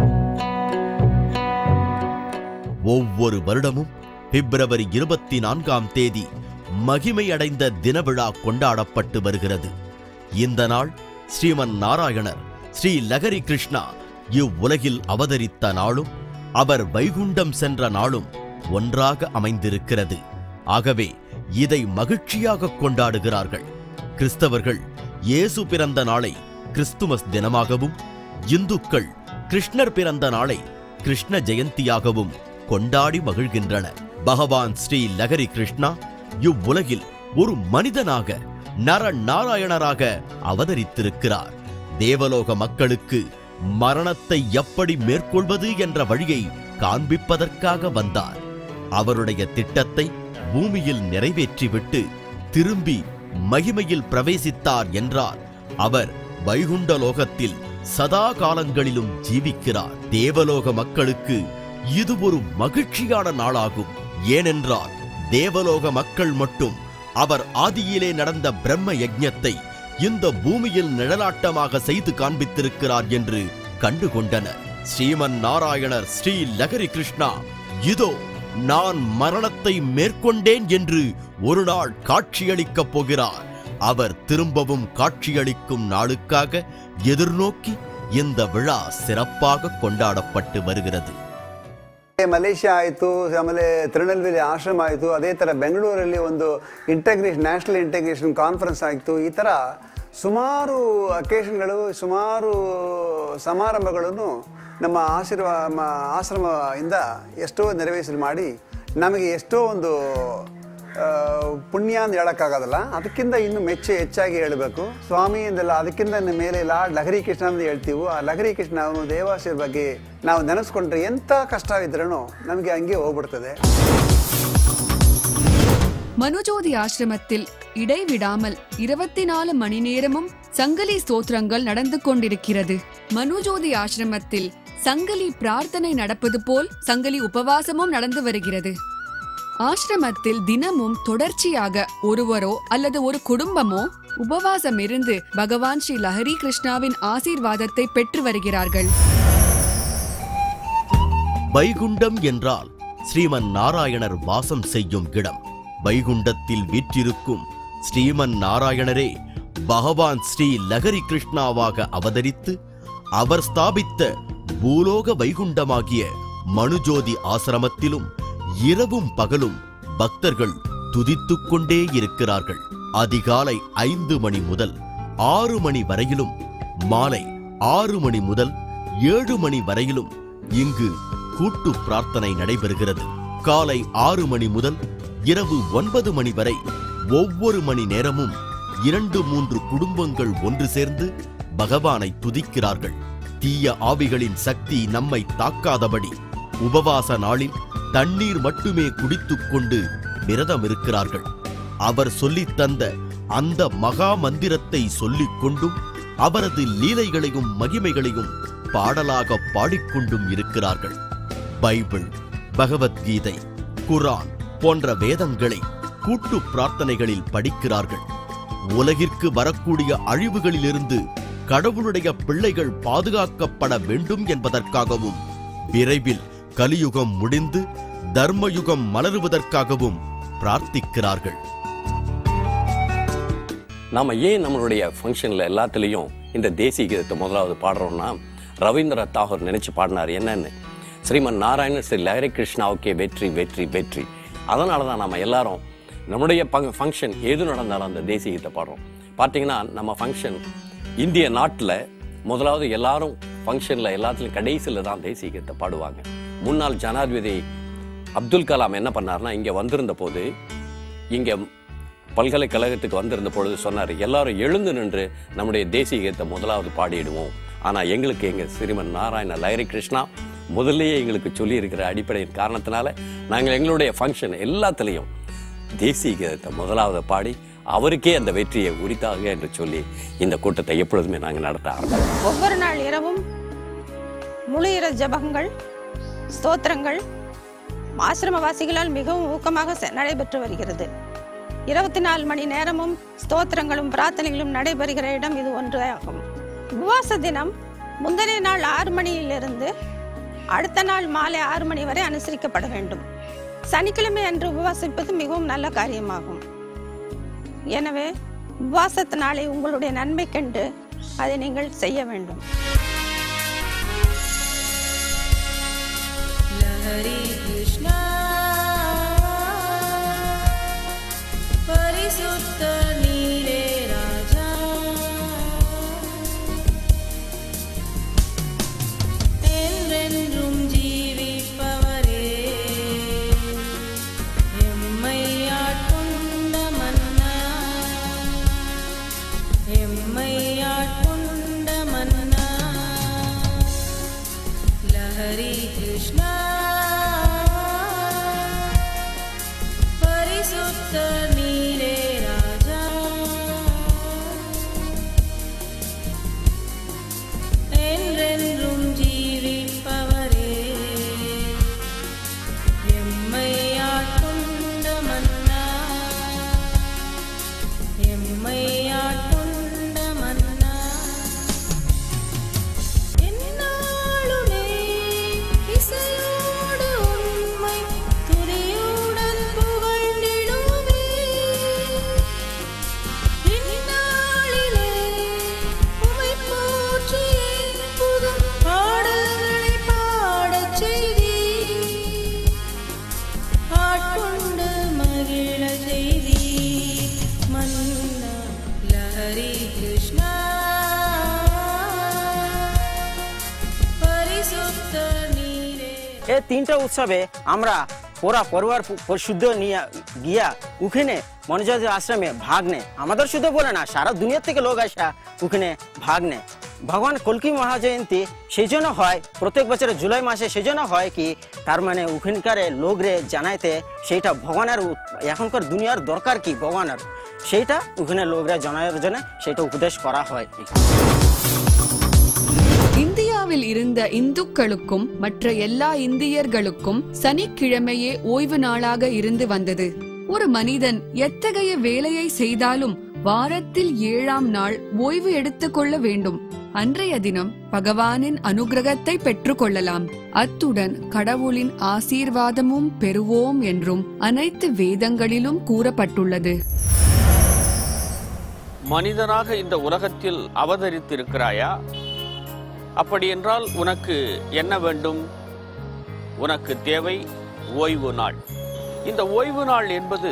C: ஒவ்வொரு வருடமும் பிப்ரவரி இருபத்தி நான்காம் தேதி மகிமையடைந்த தினவிழா கொண்டாடப்பட்டு வருகிறது இந்த நாள் ஸ்ரீமன் நாராயணர் ஸ்ரீ லகரி கிருஷ்ணா இவ்வுலகில் அவதரித்த நாளும் அவர் வைகுண்டம் சென்ற நாளும் ஒன்றாக அமைந்திருக்கிறது ஆகவே இதை மகிழ்ச்சியாக கொண்டாடுகிறார்கள் கிறிஸ்தவர்கள் இயேசு பிறந்த நாளை கிறிஸ்துமஸ் தினமாகவும் இந்துக்கள் கிருஷ்ணர் பிறந்த நாளை கிருஷ்ண ஜெயந்தியாகவும் கொண்டாடி மகிழ்கின்றனர் பகவான் ஸ்ரீ லகரி கிருஷ்ணா இவ்வுலகில் ஒரு மனிதனாக நர நாராயணராக அவதரித்திருக்கிறார் தேவலோக மக்களுக்கு மரணத்தை எப்படி மேற்கொள்வது என்ற வழியை காண்பிப்பதற்காக வந்தார் அவருடைய திட்டத்தை பூமியில் நிறைவேற்றிவிட்டு திரும்பி மகிமையில் பிரவேசித்தார் என்றார் அவர் வைகுண்ட லோகத்தில் சதா காலங்களிலும் ஜீவிக்கிறார் தேவலோக மக்களுக்கு இது ஒரு மகிழ்ச்சியான நாளாகும் ஏனென்றால் தேவலோக மக்கள் மட்டும் அவர் ஆதியிலே நடந்த பிரம்ம யஜ்ஞத்தை இந்த பூமியில் நிழலாட்டமாக செய்து காண்பித்திருக்கிறார் என்று கண்டுகொண்டனர் ஸ்ரீமன் நாராயணர் ஸ்ரீ லகரி கிருஷ்ணா இதோ நான் மரணத்தை மேற்கொண்டேன் என்று ஒரு நாள் காட்சியளிக்கப் போகிறார் அவர் திரும்பவும் காட்சியளிக்கும் நாளுக்காக எதிர்நோக்கி இந்த விழா சிறப்பாக கொண்டாடப்பட்டு வருகிறது
U: ಮಲೇಷ್ಯಾ ಆಯಿತು ಆಮೇಲೆ ತಿರುನೆಲ್ವೇಲಿ ಆಶ್ರಮ ಆಯಿತು ಅದೇ ಥರ ಬೆಂಗಳೂರಲ್ಲಿ ಒಂದು ಇಂಟಗ್ರೇಷನ್ ನ್ಯಾಷನಲ್ ಇಂಟಗ್ರೇಷನ್ ಕಾನ್ಫರೆನ್ಸ್ ಆಯಿತು ಈ ಥರ ಸುಮಾರು ಅಕೇಶನ್ಗಳು ಸುಮಾರು ಸಮಾರಂಭಗಳನ್ನು ನಮ್ಮ ಆಶೀರ್ವಾ ಮ- ಆಶ್ರಮದಿಂದ ಎಷ್ಟೋ ನೆರವೇರಿಸಲು ಮಾಡಿ ನಮಗೆ ಎಷ್ಟೋ ಒಂದು ಆ, ಪುಣ್ಯ ಅಂತ ಹೇಳೋಕ್ಕಾಗೋದಲ್ಲ ಅದಕ್ಕಿಂತ ಇನ್ನು ಮೆಚ್ಚು ಹೆಚ್ಚಾಗಿ ಹೇಳಬೇಕು ಸ್ವಾಮಿ ಎಂದೆಲ್ಲ ಅದಕ್ಕಿಂತ ಇನ್ನು ಮೇಲೆ ಲಾರ್ಡ್ ಲಹರಿ ಕೃಷ್ಣ ಅಂತ ಹೇಳ್ತೀವಿ ಆ ಲಹರಿ ಕೃಷ್ಣ ಅವನು ದೇವಾಸಿರ ಬಗ್ಗೆ ನಾವು ನೆನೆಸ್ಕೊಂಡ್ರೆ ಎಂಥ ಕಷ್ಟ ಇದ್ರೂ ನಮಗೆ ಹಂಗೆ ಹೋಗ್ಬಿಡ್ತದೆ
A: மனுஜோதி ஆசிரமத்தில் இடைவிடாமல் இருபத்தி நாலு மணி நேரமும் சங்கலி ஸ்தோத்திரங்கள் நடந்து கொண்டிருக்கிறது மனுஜோதி ஆசிரமத்தில் சங்கலி பிரார்த்தனை நடப்பது போல் சங்கலி உபவாசமும் நடந்து வருகிறது ஆசிரமத்தில் தினமும் தொடர்ச்சியாக ஒருவரோ அல்லது ஒரு குடும்பமோ உபவாசம் இருந்து பகவான் ஸ்ரீ லஹரி கிருஷ்ணாவின் ஆசீர்வாதத்தை பெற்று வருகிறார்கள்
C: வைகுண்டம் என்றால் ஸ்ரீமன் நாராயணர் வாசம் செய்யும் இடம் வைகுண்டத்தில் வீற்றிருக்கும் ஸ்ரீமன் நாராயணரே பகவான் ஸ்ரீ லகரி கிருஷ்ணாவாக அவதரித்து அவர் ஸ்தாபித்த பூலோக வைகுண்டமாகிய மனுஜோதி ஆசிரமத்திலும் இரவும் பகலும் பக்தர்கள் துதித்துக் கொண்டே இருக்கிறார்கள் அதிகாலை ஐந்து மணி முதல் ஆறு மணி வரையிலும் மாலை ஆறு மணி முதல் ஏழு மணி வரையிலும் இங்கு கூட்டு பிரார்த்தனை நடைபெறுகிறது காலை ஆறு மணி முதல் இரவு ஒன்பது மணி வரை ஒவ்வொரு மணி நேரமும் இரண்டு மூன்று குடும்பங்கள் ஒன்று சேர்ந்து பகவானை துதிக்கிறார்கள் தீய ஆவிகளின் சக்தி நம்மை தாக்காதபடி உபவாச நாளில் தண்ணீர் மட்டுமே குடித்துக் கொண்டு விரதம் இருக்கிறார்கள் அவர் சொல்லித் தந்த அந்த மகா மந்திரத்தை சொல்லிக் கொண்டும் அவரது லீலைகளையும் மகிமைகளையும் பாடலாக பாடிக்கொண்டும் இருக்கிறார்கள் பைபிள் பகவத்கீதை குரான் போன்ற வேதங்களை கூட்டு பிரார்த்தனைகளில் படிக்கிறார்கள் உலகிற்கு வரக்கூடிய அழிவுகளிலிருந்து கடவுளுடைய பிள்ளைகள் பாதுகாக்கப்பட வேண்டும் என்பதற்காகவும் விரைவில் கலியுகம் முடிந்து தர்மயுகம் மலருவதற்காகவும் பிரார்த்திக்கிறார்கள்
D: நாம ஏன் நம்மளுடைய ஃபங்க்ஷனில் எல்லாத்துலேயும் இந்த தேசிய கீதத்தை முதலாவது பாடுறோம்னா ரவீந்திர தாகூர் நினைச்சு பாடினார் என்னன்னு ஸ்ரீமன் நாராயண ஸ்ரீ லஹரி கிருஷ்ணாவுக்கே வெற்றி வெற்றி வெற்றி அதனால தான் நம்ம எல்லாரும் நம்முடைய ஃபங்க்ஷன் எது நடந்தாலும் அந்த தேசிய கீதத்தை பாடுறோம் பார்த்தீங்கன்னா நம்ம ஃபங்க்ஷன் இந்திய நாட்டில் முதலாவது எல்லாரும் ஃபங்க்ஷனில் எல்லாத்துலையும் கடைசியில் தான் தேசிய கீதத்தை பாடுவாங்க முன்னாள் ஜனாதிபதி அப்துல் கலாம் என்ன பண்ணார்னா இங்கே வந்திருந்த போது இங்கே பல்கலைக்கழகத்துக்கு வந்திருந்த பொழுது சொன்னார் எல்லாரும் எழுந்து நின்று நம்முடைய தேசிய கீதத்தை முதலாவது பாடிடுவோம் ஆனால் எங்களுக்கு எங்கள் ஸ்ரீமன் நாராயண லஹரி கிருஷ்ணா முதல்லயே எங்களுக்கு சொல்லியிருக்கிற அடிப்படையின் காரணத்தினால நாங்கள் எங்களுடைய ஃபங்க்ஷன் எல்லாத்துலேயும் தேசிய கீதத்தை முதலாவது பாடி அவருக்கே அந்த வெற்றியை உரித்தாக என்று சொல்லி இந்த கூட்டத்தை எப்பொழுதுமே நாங்கள் நடத்த ஆரம்பித்தோம்
E: ஒவ்வொரு நாள் இரவும் முழு இர ஜபங்கள் ஸ்தோத்திரங்கள் ஆசிரமவாசிகளால் மிகவும் ஊக்கமாக செ- நடைபெற்று வருகிறது இருபத்தி நாலு மணி நேரமும் ஸ்தோத்திரங்களும் பிரார்த்தனைகளும் நடைபெறுகிற இடம் இது ஒன்று ஆகும் உபவாச தினம் முந்தைய நாள் ஆறு மணியிலிருந்து அடுத்த நாள் மாலை ஆறு மணி வரை அனுசரிக்கப்பட வேண்டும் சனிக்கிழமை அன்று உபவாசிப்பது மிகவும் நல்ல காரியமாகும் எனவே உபவாசத்து நாளை உங்களுடைய நன்மை கண்டு அதை நீங்கள் செய்ய வேண்டும்
Q: लहरी कृष्णा परिसुप्त नीले राजा என்றென்றும் ஜீவிப்பவரே எம்மை ஆட்கொண்ட மன்னா எம்மை ஆட்கொண்ட மன்னா लहरी कृष्णा परिसुप्त नीले राजा என்றென்றும் ஜீவிப்பவரே எம்மை ஆட்கொண்ட மன்னா எம்மை ஆட்கொண்ட மன்னா என்னாலுமே இசையோடு உண்மை துதியுடன் புகழ்ந்திடுவே இந்நாளிலே உம்மை போற்றியே புது பாடல்களை பாடச் செய்தீர். ஆட்கொண்டு மகிழ செய்தீர். மன்னா லஹரி கிருஷ்ணா পরিশুদ্ধ নীরে
G: এই তিনটা উৎসবে আমরা পুরা পরিবার পু- শুদ্ধ নিয়ে গিয়া ওখানে মনোজাতি আশ্রমে ভাগ নেয় আমাদের শুধু বলে না সারা দুনিয়ার থেকে লোক আসা ওখানে ভাগ নেয় ভগবান কলকি মহাজয়ন্তী সেই জন্য হয় প্রত্যেক বছরে জুলাই মাসে সেই জন্য হয় কি তার মানে ওখানকার লোকরে জানাইতে সেইটা ভগবানের উ- এখনকার দুনিয়ার দরকার কি ভগবানের সেইটা ওখানে লোকরা জানার জন্য সেটা উপদেশ করা হয়
A: இந்தியாவில் இருந்த இந்துக்களுக்கும் மற்ற எல்லா இந்தியர்களுக்கும் சனிக்கிழமையே ஓய்வு நாளாக இருந்து வந்தது ஒரு மனிதன் எத்தகைய வேலையை செய்தாலும் வாரத்தில் ஏழாம் நாள் ஓய்வு எடுத்துக்கொள்ள வேண்டும் அன்றைய தினம் பகவானின் அனுகிரகத்தை பெற்றுக்கொள்ளலாம் அத்துடன் கடவுளின் ஆசீர்வாதமும் பெறுவோம் என்றும் அனைத்து வேதங்களிலும் கூறப்பட்டுள்ளது
H: மனிதனாக இந்த உலகத்தில் அவதரித்திருக்கிறாயா அப்படியென்றால் உனக்கு என்ன வேண்டும் உனக்கு தேவை ஓய்வு நாள் இந்த ஓய்வு நாள் என்பது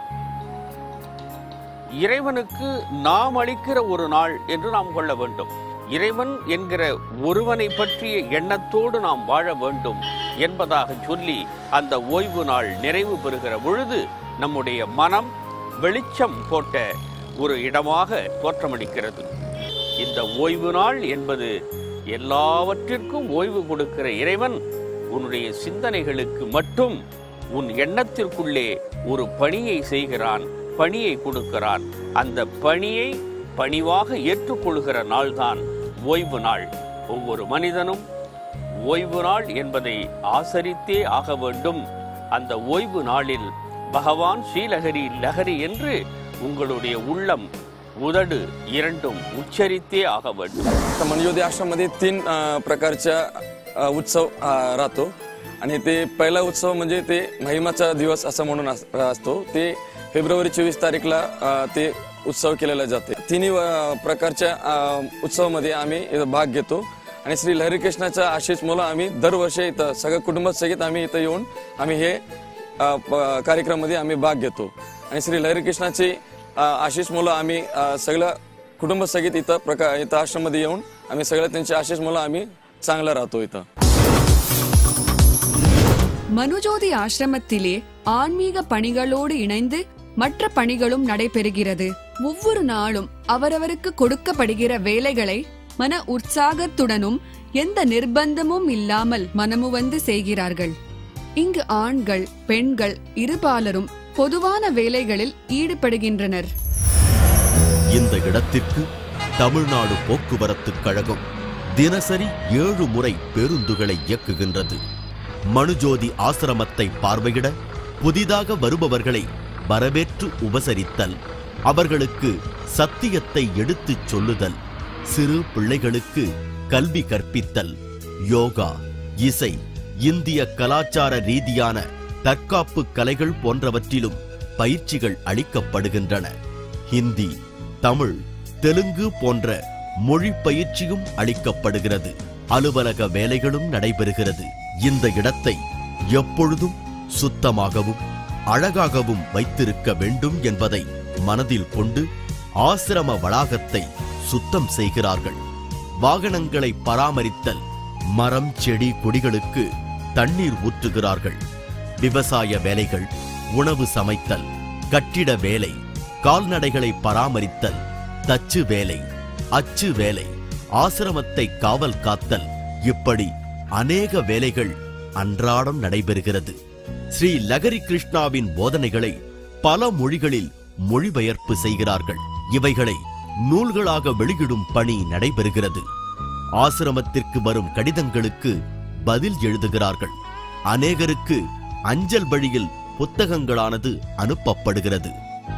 H: இறைவனுக்கு நாம் அளிக்கிற ஒரு நாள் என்று நாம் கொள்ள வேண்டும் இறைவன் என்கிற ஒருவனை பற்றிய எண்ணத்தோடு நாம் வாழ வேண்டும் என்பதாக சொல்லி அந்த ஓய்வு நாள் நிறைவு பெறுகிற பொழுது நம்முடைய மனம் வெளிச்சம் போட்ட ஒரு இடமாக தோற்றமளிக்கிறது இந்த ஓய்வு நாள் என்பது எல்லாவற்றிற்கும் ஓய்வு கொடுக்கிற இறைவன் உன்னுடைய சிந்தனைகளுக்கு மட்டும் உன் எண்ணத்திற்குள்ளே ஒரு பணியை செய்கிறான் பணியை கொடுக்கிறான் அந்த பணியை பணிவாக ஏற்றுக்கொள்கிற நாள்தான் ஓய்வு நாள் ஒவ்வொரு மனிதனும் ஓய்வு நாள் என்பதை ஆசரித்தே ஆக வேண்டும் அந்த ஓய்வு நாளில் பகவான் ஸ்ரீலஹரி லஹரி என்று உங்களுடைய உள்ளம் உதடு இரண்டும் உச்சரித்தே ஆக வேண்டும்
N: तर मनज्योती आश्रममध्ये तीन अ, प्रकारच्या अ, उत्सव अ, राहतो आणि ते पहिला उत्सव म्हणजे ते महिमाचा दिवस असं म्हणून अस- असतो ते फेब्रुवारी चोवीस तारीखला अ, ते उत्सव केलेला जाते तिन्ही अ, प्रकारच्या अ, उत्सवामध्ये आम्ही इथं भाग घेतो आणि श्री लहरी कृष्णाच्या आशिष मुलं आम्ही दरवर्षी इथं सगळं कुटुंबासहित आम्ही इथं येऊन आम्ही हे अ, प- कार्यक्रमामध्ये आम्ही भाग घेतो आणि श्री लहरी कृष्णाची अ, आशिष मुलं आम्ही अ, सगळं कुटुंबासहित इथं प्रकार इथं आश्रममध्ये येऊन आम्ही सगळं त्यांची आशिष मुलं आम्ही चांगलं राहतो इथं
A: மனுஜோதி ஆசிரமத்திலே ஆன்மீக பணிகளோடு இணைந்து மற்ற பணிகளும் நடைபெறுகிறது ஒவ்வொரு நாளும் அவரவருக்கு கொடுக்கப்படுகிற வேலைகளை மன உற்சாகத்துடனும் எந்த நிர்பந்தமும் இல்லாமல் மனமு வந்து செய்கிறார்கள் இங்கு ஆண்கள் பெண்கள் இருபாலரும் பொதுவான வேலைகளில் ஈடுபடுகின்றனர்
C: இந்த இடத்திற்கு தமிழ்நாடு போக்குவரத்துக் கழகம் தினசரி ஏழு முறை பேருந்துகளை இயக்குகின்றது மனுஜோதி ஆசிரமத்தை பார்வையிட புதிதாக வருபவர்களை வரவேற்று உபசரித்தல் அவர்களுக்கு சத்தியத்தை எடுத்துச் சொல்லுதல் சிறு பிள்ளைகளுக்கு கல்வி கற்பித்தல் யோகா இசை இந்திய கலாச்சார ரீதியான தற்காப்பு கலைகள் போன்றவற்றிலும் பயிற்சிகள் அளிக்கப்படுகின்றன ஹிந்தி தமிழ் தெலுங்கு போன்ற மொழி பயிற்சியும் அளிக்கப்படுகிறது அலுவலக வேலைகளும் நடைபெறுகிறது இந்த இடத்தை எப்பொழுதும் சுத்தமாகவும் அழகாகவும் வைத்திருக்க வேண்டும் என்பதை மனதில் கொண்டு ஆசிரம வளாகத்தை சுத்தம் செய்கிறார்கள் வாகனங்களை பராமரித்தல் மரம் செடி கொடிகளுக்கு தண்ணீர் ஊற்றுகிறார்கள் விவசாய வேலைகள் உணவு சமைத்தல் கட்டிட வேலை கால்நடைகளை பராமரித்தல் தச்சு வேலை அச்சு வேலை ஆசிரமத்தை காவல் காத்தல் இப்படி அநேக வேலைகள் அன்றாடம் நடைபெறுகிறது ஸ்ரீ லகரி கிருஷ்ணாவின் போதனைகளை பல மொழிகளில் மொழிபெயர்ப்பு செய்கிறார்கள் இவைகளை நூல்களாக வெளியிடும் பணி நடைபெறுகிறது ஆசிரமத்திற்கு வரும் கடிதங்களுக்கு பதில் எழுதுகிறார்கள் அநேகருக்கு அஞ்சல் வழியில் புத்தகங்களானது அனுப்பப்படுகிறது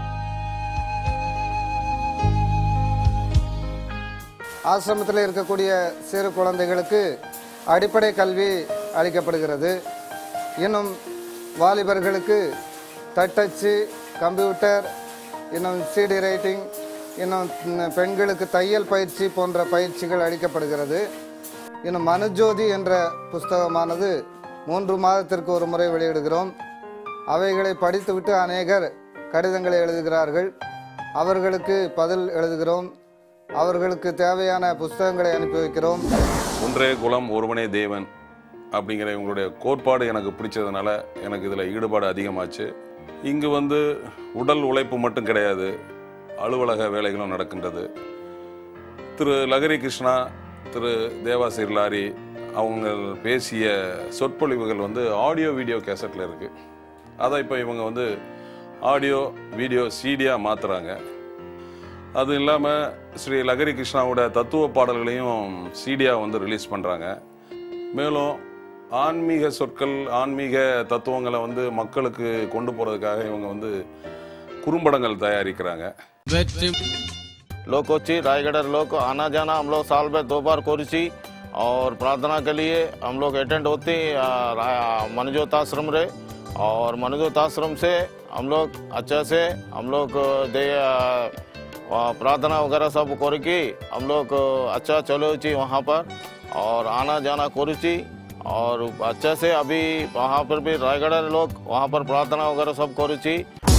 W: ஆசிரமத்தில் இருக்கக்கூடிய சிறு குழந்தைகளுக்கு அடிப்படை கல்வி அளிக்கப்படுகிறது இன்னும் வாலிபர்களுக்கு தட்டச்சு கம்ப்யூட்டர் இன்னும் சிடி ரைட்டிங் இன்னும் ம், பெண்களுக்கு தையல் பயிற்சி போன்ற பயிற்சிகள் அளிக்கப்படுகிறது இன்னும் மனுஜோதி என்ற புஸ்தகமானது மூன்று மாதத்திற்கு ஒரு முறை வெளியிடுகிறோம் அவைகளை படித்துவிட்டு அநேகர் கடிதங்களை எழுதுகிறார்கள் அவர்களுக்கு பதில் எழுதுகிறோம் அவர்களுக்கு தேவையான புஸ்தகங்களை அனுப்பி வைக்கிறோம்
X: ஒன்றே குலம் ஒருவனே தேவன் அப்படிங்கிற இவங்களுடைய கோட்பாடு எனக்கு பிடிச்சதுனால எனக்கு இதில் ஈடுபாடு அதிகமாச்சு இங்கு வந்து உடல் உழைப்பு மட்டும் கிடையாது அலுவலக வேலைகளும் நடக்கின்றது திரு லகரி கிருஷ்ணா திரு தேவாசிர் லாரி அவங்க பேசிய சொற்பொழிவுகள் வந்து ஆடியோ வீடியோ கேசட்டில் இருக்குது அதை இப்போ இவங்க வந்து ஆடியோ வீடியோ சீடியாக மாற்றுறாங்க அது இல்லாமல் ஸ்ரீ லகரி கிருஷ்ணாவோட தத்துவ பாடல்களையும் சீடியாக வந்து ரிலீஸ் பண்ணுறாங்க மேலும் ஆன்மீக சொற்கள் ஆன்மீக தத்துவங்களை வந்து மக்களுக்கு கொண்டு போகிறதுக்காக இவங்க வந்து குறும்படங்கள் தயாரிக்கிறாங்க
Y: வெற்றி
I: लोग వచ్చి रायगढ़ लोग आना जाना हम लोग साल में दो बार कोरिची और प्रार्थना के लिए हम लोग अटेंड होते आ, रा- मनजोत आश्रम रे और मनजोत आश्रम से हम लोग अच्छे से हम लोग दे आ, वहाँ प्रार्थना वगैरह सब करके हम लोग अच्छा चलो छी वहाँ पर और आना जाना करुची और अच्छे से अभी वहाँ पर भी रायगढ़ लोग वहाँ पर प्रार्थना वगैरह सब करुची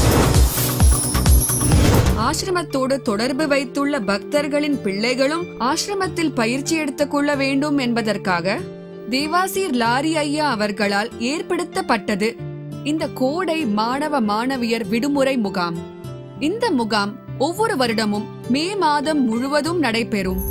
A: ஆசிரமத்தோடு தொடர்பு வைத்துள்ள பக்தர்களின் பிள்ளைகளும் ஆசிரமத்தில் பயிற்சி எடுத்துக் கொள்ள வேண்டும் என்பதற்காக தேவாசீர் லாரி ஐயா அவர்களால் ஏற்படுத்தப்பட்டது இந்த கோடை மாணவ மாணவியர் விடுமுறை முகாம் இந்த முகாம் ஒவ்வொரு வருடமும் மே மாதம் முழுவதும் நடைபெறும்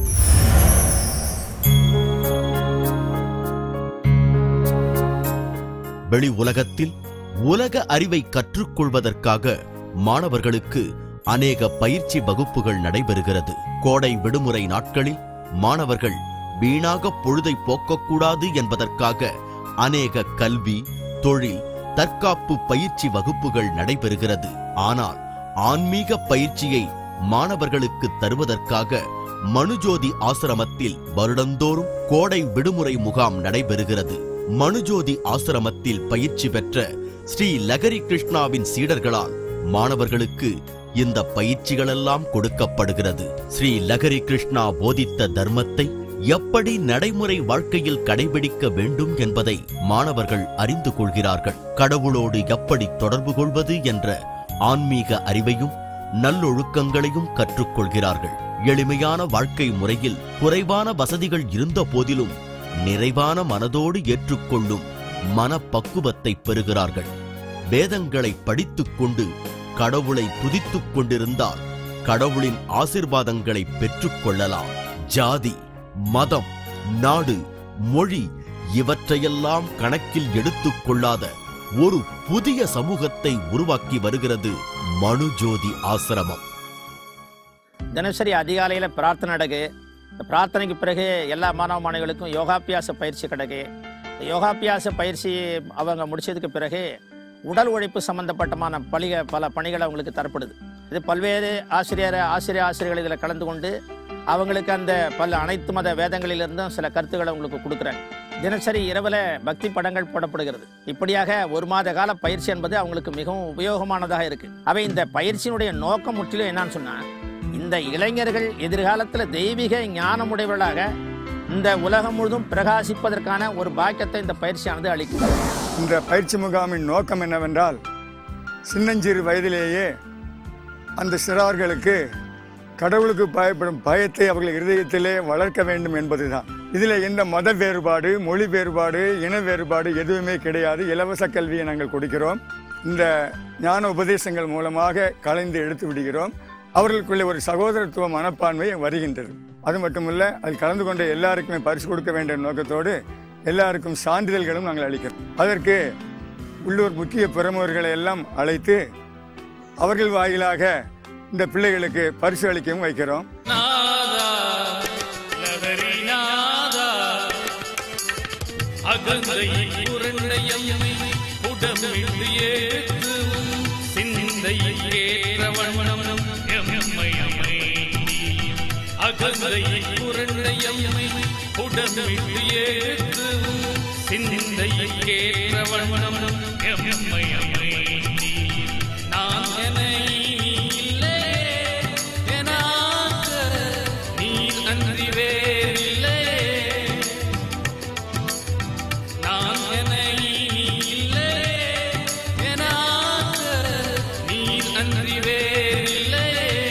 C: வெளி உலகத்தில் உலக அறிவை கற்றுக்கொள்வதற்காக மாணவர்களுக்கு அநேக பயிற்சி வகுப்புகள் நடைபெறுகிறது கோடை விடுமுறை நாட்களில் மாணவர்கள் வீணாக பொழுதை போக்கக்கூடாது என்பதற்காக அநேக கல்வி தொழில் தற்காப்பு பயிற்சி வகுப்புகள் நடைபெறுகிறது ஆனால் ஆன்மீக பயிற்சியை மாணவர்களுக்கு தருவதற்காக மனுஜோதி ஆசிரமத்தில் வருடந்தோறும் கோடை விடுமுறை முகாம் நடைபெறுகிறது மனுஜோதி ஆசிரமத்தில் பயிற்சி பெற்ற ஸ்ரீ லகரி கிருஷ்ணாவின் சீடர்களால் மாணவர்களுக்கு இந்த பயிற்சிகளெல்லாம் கொடுக்கப்படுகிறது ஸ்ரீ லகரி கிருஷ்ணா போதித்த தர்மத்தை எப்படி நடைமுறை வாழ்க்கையில் கடைபிடிக்க வேண்டும் என்பதை மாணவர்கள் அறிந்து கொள்கிறார்கள் கடவுளோடு எப்படி தொடர்பு கொள்வது என்ற ஆன்மீக அறிவையும் நல்லொழுக்கங்களையும் கற்றுக்கொள்கிறார்கள் எளிமையான வாழ்க்கை முறையில் குறைவான வசதிகள் இருந்த போதிலும் நிறைவான மனதோடு ஏற்றுக்கொள்ளும் மனப்பக்குவத்தை பெறுகிறார்கள் வேதங்களை படித்துக் கொண்டு கடவுளை துதித்துக் கொண்டிருந்தால் கடவுளின் ஆசிர்வாதங்களை பெற்றுக்கொள்ளலாம் ஜாதி மதம் நாடு மொழி இவற்றையெல்லாம் கணக்கில் எடுத்துக் கொள்ளாத ஒரு புதிய சமூகத்தை உருவாக்கி வருகிறது மனுஜோதி ஆசிரமம்
J: தினசரி அதிகாலையில் பிரார்த்தனை நடக்கு இந்த பிரார்த்தனைக்கு பிறகு எல்லா மாணவ மாணவிகளுக்கும் யோகாபியாச பயிற்சி கிடக்கு இந்த யோகாபியாச பயிற்சி அவங்க முடிச்சதுக்கு பிறகு உடல் உழைப்பு சம்பந்தப்பட்டமான பலிக பல பணிகள் அவங்களுக்கு தரப்படுது இது பல்வேறு ஆசிரியர் ஆசிரியர் ஆசிரியர்கள் இதில் கலந்து கொண்டு அவங்களுக்கு அந்த பல அனைத்து மத வேதங்களிலிருந்தும் சில கருத்துக்களை அவங்களுக்கு கொடுக்குறாங்க தினசரி இரவில் பக்தி படங்கள் போடப்படுகிறது இப்படியாக ஒரு மாத கால பயிற்சி என்பது அவங்களுக்கு மிகவும் உபயோகமானதாக இருக்கு அவை இந்த பயிற்சியினுடைய நோக்கம் முற்றிலும் என்னன்னு சொன்னா இந்த இளைஞர்கள் எதிர்காலத்தில் தெய்வீக ஞானமுடையவர்களாக இந்த உலகம் முழுதும் பிரகாசிப்பதற்கான ஒரு பாக்கியத்தை இந்த பயிற்சியானது அளிக்கும்
K: இந்த பயிற்சி முகாமின் நோக்கம் என்னவென்றால் சின்னஞ்சிறு வயதிலேயே அந்த சிறார்களுக்கு கடவுளுக்கு பயப்படும் பயத்தை அவர்கள் இருதயத்திலே வளர்க்க வேண்டும் என்பதுதான் இதில் எந்த மத வேறுபாடு மொழி வேறுபாடு இன வேறுபாடு எதுவுமே கிடையாது இலவச கல்வியை நாங்கள் கொடுக்கிறோம் இந்த ஞான உபதேசங்கள் மூலமாக கலைந்து எடுத்து விடுகிறோம் அவர்களுக்குள்ளே ஒரு சகோதரத்துவ மனப்பான்மை வருகின்றது அது மட்டுமல்ல அதில் கலந்து கொண்ட எல்லாருக்குமே பரிசு கொடுக்க வேண்டிய நோக்கத்தோடு எல்லாருக்கும் சான்றிதழ்களும் நாங்கள் அளிக்கிறோம் அதற்கு உள்ளூர் முக்கிய பிரமுகர்களை எல்லாம் அழைத்து அவர்கள் வாயிலாக இந்த பிள்ளைகளுக்கு பரிசு அளிக்கவும் வைக்கிறோம்
V: அகந்தை உருண்டையம்மை உடம்பிட்டு ஏற்றுவும் சிந்தையில் ஏற்ற வண்ணம் எம்மை அம்மை அகந்தை உருண்டையம்மை உடம்பிட்டு ஏற்றுவும் சிந்தையில் ஏற்ற வண்ணம் எம்மை அம்மை நான் என்னை இல்லை எனாக்க நீர் அன்றி வேறில்லை நான் என்னை இல்லை எனாக்க நீர் அன்றி வேறில்லை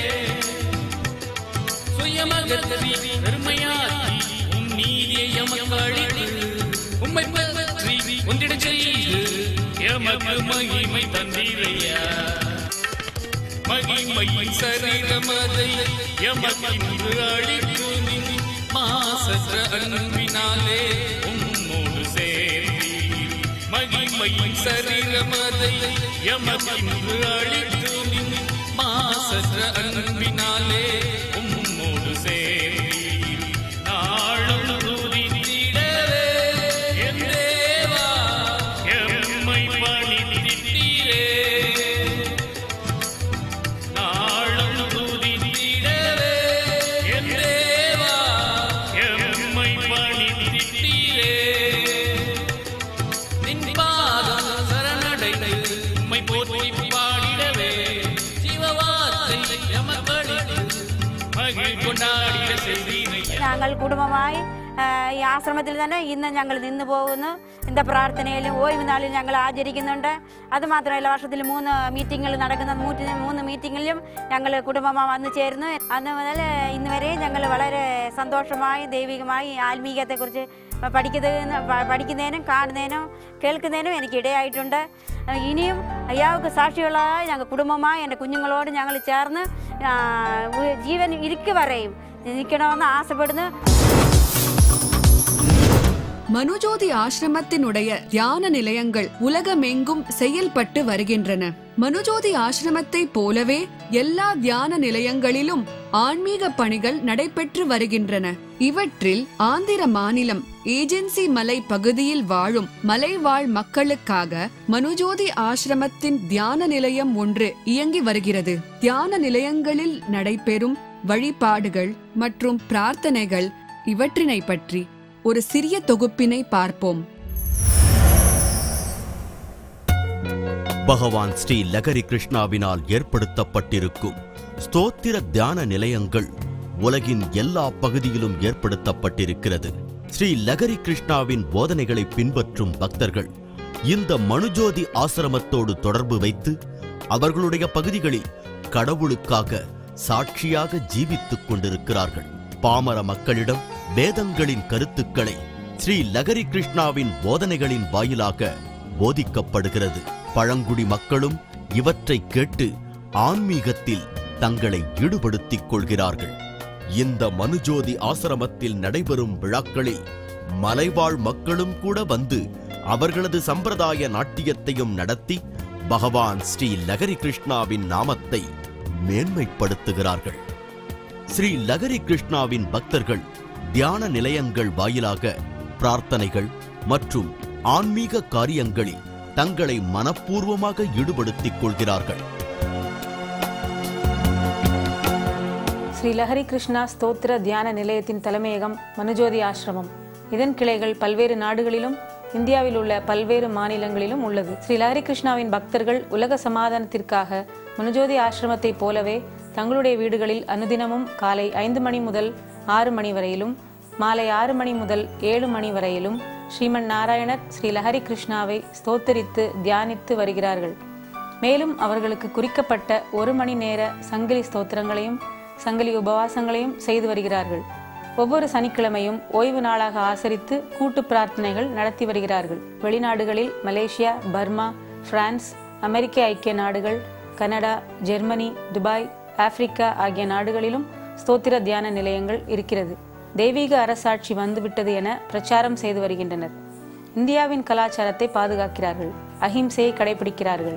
V: சுயமகத்தி பெருமையாக்கி உம் நீதியை எமக்கு அளித்து உம்மை பற்றி ஒன்றிட செய்து எமக்கு மகிமை தந்தீரையா மகிமையின் சரீரமதை எமக்கு அளித்து நின் மாசற்ற அன்பினாலே உம்மோடு சேர்ந்தீர் மகிமையின் சரீரமதை எமக்கு அளித்து நின் மாசற்ற அன்பினாலே உம்மோடு சேர்ந்தீர் நாளும் துதித்திடவே என் தேவா எம்மை பணித்திட்டீரே நாளும் துதித்திடவே நாமத்தை எமக்களித்து மகிழ் கொண்டாடிட செய்தீரை
B: ഞങ്ങൾ കുടുംബമായി ആ, ഈ ആശ്രമത്തിൽ തന്നെ ഇന്ന് ഞങ്ങൾ നിന്ന് പോകുന്നു இந்த പ്രാർത്ഥനയിലും ഒഴിവ് നാളിൽ ഞങ്ങൾ ആചരിക്കുന്നുണ്ട് അതുമാത്രമല്ല വർഷത്തിൽ മൂന്ന് മീറ്റിങ്ങുകൾ നടക്കുന്ന മൂന്ന് മൂന്ന് മീറ്റിങ്ങിലും ഞങ്ങൾ കുടുംബമായി വന്നു ചേരുന്നു അന്ന് മുതൽ ഇന്ന് വരെ ഞങ്ങൾ വളരെ സന്തോഷമായി ദൈവികമായി ആത്മീയത്തെക്കുറിച്ച് പഠിക്കുന്നതിന് പ- പഠിക്കുന്നതിനും കാണുന്നതിനും കേൾക്കുന്നതിനും എനിക്ക് ഇടയായിട്ടുണ്ട് ഇനിയും അയ്യാവുക്ക് സാക്ഷികളായി ഞങ്ങൾ കുടുംബമായി എൻ്റെ കുഞ്ഞുങ്ങളോട് ഞങ്ങൾ ചേർന്ന് ആ, ഉ- ജീവൻ ഇരിക്കു വരെയും നിൽക്കണമെന്ന് ആശപ്പെടുന്നു
A: மனுஜோதி ஆசிரமத்தினுடைய தியான நிலையங்கள் உலகமெங்கும் செயல்பட்டு வருகின்றன மனுஜோதி ஆசிரமத்தை போலவே எல்லா தியான நிலையங்களிலும் ஆன்மீக பணிகள் நடைபெற்று வருகின்றன இவற்றில் ஆந்திர மாநிலம் ஏஜென்சி மலை பகுதியில் வாழும் மலைவாழ் மக்களுக்காக மனுஜோதி ஆசிரமத்தின் தியான நிலையம் ஒன்று இயங்கி வருகிறது தியான நிலையங்களில் நடைபெறும் வழிபாடுகள் மற்றும் பிரார்த்தனைகள் இவற்றினை பற்றி ஒரு சிறிய தொகுப்பினை பார்ப்போம்
C: பகவான் ஸ்ரீ லகரி கிருஷ்ணாவினால் ஏற்படுத்தப்பட்டிருக்கும் ஸ்தோத்திர தியான நிலையங்கள் உலகின் எல்லா பகுதியிலும் ஏற்படுத்தப்பட்டிருக்கிறது ஸ்ரீ லகரி கிருஷ்ணாவின் போதனைகளை பின்பற்றும் பக்தர்கள் இந்த மனுஜோதி ஆசிரமத்தோடு தொடர்பு வைத்து அவர்களுடைய பகுதிகளில் கடவுளுக்காக சாட்சியாக ஜீவித்துக் கொண்டிருக்கிறார்கள் பாமர மக்களிடம் வேதங்களின் கருத்துக்களை ஸ்ரீ லகரி கிருஷ்ணாவின் போதனைகளின் வாயிலாக போதிக்கப்படுகிறது பழங்குடி மக்களும் இவற்றை கேட்டு ஆன்மீகத்தில் தங்களை ஈடுபடுத்திக் கொள்கிறார்கள் இந்த மனுஜோதி ஆசிரமத்தில் நடைபெறும் விழாக்களில் மலைவாழ் மக்களும் கூட வந்து அவர்களது சம்பிரதாய நாட்டியத்தையும் நடத்தி பகவான் ஸ்ரீ லகரி கிருஷ்ணாவின் நாமத்தை மேன்மைப்படுத்துகிறார்கள் ஸ்ரீ லகரி கிருஷ்ணாவின் பக்தர்கள் தியான நிலையங்கள் வாயிலாக பிரார்த்தனைகள் மற்றும் ஆன்மீக காரியங்களில் தங்களை மனப்பூர்வமாக ஈடுபடுத்திக் கொள்கிறார்கள்
L: ஸ்ரீ லஹரி கிருஷ்ணா ஸ்தோத்திர தியான நிலையத்தின் தலைமையகம் மனுஜோதி ஆசிரமம் இதன் கிளைகள் பல்வேறு நாடுகளிலும் இந்தியாவில் உள்ள பல்வேறு மாநிலங்களிலும் உள்ளது ஸ்ரீ லஹரி கிருஷ்ணாவின் பக்தர்கள் உலக சமாதானத்திற்காக மனுஜோதி ஆசிரமத்தைப் போலவே தங்களுடைய வீடுகளில் அனுதினமும் காலை ஐந்து மணி முதல் ஆறு மணி வரையிலும் மாலை ஆறு மணி முதல் ஏழு மணி வரையிலும் ஸ்ரீமன் நாராயணர் ஸ்ரீ லஹரி கிருஷ்ணாவை ஸ்தோத்தரித்து தியானித்து வருகிறார்கள் மேலும் அவர்களுக்கு குறிக்கப்பட்ட ஒரு மணி நேர சங்கிலி ஸ்தோத்திரங்களையும் சங்கிலி உபவாசங்களையும் செய்து வருகிறார்கள் ஒவ்வொரு சனிக்கிழமையும் ஓய்வு நாளாக ஆசரித்து கூட்டு பிரார்த்தனைகள் நடத்தி வருகிறார்கள் வெளிநாடுகளில் மலேசியா பர்மா பிரான்ஸ் அமெரிக்க ஐக்கிய நாடுகள் கனடா ஜெர்மனி துபாய் ஆப்பிரிக்கா ஆகிய நாடுகளிலும் ஸ்தோத்திர தியான நிலையங்கள் இருக்கிறது தெய்வீக அரசாட்சி வந்துவிட்டது என பிரச்சாரம் செய்து வருகின்றனர் இந்தியாவின் கலாச்சாரத்தை பாதுகாக்கிறார்கள் அஹிம்சையை கடைபிடிக்கிறார்கள்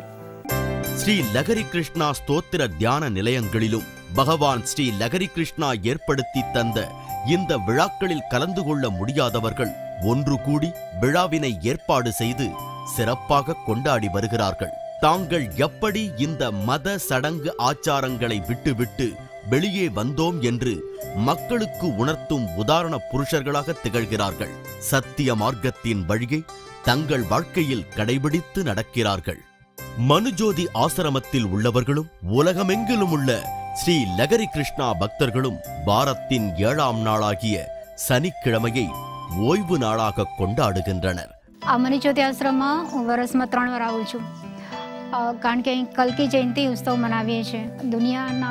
C: ஸ்ரீ லகரி கிருஷ்ணா ஸ்தோத்திர தியான நிலையங்களிலும் பகவான் ஸ்ரீ லகரி கிருஷ்ணா ஏற்படுத்தி தந்த இந்த விழாக்களில் கலந்து கொள்ள முடியாதவர்கள் ஒன்று கூடி விழாவினை ஏற்பாடு செய்து சிறப்பாக கொண்டாடி வருகிறார்கள் தாங்கள் எப்படி இந்த மத சடங்கு ஆச்சாரங்களை விட்டுவிட்டு வெளியே வந்தோம் என்று மக்களுக்கு உணர்த்தும் உதாரண புருஷர்களாக திகழ்கிறார்கள் சத்திய மார்க்கத்தின் வழியை தங்கள் வாழ்க்கையில் கடைபிடித்து நடக்கிறார்கள் மனுஜோதி ஆசிரமத்தில் உள்ளவர்களும் உலகமெங்கிலும் உள்ள ஸ்ரீ லகரி கிருஷ்ணா பக்தர்களும் வாரத்தின் ஏழாம் நாளாகிய சனிக்கிழமையை ஓய்வு நாளாக கொண்டாடுகின்றனர்
M: આ મની જ્યોતિ આશ્રમમાં હું વરસમાં ત્રણ વાર આવું છું અ, કારણ કે અહીં કલ્કી જયંતિ ઉત્સવ મનાવીએ છીએ દુનિયાના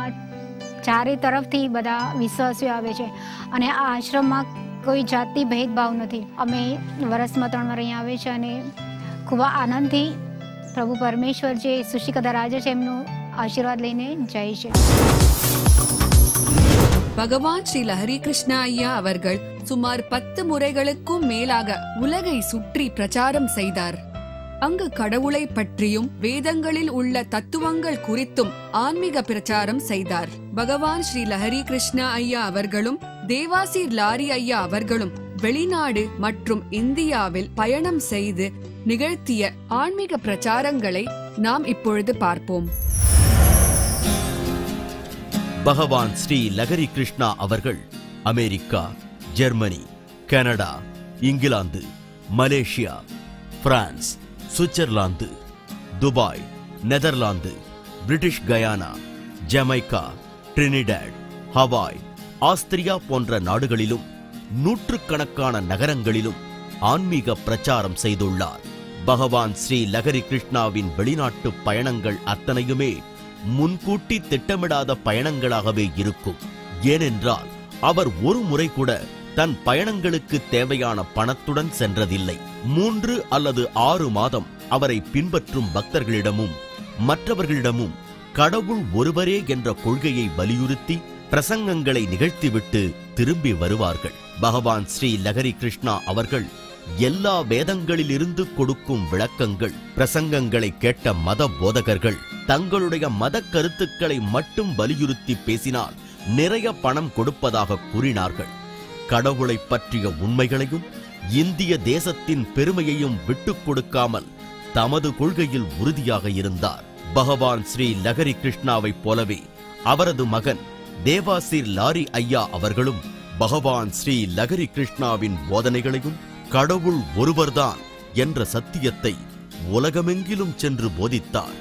M: ચારે તરફથી બધા વિશ્વાસીઓ આવે છે અને આ આશ્રમમાં કોઈ જાતિ ભેદભાવ નથી અમે વરસમાં ત્રણ વાર અહીંયા આવે છે અને ખૂબ આનંદથી પ્રભુ પરમેશ્વર જે સુશિકદા રાજા છે એમનો આશીર્વાદ લઈને જાય છે
A: பகவான் ஸ்ரீ லஹரி கிருஷ்ணா ஐயா அவர்கள் சுமார் பத்து முறைகளுக்கும் மேலாக உலகை சுற்றி பிரச்சாரம் செய்தார் அங்கு கடவுளை பற்றியும் வேதங்களில் உள்ள தத்துவங்கள் குறித்தும் ஆன்மீக பிரச்சாரம் செய்தார் பகவான் ஸ்ரீ லஹரி கிருஷ்ணா ஐயா அவர்களும் தேவாசி லாரி ஐயா அவர்களும் வெளிநாடு மற்றும் இந்தியாவில் பயணம் செய்து நிகழ்த்திய ஆன்மீக பிரச்சாரங்களை நாம் இப்பொழுது பார்ப்போம்
C: பகவான் ஸ்ரீ லகரி கிருஷ்ணா அவர்கள் America Germany Canada England Malaysia France Switzerland Dubai Netherlands British Guyana Jamaica Trinidad Hawaii Austria போன்ற நாடுகளிலும் நூற்றுக்கணக்கான நகரங்களிலும் ஆன்மீக பிரச்சாரம் செய்துள்ளார் பகவான் ஸ்ரீ லகரி கிருஷ்ணாவின் வெளிநாட்டு பயணங்கள் அத்தனையுமே முன்கூட்டி திட்டமிடாத பயணங்களாகவே இருக்கும் ஏனென்றால் அவர் ஒரு முறை கூட தன் பயணங்களுக்கு தேவையான பணத்துடன் சென்றதில்லை மூன்று அல்லது ஆறு மாதம் அவரை பின்பற்றும் பக்தர்களிடமும் மற்றவர்களிடமும் கடவுள் ஒருவரே என்ற கொள்கையை வலியுறுத்தி பிரசங்கங்களை நிகழ்த்திவிட்டு திரும்பி வருவார்கள் பகவான் ஸ்ரீ லகரி கிருஷ்ணா அவர்கள் எல்லா வேதங்களிலிருந்து கொடுக்கும் விளக்கங்கள் பிரசங்கங்களை கேட்ட மத போதகர்கள் தங்களுடைய மத கருத்துக்களை மட்டும் வலியுறுத்தி பேசினால் நிறைய பணம் கொடுப்பதாக கூறினார்கள் கடவுளை பற்றிய உண்மைகளையும் இந்திய தேசத்தின் பெருமையையும் விட்டுக் கொடுக்காமல் தமது கொள்கையில் உறுதியாக இருந்தார் பகவான் ஸ்ரீ லகரி கிருஷ்ணாவைப் போலவே அவரது மகன் தேவாசிர் லாரி ஐயா அவர்களும் பகவான் ஸ்ரீ லகரி கிருஷ்ணாவின் போதனைகளையும் கடவுள் ஒருவர்தான் என்ற சத்தியத்தை உலகமெங்கிலும் சென்று போதித்தார்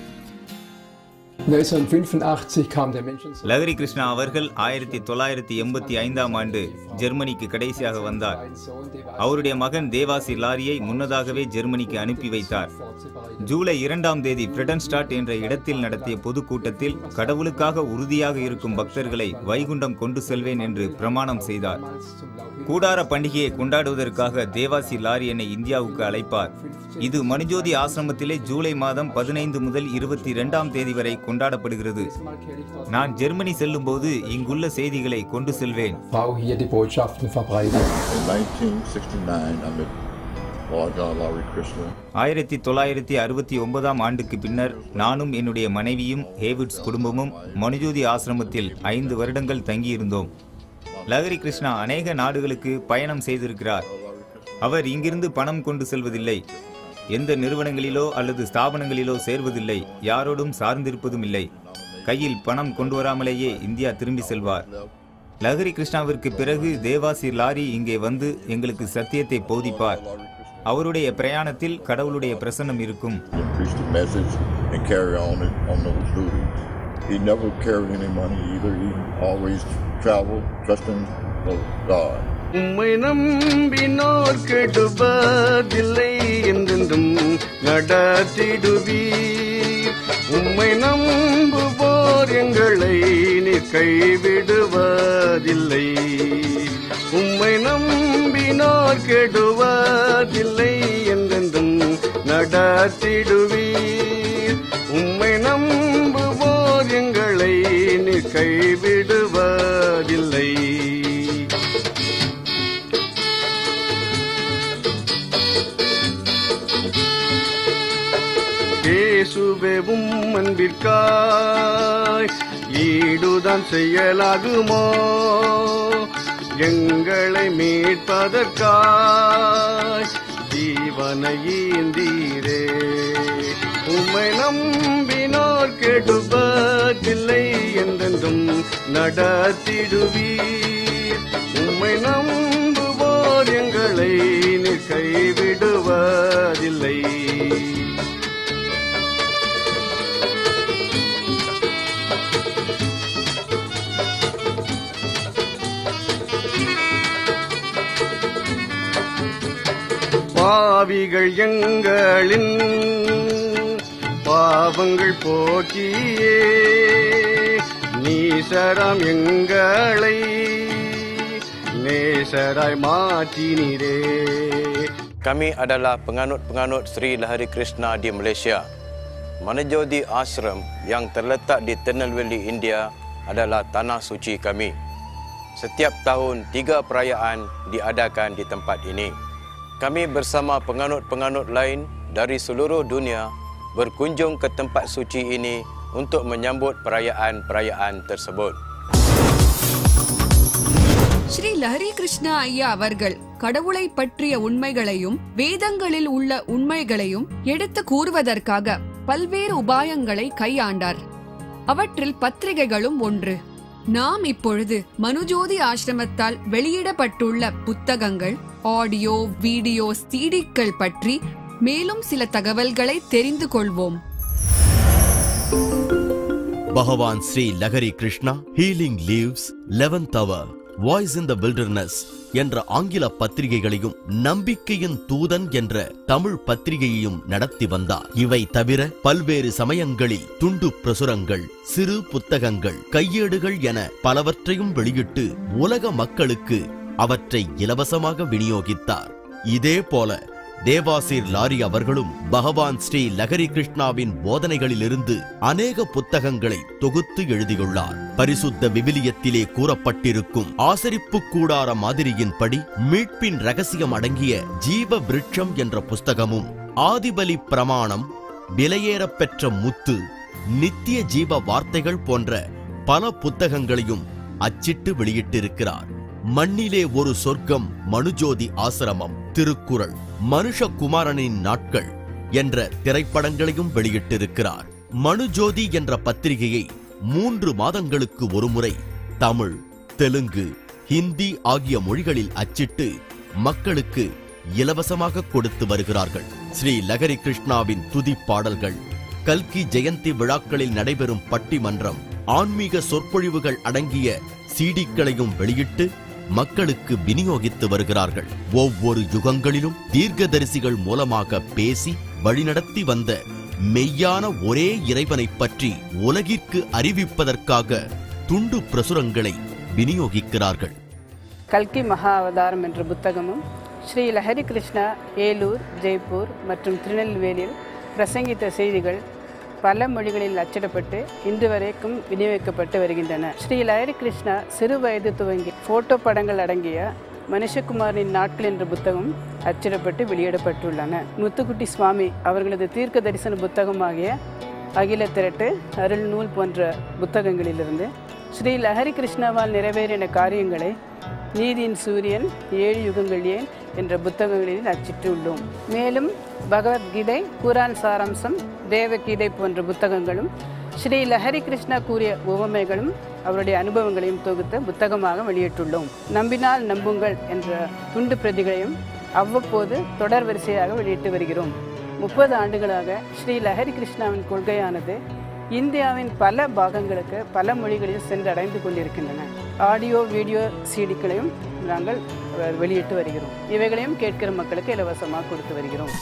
F: 1985 kam der Menschen
O: லகரி கிருஷ்ணா அவர்கள் ஆயிரத்தி தொள்ளாயிரத்தி எண்பத்தி ஐந்தாம் ஆண்டு ஜெர்மனிக்கு கடைசியாக வந்தார் அவருடைய மகன் தேவாசி லாரியை முன்னதாகவே ஜெர்மனிக்கு அனுப்பி வைத்தார் ஜூலை இரண்டாம் தேதி பிரெடன்ஸ்டாட் என்ற இடத்தில் நடத்திய பொதுக்கூட்டத்தில் கடவுளுக்காக உறுதியாக இருக்கும் பக்தர்களை வைகுண்டம் கொண்டு செல்வேன் என்று பிரமாணம் செய்தார் கூடார பண்டிகையை கொண்டாடுவதற்காக தேவாசி லாரி என்னை இந்தியாவுக்கு அழைப்பார் இது மனுஜோதி ஆசிரமத்திலே ஜூலை மாதம் பதினைந்து முதல் இருபத்தி இரண்டாம் தேதி வரை கொண்டாடப்படுகிறது நான் ஜெர்மனி செல்லும்போது இங்குள்ள செய்திகளை கொண்டு செல்வேன்
F: Frau hier die Botschaften verbreitet.
P: In 1969, I met Lord John Lowry Krishna.
O: ஆயிரத்தி தொள்ளாயிரத்தி அறுபத்தி ஒன்பதாம் ஆண்டுக்கு பின்னர் நானும் என்னுடைய மனைவியும் ஹேவிட்ஸ் குடும்பமும் மனுஜோதி ஆசிரமத்தில் ஐந்து வருடங்கள் தங்கியிருந்தோம் லகரி கிருஷ்ணா அநேக நாடுகளுக்கு பயணம் செய்திருக்கிறார் அவர் இங்கிருந்து பணம் கொண்டு செல்வதில்லை எந்த நிறுவனங்களிலோ அல்லது ஸ்தாபனங்களிலோ சேர்வதில்லை யாரோடும் சார்ந்திருப்பதும் இல்லை கையில் பணம் கொண்டு வராமலேயே இந்தியா திரும்பி செல்வார் லகரி கிருஷ்ணாவிற்கு பிறகு தேவாசி லாரி இங்கே வந்து எங்களுக்கு சத்தியத்தை போதிப்பார் அவருடைய பிரயாணத்தில் கடவுளுடைய பிரசன்னம் இருக்கும்
P: and preach the message and carry on it on those duties. He never carried any money either. He always traveled trusting the God.
R: உம்மை நம்பினோர் கெடுவதில்லை என்றென்றும் நடத்திடுவீர் உம்மை நம்புவோர் எங்களை நீர் கைவிடுவதில்லை உம்மை நம்பினோர் கெடுவதில்லை என்றென்றும் நடத்திடுவீர் உம்மை நம்புவோர் எங்களை நீர் கைவிடுவதில்லை இயேசுவே உம் அன்பிற்காய் ஈடுதான் செய்யலாகுமோ எங்களை மீட்பதற்காய் ஜீவனை ஈந்தீரே உம்மை நம்பினோர் கெடுவதில்லை என்றென்றும் நடத்திடுவீர் உம்மை நம்புவோர் எங்களை நீர் கைவிடுவதில்லை பாவிகள் எங்களின் பாவங்கள் போக்கியே நீசராம் எங்களை நேசராய் மாற்றினீரே
Y: Kami adalah penganut-penganut Sri Lahari Krishna di Malaysia. Manajodi Ashram yang terletak di Ternelweli, India adalah tanah suci kami. Setiap tahun tiga perayaan diadakan di tempat ini. Kami bersama penganut-penganut lain dari seluruh dunia berkunjung ke tempat suci ini untuk menyambut perayaan-perayaan tersebut.
A: Sri லஹரி Krishna ஐயா அவர்கள் கடவுளை பற்றிய உண்மைகளையும் வேதங்களில் உள்ள உண்மைகளையும் எடுத்து கூறுவதற்காக பல்வேறு உபாயங்களை கையாண்டார் அவற்றில் பத்திரிகைகளும் ஒன்று நாம் இப்பொழுது மனுஜோதி ஆசிரமத்தால் வெளியிடப்பட்டுள்ள புத்தகங்கள் ஆடியோ வீடியோ சீடிக்கள் பற்றி மேலும் சில தகவல்களை தெரிந்து கொள்வோம்
C: பகவான் ஸ்ரீ லகரி Krishna healing leaves eleventh our voice in the wilderness என்ற ஆங்கில பத்திரிகைகளையும் நம்பிக்கையின் தூதன் என்ற தமிழ் பத்திரிகையையும் நடத்தி வந்தார் இவை தவிர பல்வேறு சமயங்களில் துண்டு பிரசுரங்கள் சிறு புத்தகங்கள் கையேடுகள் என பலவற்றையும் வெளியிட்டு உலக மக்களுக்கு அவற்றை இலவசமாக விநியோகித்தார் இதே போல தேவாசீர் லாரி அவர்களும் பகவான் ஸ்ரீ லகரி கிருஷ்ணாவின் போதனைகளிலிருந்து அநேக புத்தகங்களை தொகுத்து எழுதியுள்ளார் பரிசுத்த விவிலியத்திலே கூறப்பட்டிருக்கும் ஆசரிப்பு கூடார மாதிரியின்படி மீட்பின் ரகசியம் அடங்கிய ஜீவ விருட்சம் என்ற புஸ்தகமும் ஆதிபலி பிரமாணம் விலையேறப் பெற்ற முத்து நித்திய ஜீவ வார்த்தைகள் போன்ற பல புத்தகங்களையும் அச்சிட்டு வெளியிட்டிருக்கிறார் மண்ணிலே ஒரு சொர்க்கம் மனுஜோதி ஆசிரமம் திருக்குறள் மனுஷகுமாரனின் நாட்கள் என்ற திரைப்படங்களையும் வெளியிட்டிருக்கிறார் மனுஜோதி என்ற பத்திரிகையை மூன்று மாதங்களுக்கு ஒருமுறை தமிழ் தெலுங்கு ஹிந்தி ஆகிய மொழிகளில் அச்சிட்டு மக்களுக்கு இலவசமாக கொடுத்து வருகிறார்கள் ஸ்ரீ லகரி கிருஷ்ணாவின் துதி பாடல்கள் கல்கி ஜெயந்தி விழாக்களில் நடைபெறும் பட்டிமன்றம் ஆன்மீக சொற்பொழிவுகள் அடங்கிய சீடிக்களையும் வெளியிட்டு மக்களுக்கு விநியோகித்து வருகிறார்கள் ஒவ்வொரு யுகங்களிலும் தீர்க்கதரிசிகள் மூலமாக பேசி வழிநடத்தி வந்த மெய்யான ஒரே இறைவனைப் பற்றி உலகிற்கு அறிவிப்பதற்காக துண்டு பிரசுரங்களை விநியோகிக்கிறார்கள்
D: கல்கி மகா அவதாரம் என்ற புத்தகமும் ஸ்ரீ லஹரி கிருஷ்ணா ஏலூர் ஜெய்ப்பூர் மற்றும் திருநெல்வேலியில் பிரசங்கித்த செய்திகள் பல மொழிகளில் அச்சிடப்பட்டு இன்று வரைக்கும் விநியோகிக்கப்பட்டு வருகின்றன ஸ்ரீ லஹரி கிருஷ்ணா சிறு வயது துவங்கி போட்டோ படங்கள் அடங்கிய மனுஷகுமாரின் நாட்கள் என்ற புத்தகம் அச்சிடப்பட்டு வெளியிடப்பட்டுள்ளன முத்துக்குட்டி சுவாமி அவர்களது தீர்க்க தரிசன புத்தகமாகிய அகில திரட்டு அருள் நூல் போன்ற புத்தகங்களிலிருந்து ஸ்ரீ லஹரி கிருஷ்ணாவால் நிறைவேறின காரியங்களை நீதியின் சூரியன் ஏழு யுகங்கள் ஏன் என்ற புத்தகங்களில் அச்சிட்டுள்ளோம் மேலும் பகவத்கீதை குரான் சாராம்சம் தேவகீதை போன்ற புத்தகங்களும் ஸ்ரீ லஹரி கிருஷ்ணா கூறிய உவமைகளும் அவருடைய அனுபவங்களையும் தொகுத்த புத்தகமாக வெளியிட்டுள்ளோம் நம்பினால் நம்புங்கள் என்ற துண்டு பிரதிகளையும் அவ்வப்போது தொடர் வரிசையாக வெளியிட்டு வருகிறோம் முப்பது ஆண்டுகளாக ஸ்ரீ லஹரி கிருஷ்ணாவின் கொள்கையானது இந்தியாவின் பல பாகங்களுக்கு பல மொழிகளில் சென்றடைந்து கொண்டிருக்கின்றன ஆடியோ வீடியோ சீடிக்களையும் நாங்கள் அஹ், வெளியிட்டு வருகிறோம் இவைகளையும் கேட்கிற மக்களுக்கு இலவசமாக கொடுத்து வருகிறோம்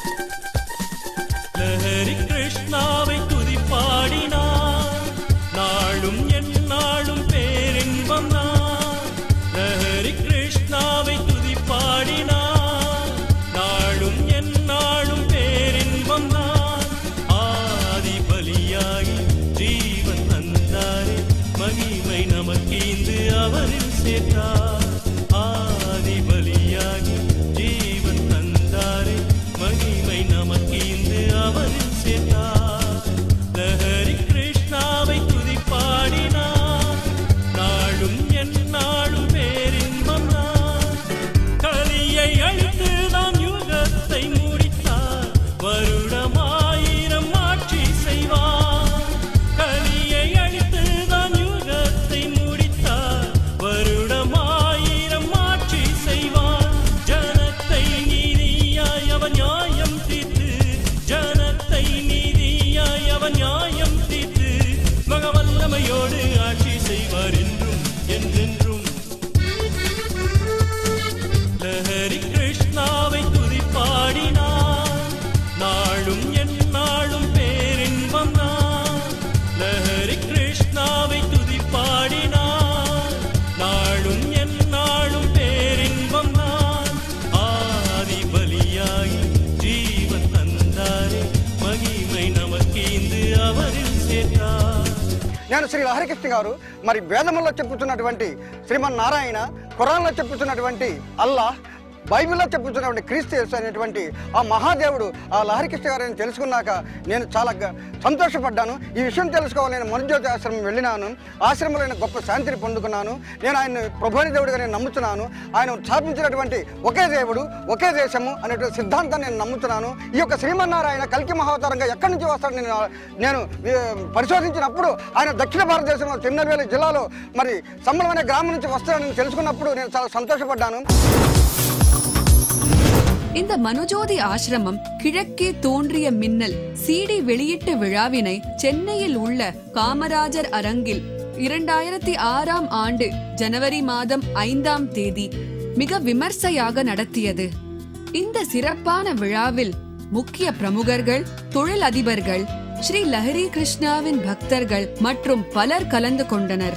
V: லஹரி கிருஷ்ணாவை துதிப்பாடினார் நாளும் எந்நாளும் பேரின்பம் நான் லஹரி கிருஷ்ணாவை துதிப்பாடினார் நாளும் எந்நாளும் பேரின்பம் நான் ஆதி பலியாகி ஜீவன் தந்தாரே மகிமை நமக்கீந்து அவரில் சேர்த்தார் ஆதி பலியாகி ஜீவன் தந்தாரே மகிமை நமக்கீந்து அவரில் சேர்த்தார் லஹரி கிருஷ்ணாவை துதிப்பாடினார் நாளும் எந்நாளும் பேரின்பம் நான் கலியை அழித்து நாம் யுகத்தை முடித்தார் வருடமாயிரம் ஆட்சி செய்வார் கலியை அழித்து நாம் யுகத்தை முடித்தார் வருடமாயிரம் ஆட்சி செய்வார் ஜனத்தை நீதியாய் அவன் நியாயம் தீர்த்து ஜனத்தை நீதியாய் அவன் நியாயம் தீர்த்து மகவல்லமையோடு ஆட்சி செய்வார் என்றும் என்றென்றும் லஹரி கிருஷ்ணாவை துதிப்பாடினார் நாளும் எந்நாளும் பேரின்பம் நான் லஹரி கிருஷ்ணாவை துதிப்பாடினார் நாளும் எந்நாளும் பேரின்பம் நான் ஆதி பலியாகி ஜீவன் தந்தாரே மகிமை நமக்கீந்து அவரில் சேர்த்தார்
E: నేను శ్రీ హరికృష్ణ గారు మరి వేదముల్లో చెప్పుతున్నటువంటి శ్రీమన్ నారాయణ ఖురాన్లో చెప్పుతున్నటువంటి అల్లాహ్ బైబిల్లో చెప్పుతున్నటువంటి క్రీస్తు యేసు అనేటువంటి ఆ మహాదేవుడు ఆ లహరికృష్ణ గారిని తెలుసుకున్నాక నేను చాలా గ- సంతోషపడ్డాను ఈ విషయం తెలుసుకోవాలి నేను మనుజ్యోతి ఆశ్రమం వెళ్ళినాను ఆశ్రమంలో నేను గొప్ప శాంతిని పొందుకున్నాను నేను ఆయన ప్రభుని దేవుడిగా నేను నమ్ముతున్నాను ఆయన స్థాపించినటువంటి ఒకే దేవుడు ఒకే దేశము అనేటువంటి సిద్ధాంతాన్ని నేను నమ్ముతున్నాను ఈ యొక్క శ్రీమన్నారాయణ కల్కి మహావతారంగా ఎక్కడి నుంచి వస్తాడు నేను నేను వి- పరిశోధించినప్పుడు ఆయన దక్షిణ భారతదేశంలో తిరునెల్వేలి జిల్లాలో మరి సంబళం అనే గ్రామం నుంచి వస్తాడని తెలుసుకున్నప్పుడు నేను చాలా సంతోషపడ్డాను
A: இந்த மனுஜோதி ஆசிரமம் கிழக்கே தோன்றிய மின்னல் சிடி வெளியீட்டு விழாவினை சென்னையில் உள்ள காமராஜர் அரங்கில் இரண்டாயிரத்தி ஆறாம் ஆண்டு ஜனவரி மாதம் ஐந்தாம் தேதி மிக விமர்சையாக நடத்தியது இந்த சிறப்பான விழாவில் முக்கிய பிரமுகர்கள் தொழில் அதிபர்கள் ஸ்ரீ லஹரி கிருஷ்ணாவின் பக்தர்கள் மற்றும் பலர் கலந்து கொண்டனர்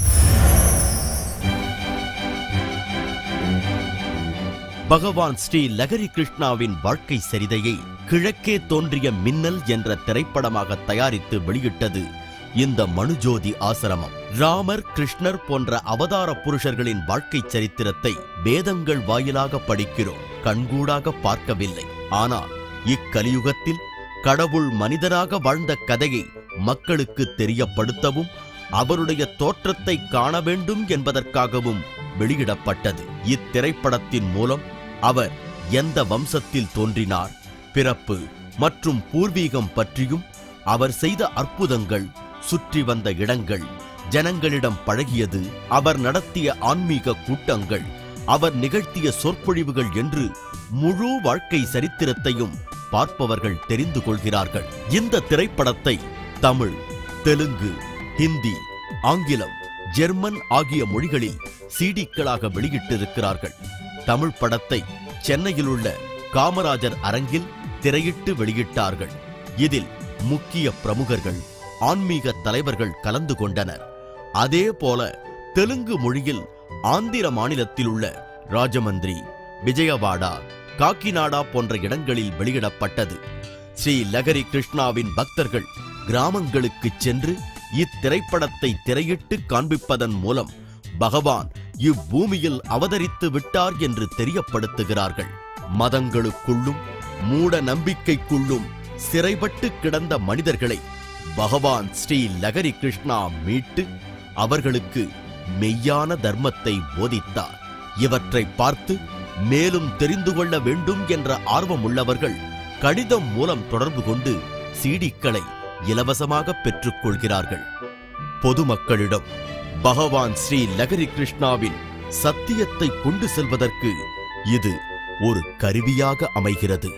C: பகவான் ஸ்ரீ லகரி கிருஷ்ணாவின் வாழ்க்கை சரிதையை கிழக்கே தோன்றிய மின்னல் என்ற திரைப்படமாக தயாரித்து வெளியிட்டது இந்த மனுஜோதி ஆசிரமம் ராமர் கிருஷ்ணர் போன்ற அவதார புருஷர்களின் வாழ்க்கை சரித்திரத்தை வேதங்கள் வாயிலாக படிக்கிறோம் கண்கூடாக பார்க்கவில்லை ஆனால் இக்கலியுகத்தில் கடவுள் மனிதனாக வாழ்ந்த கதையை மக்களுக்கு தெரியப்படுத்தவும் அவருடைய தோற்றத்தை காண வேண்டும் என்பதற்காகவும் வெளியிடப்பட்டது இத்திரைப்படத்தின் மூலம் அவர் எந்த வம்சத்தில் தோன்றினார் பிறப்பு மற்றும் பூர்வீகம் பற்றியும் அவர் செய்த அற்புதங்கள் சுற்றி வந்த இடங்கள் ஜனங்களிடம் பழகியது அவர் நடத்திய ஆன்மீக கூட்டங்கள் அவர் நிகழ்த்திய சொற்பொழிவுகள் என்று முழு வாழ்க்கை சரித்திரத்தையும் பார்ப்பவர்கள் தெரிந்து கொள்கிறார்கள் இந்த திரைப்படத்தை தமிழ் தெலுங்கு ஹிந்தி ஆங்கிலம் ஜெர்மன் ஆகிய மொழிகளில் சிடிக்களாக வெளியிட்டிருக்கிறார்கள் தமிழ் படத்தை சென்னையில் உள்ள காமராஜர் அரங்கில் திரையிட்டு வெளியிட்டார்கள் இதில் முக்கிய பிரமுகர்கள் ஆன்மீக தலைவர்கள் கலந்து கொண்டனர் அதே போல தெலுங்கு மொழியில் ஆந்திர மாநிலத்தில் உள்ள ராஜமந்திரி விஜயவாடா காக்கிநாடா போன்ற இடங்களில் வெளியிடப்பட்டது ஸ்ரீ லகரி கிருஷ்ணாவின் பக்தர்கள் கிராமங்களுக்குச் சென்று இத்திரைப்படத்தை திரையிட்டு காண்பிப்பதன் மூலம் பகவான் இவ்வூமியில் அவதரித்து விட்டார் என்று தெரியப்படுத்துகிறார்கள் மதங்களுக்குள்ளும் மூட நம்பிக்கைக்குள்ளும் சிறைப்பட்டு கிடந்த மனிதர்களை பகவான் ஸ்ரீ லகரி கிருஷ்ணா மீட்டு அவர்களுக்கு மெய்யான தர்மத்தை போதித்தார் இவற்றை பார்த்து மேலும் தெரிந்து கொள்ள வேண்டும் என்ற ஆர்வமுள்ளவர்கள் கடிதம் மூலம் தொடர்பு கொண்டு சீடிக்களை இலவசமாக பெற்றுக் கொள்கிறார்கள் பொதுமக்களிடம் பகவான் ஸ்ரீ லகரி கிருஷ்ணாவின் சத்தியத்தை கொண்டு செல்வதற்கு இது ஒரு கருவியாக அமைகிறது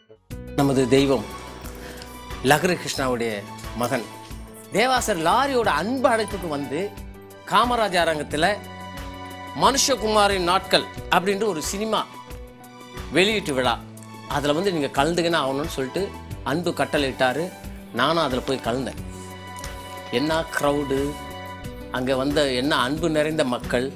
G: நமது தெய்வம் லகரி கிருஷ்ணாவுடைய மகன் தேவாசர் லாரியோட அன்பு அழைப்புக்கு வந்து காமராஜ அரங்கத்தில் மனுஷகுமாரின் நாட்கள் அப்படின்ற ஒரு சினிமா வெளியீட்டு விழா அதில் வந்து நீங்கள் கலந்துக்கினா ஆகணும்னு சொல்லிட்டு அன்பு கட்டளையிட்டாரு நானும் அதில் போய் கலந்தேன் என்ன க்ரௌடு அங்கே வந்த என்ன அன்பு நிறைந்த மக்கள்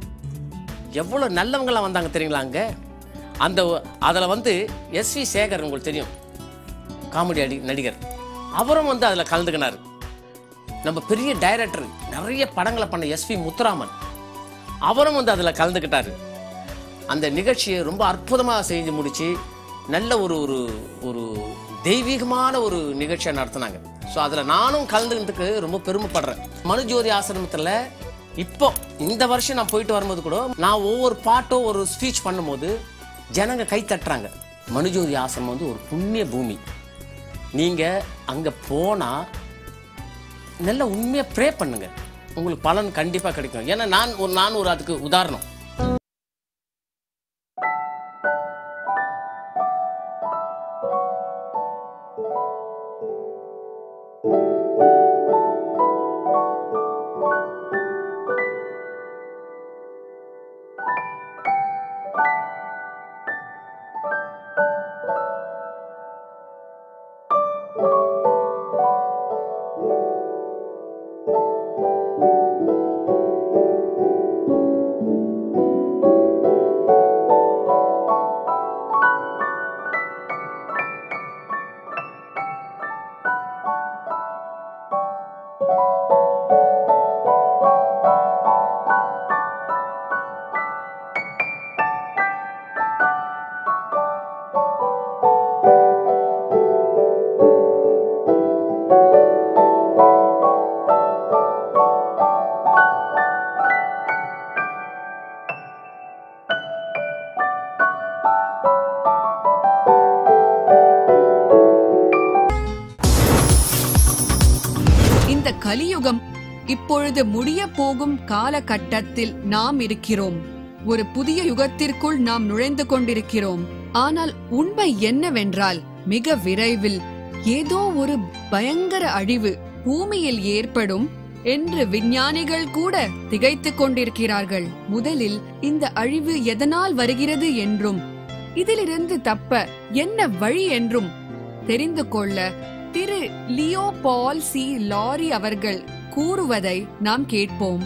G: எவ்வளோ நல்லவங்களாம் வந்தாங்க தெரியுங்களா அங்கே அந்த அதில் வந்து எஸ்வி சேகர் உங்களுக்கு தெரியும் காமெடி அடி நடிகர் அவரும் வந்து அதில் கலந்துக்கினார் நம்ம பெரிய டைரக்டர் நிறைய படங்களை பண்ண எஸ்வி முத்துராமன் அவரும் வந்து அதில் கலந்துக்கிட்டாரு அந்த நிகழ்ச்சியை ரொம்ப அற்புதமாக செஞ்சு முடிச்சு நல்ல ஒரு ஒரு ஒரு தெய்வீகமான ஒரு நிகழ்ச்சியை நடத்தினாங்க ஸோ அதில் நானும் கலந்துக்கிறதுக்கு ரொம்ப பெருமைப்படுறேன் மனுஜோதி ஆசிரமத்தில் இப்போ இந்த வருஷம் நான் போயிட்டு வரும்போது கூட நான் ஒவ்வொரு பாட்டோ ஒரு ஸ்பீச் பண்ணும்போது ஜனங்க கை தட்டுறாங்க மனுஜோதி ஆசிரமம் வந்து ஒரு புண்ணிய பூமி நீங்கள் அங்கே போனால் நல்ல உண்மையாக ப்ரே பண்ணுங்க உங்களுக்கு பலன் கண்டிப்பாக கிடைக்கும் ஏன்னா நான் ஒரு நான் ஒரு அதுக்கு உதாரணம்
A: இந்த கலியுகம் இப்பொழுது முடிய போகும் காலகட்டத்தில் நாம் இருக்கிறோம் ஒரு புதிய யுகத்திற்குள் நாம் நுழைந்து கொண்டிருக்கிறோம் ஆனால் உண்மை என்னவென்றால் மிக விரைவில் ஏதோ ஒரு பயங்கர அழிவு பூமியில் ஏற்படும் என்று விஞ்ஞானிகள் கூட திகைத்துக் கொண்டிருக்கிறார்கள் முதலில் இந்த அழிவு எதனால் வருகிறது என்றும் இதிலிருந்து தப்ப என்ன வழி என்றும் தெரிந்து கொள்ள திரு லியோ பால் சி லாரி அவர்கள் கூறுவதை நாம் கேட்போம்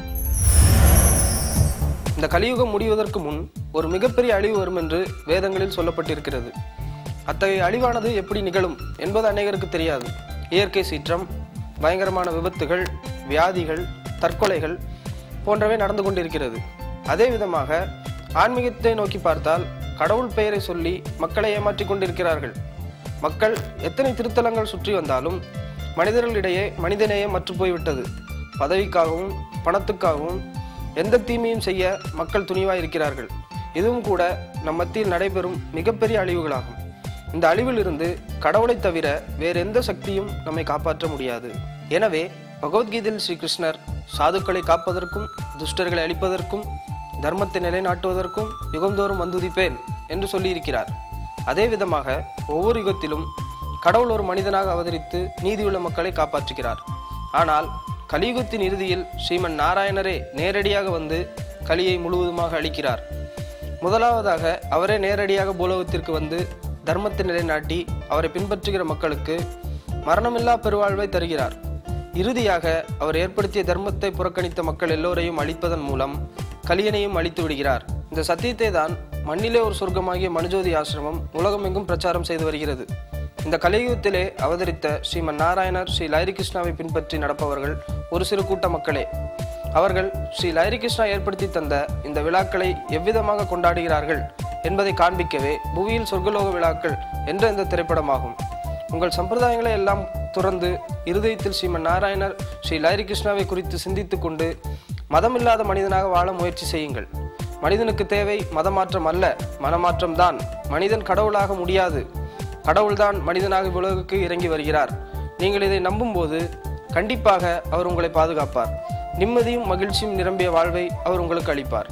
H: இந்த கலியுகம் முடிவதற்கு முன் ஒரு மிகப்பெரிய அழிவு வரும் என்று வேதங்களில் சொல்லப்பட்டிருக்கிறது அத்தகைய அழிவானது எப்படி நிகழும் என்பது அநேகருக்கு தெரியாது இயற்கை சீற்றம் பயங்கரமான விபத்துகள் வியாதிகள் தற்கொலைகள் போன்றவை நடந்து கொண்டிருக்கிறது அதே விதமாக ஆன்மீகத்தை நோக்கி பார்த்தால் கடவுள் பெயரை சொல்லி மக்களை ஏமாற்றிக் கொண்டிருக்கிறார்கள் மக்கள் எத்தனை திருத்தலங்கள் சுற்றி வந்தாலும் மனிதர்களிடையே மனிதநேயம் மற்று போய்விட்டது பதவிக்காகவும் பணத்துக்காகவும் எந்த தீமையும் செய்ய மக்கள் துணிவாய் இருக்கிறார்கள் இதுவும் கூட நம் மத்தியில் நடைபெறும் மிகப்பெரிய அழிவுகளாகும் இந்த அழிவிலிருந்து கடவுளை தவிர வேறு எந்த சக்தியும் நம்மை காப்பாற்ற முடியாது எனவே பகவத்கீதையில் ஸ்ரீ கிருஷ்ணர் சாதுக்களை காப்பதற்கும் துஷ்டர்களை அழிப்பதற்கும் தர்மத்தை நிலைநாட்டுவதற்கும் யுகந்தோறும் வந்துதிப்பேன் என்று சொல்லியிருக்கிறார் அதே விதமாக ஒவ்வொரு யுகத்திலும் கடவுள் ஒரு மனிதனாக அவதரித்து நீதியுள்ள மக்களை காப்பாற்றுகிறார் ஆனால் கலியுகத்தின் இறுதியில் ஸ்ரீமன் நாராயணரே நேரடியாக வந்து கலியை முழுவதுமாக அளிக்கிறார் முதலாவதாக அவரே நேரடியாக பூலோகத்திற்கு வந்து தர்மத்தை நிலைநாட்டி அவரை பின்பற்றுகிற மக்களுக்கு மரணமில்லா பெருவாழ்வை தருகிறார் இறுதியாக அவர் ஏற்படுத்திய தர்மத்தை புறக்கணித்த மக்கள் எல்லோரையும் அழிப்பதன் மூலம் கலியனையும் அழித்து விடுகிறார் இந்த சத்தியத்தை தான் மண்ணிலே ஒரு சொர்க்கமாகிய மனுஜோதி ஆசிரமம் உலகமெங்கும் பிரச்சாரம் செய்து வருகிறது இந்த கலியுகத்திலே அவதரித்த ஸ்ரீமன் நாராயணர் ஸ்ரீ லைரி கிருஷ்ணாவை பின்பற்றி நடப்பவர்கள் ஒரு சிறு கூட்ட மக்களே அவர்கள் ஸ்ரீ லைரி கிருஷ்ணா ஏற்படுத்தி தந்த இந்த விழாக்களை எவ்விதமாக கொண்டாடுகிறார்கள் என்பதை காண்பிக்கவே புவியில் சொர்க்கலோக விழாக்கள் என்ற இந்த திரைப்படமாகும் உங்கள் சம்பிரதாயங்களை எல்லாம் துறந்து இருதயத்தில் ஸ்ரீமன் நாராயணர் ஸ்ரீ லைரி கிருஷ்ணாவை குறித்து சிந்தித்துக் கொண்டு மதமில்லாத மனிதனாக வாழ முயற்சி செய்யுங்கள் மனிதனுக்கு தேவை மதமாற்றம் அல்ல மனமாற்றம் தான் மனிதன் கடவுளாக முடியாது கடவுள்தான் மனிதனாக உலகுக்கு இறங்கி வருகிறார் நீங்கள் இதை நம்பும்போது கண்டிப்பாக அவர் உங்களை பாதுகாப்பார் நிம்மதியும் மகிழ்ச்சியும் நிரம்பிய வாழ்வை அவர் உங்களுக்கு அளிப்பார்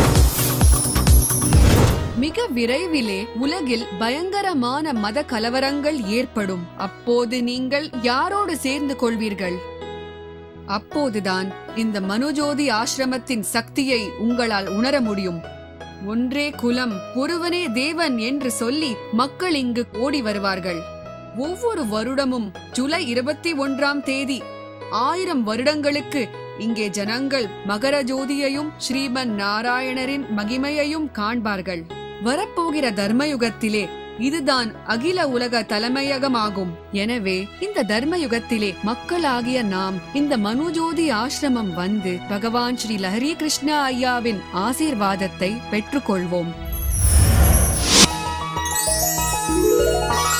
A: மிக விரைவிலே உலகில் பயங்கரமான மத கலவரங்கள் ஏற்படும் அப்போது நீங்கள் யாரோடு சேர்ந்து கொள்வீர்கள் அப்போதுதான் இந்த மனுஜோதி ஆசிரமத்தின் சக்தியை உங்களால் உணர முடியும் ஒன்றே குலம் ஒருவனே தேவன் என்று சொல்லி மக்கள் இங்கு ஓடி வருவார்கள் ஒவ்வொரு வருடமும் ஜூலை இருபத்தி ஒன்றாம் தேதி ஆயிரம் வருடங்களுக்கு இங்கே ஜனங்கள் மகர ஜோதியையும் ஸ்ரீமன் நாராயணரின் மகிமையையும் காண்பார்கள் வரப்போகிற தர்மயுகத்திலே இதுதான் அகில உலக தலைமையகமாகும் எனவே இந்த தர்மயுகத்திலே மக்களாகிய நாம் இந்த மனுஜோதி ஆசிரமம் வந்து பகவான் ஸ்ரீ லஹரி கிருஷ்ண ஐயாவின் ஆசீர்வாதத்தை பெற்றுக்கொள்வோம்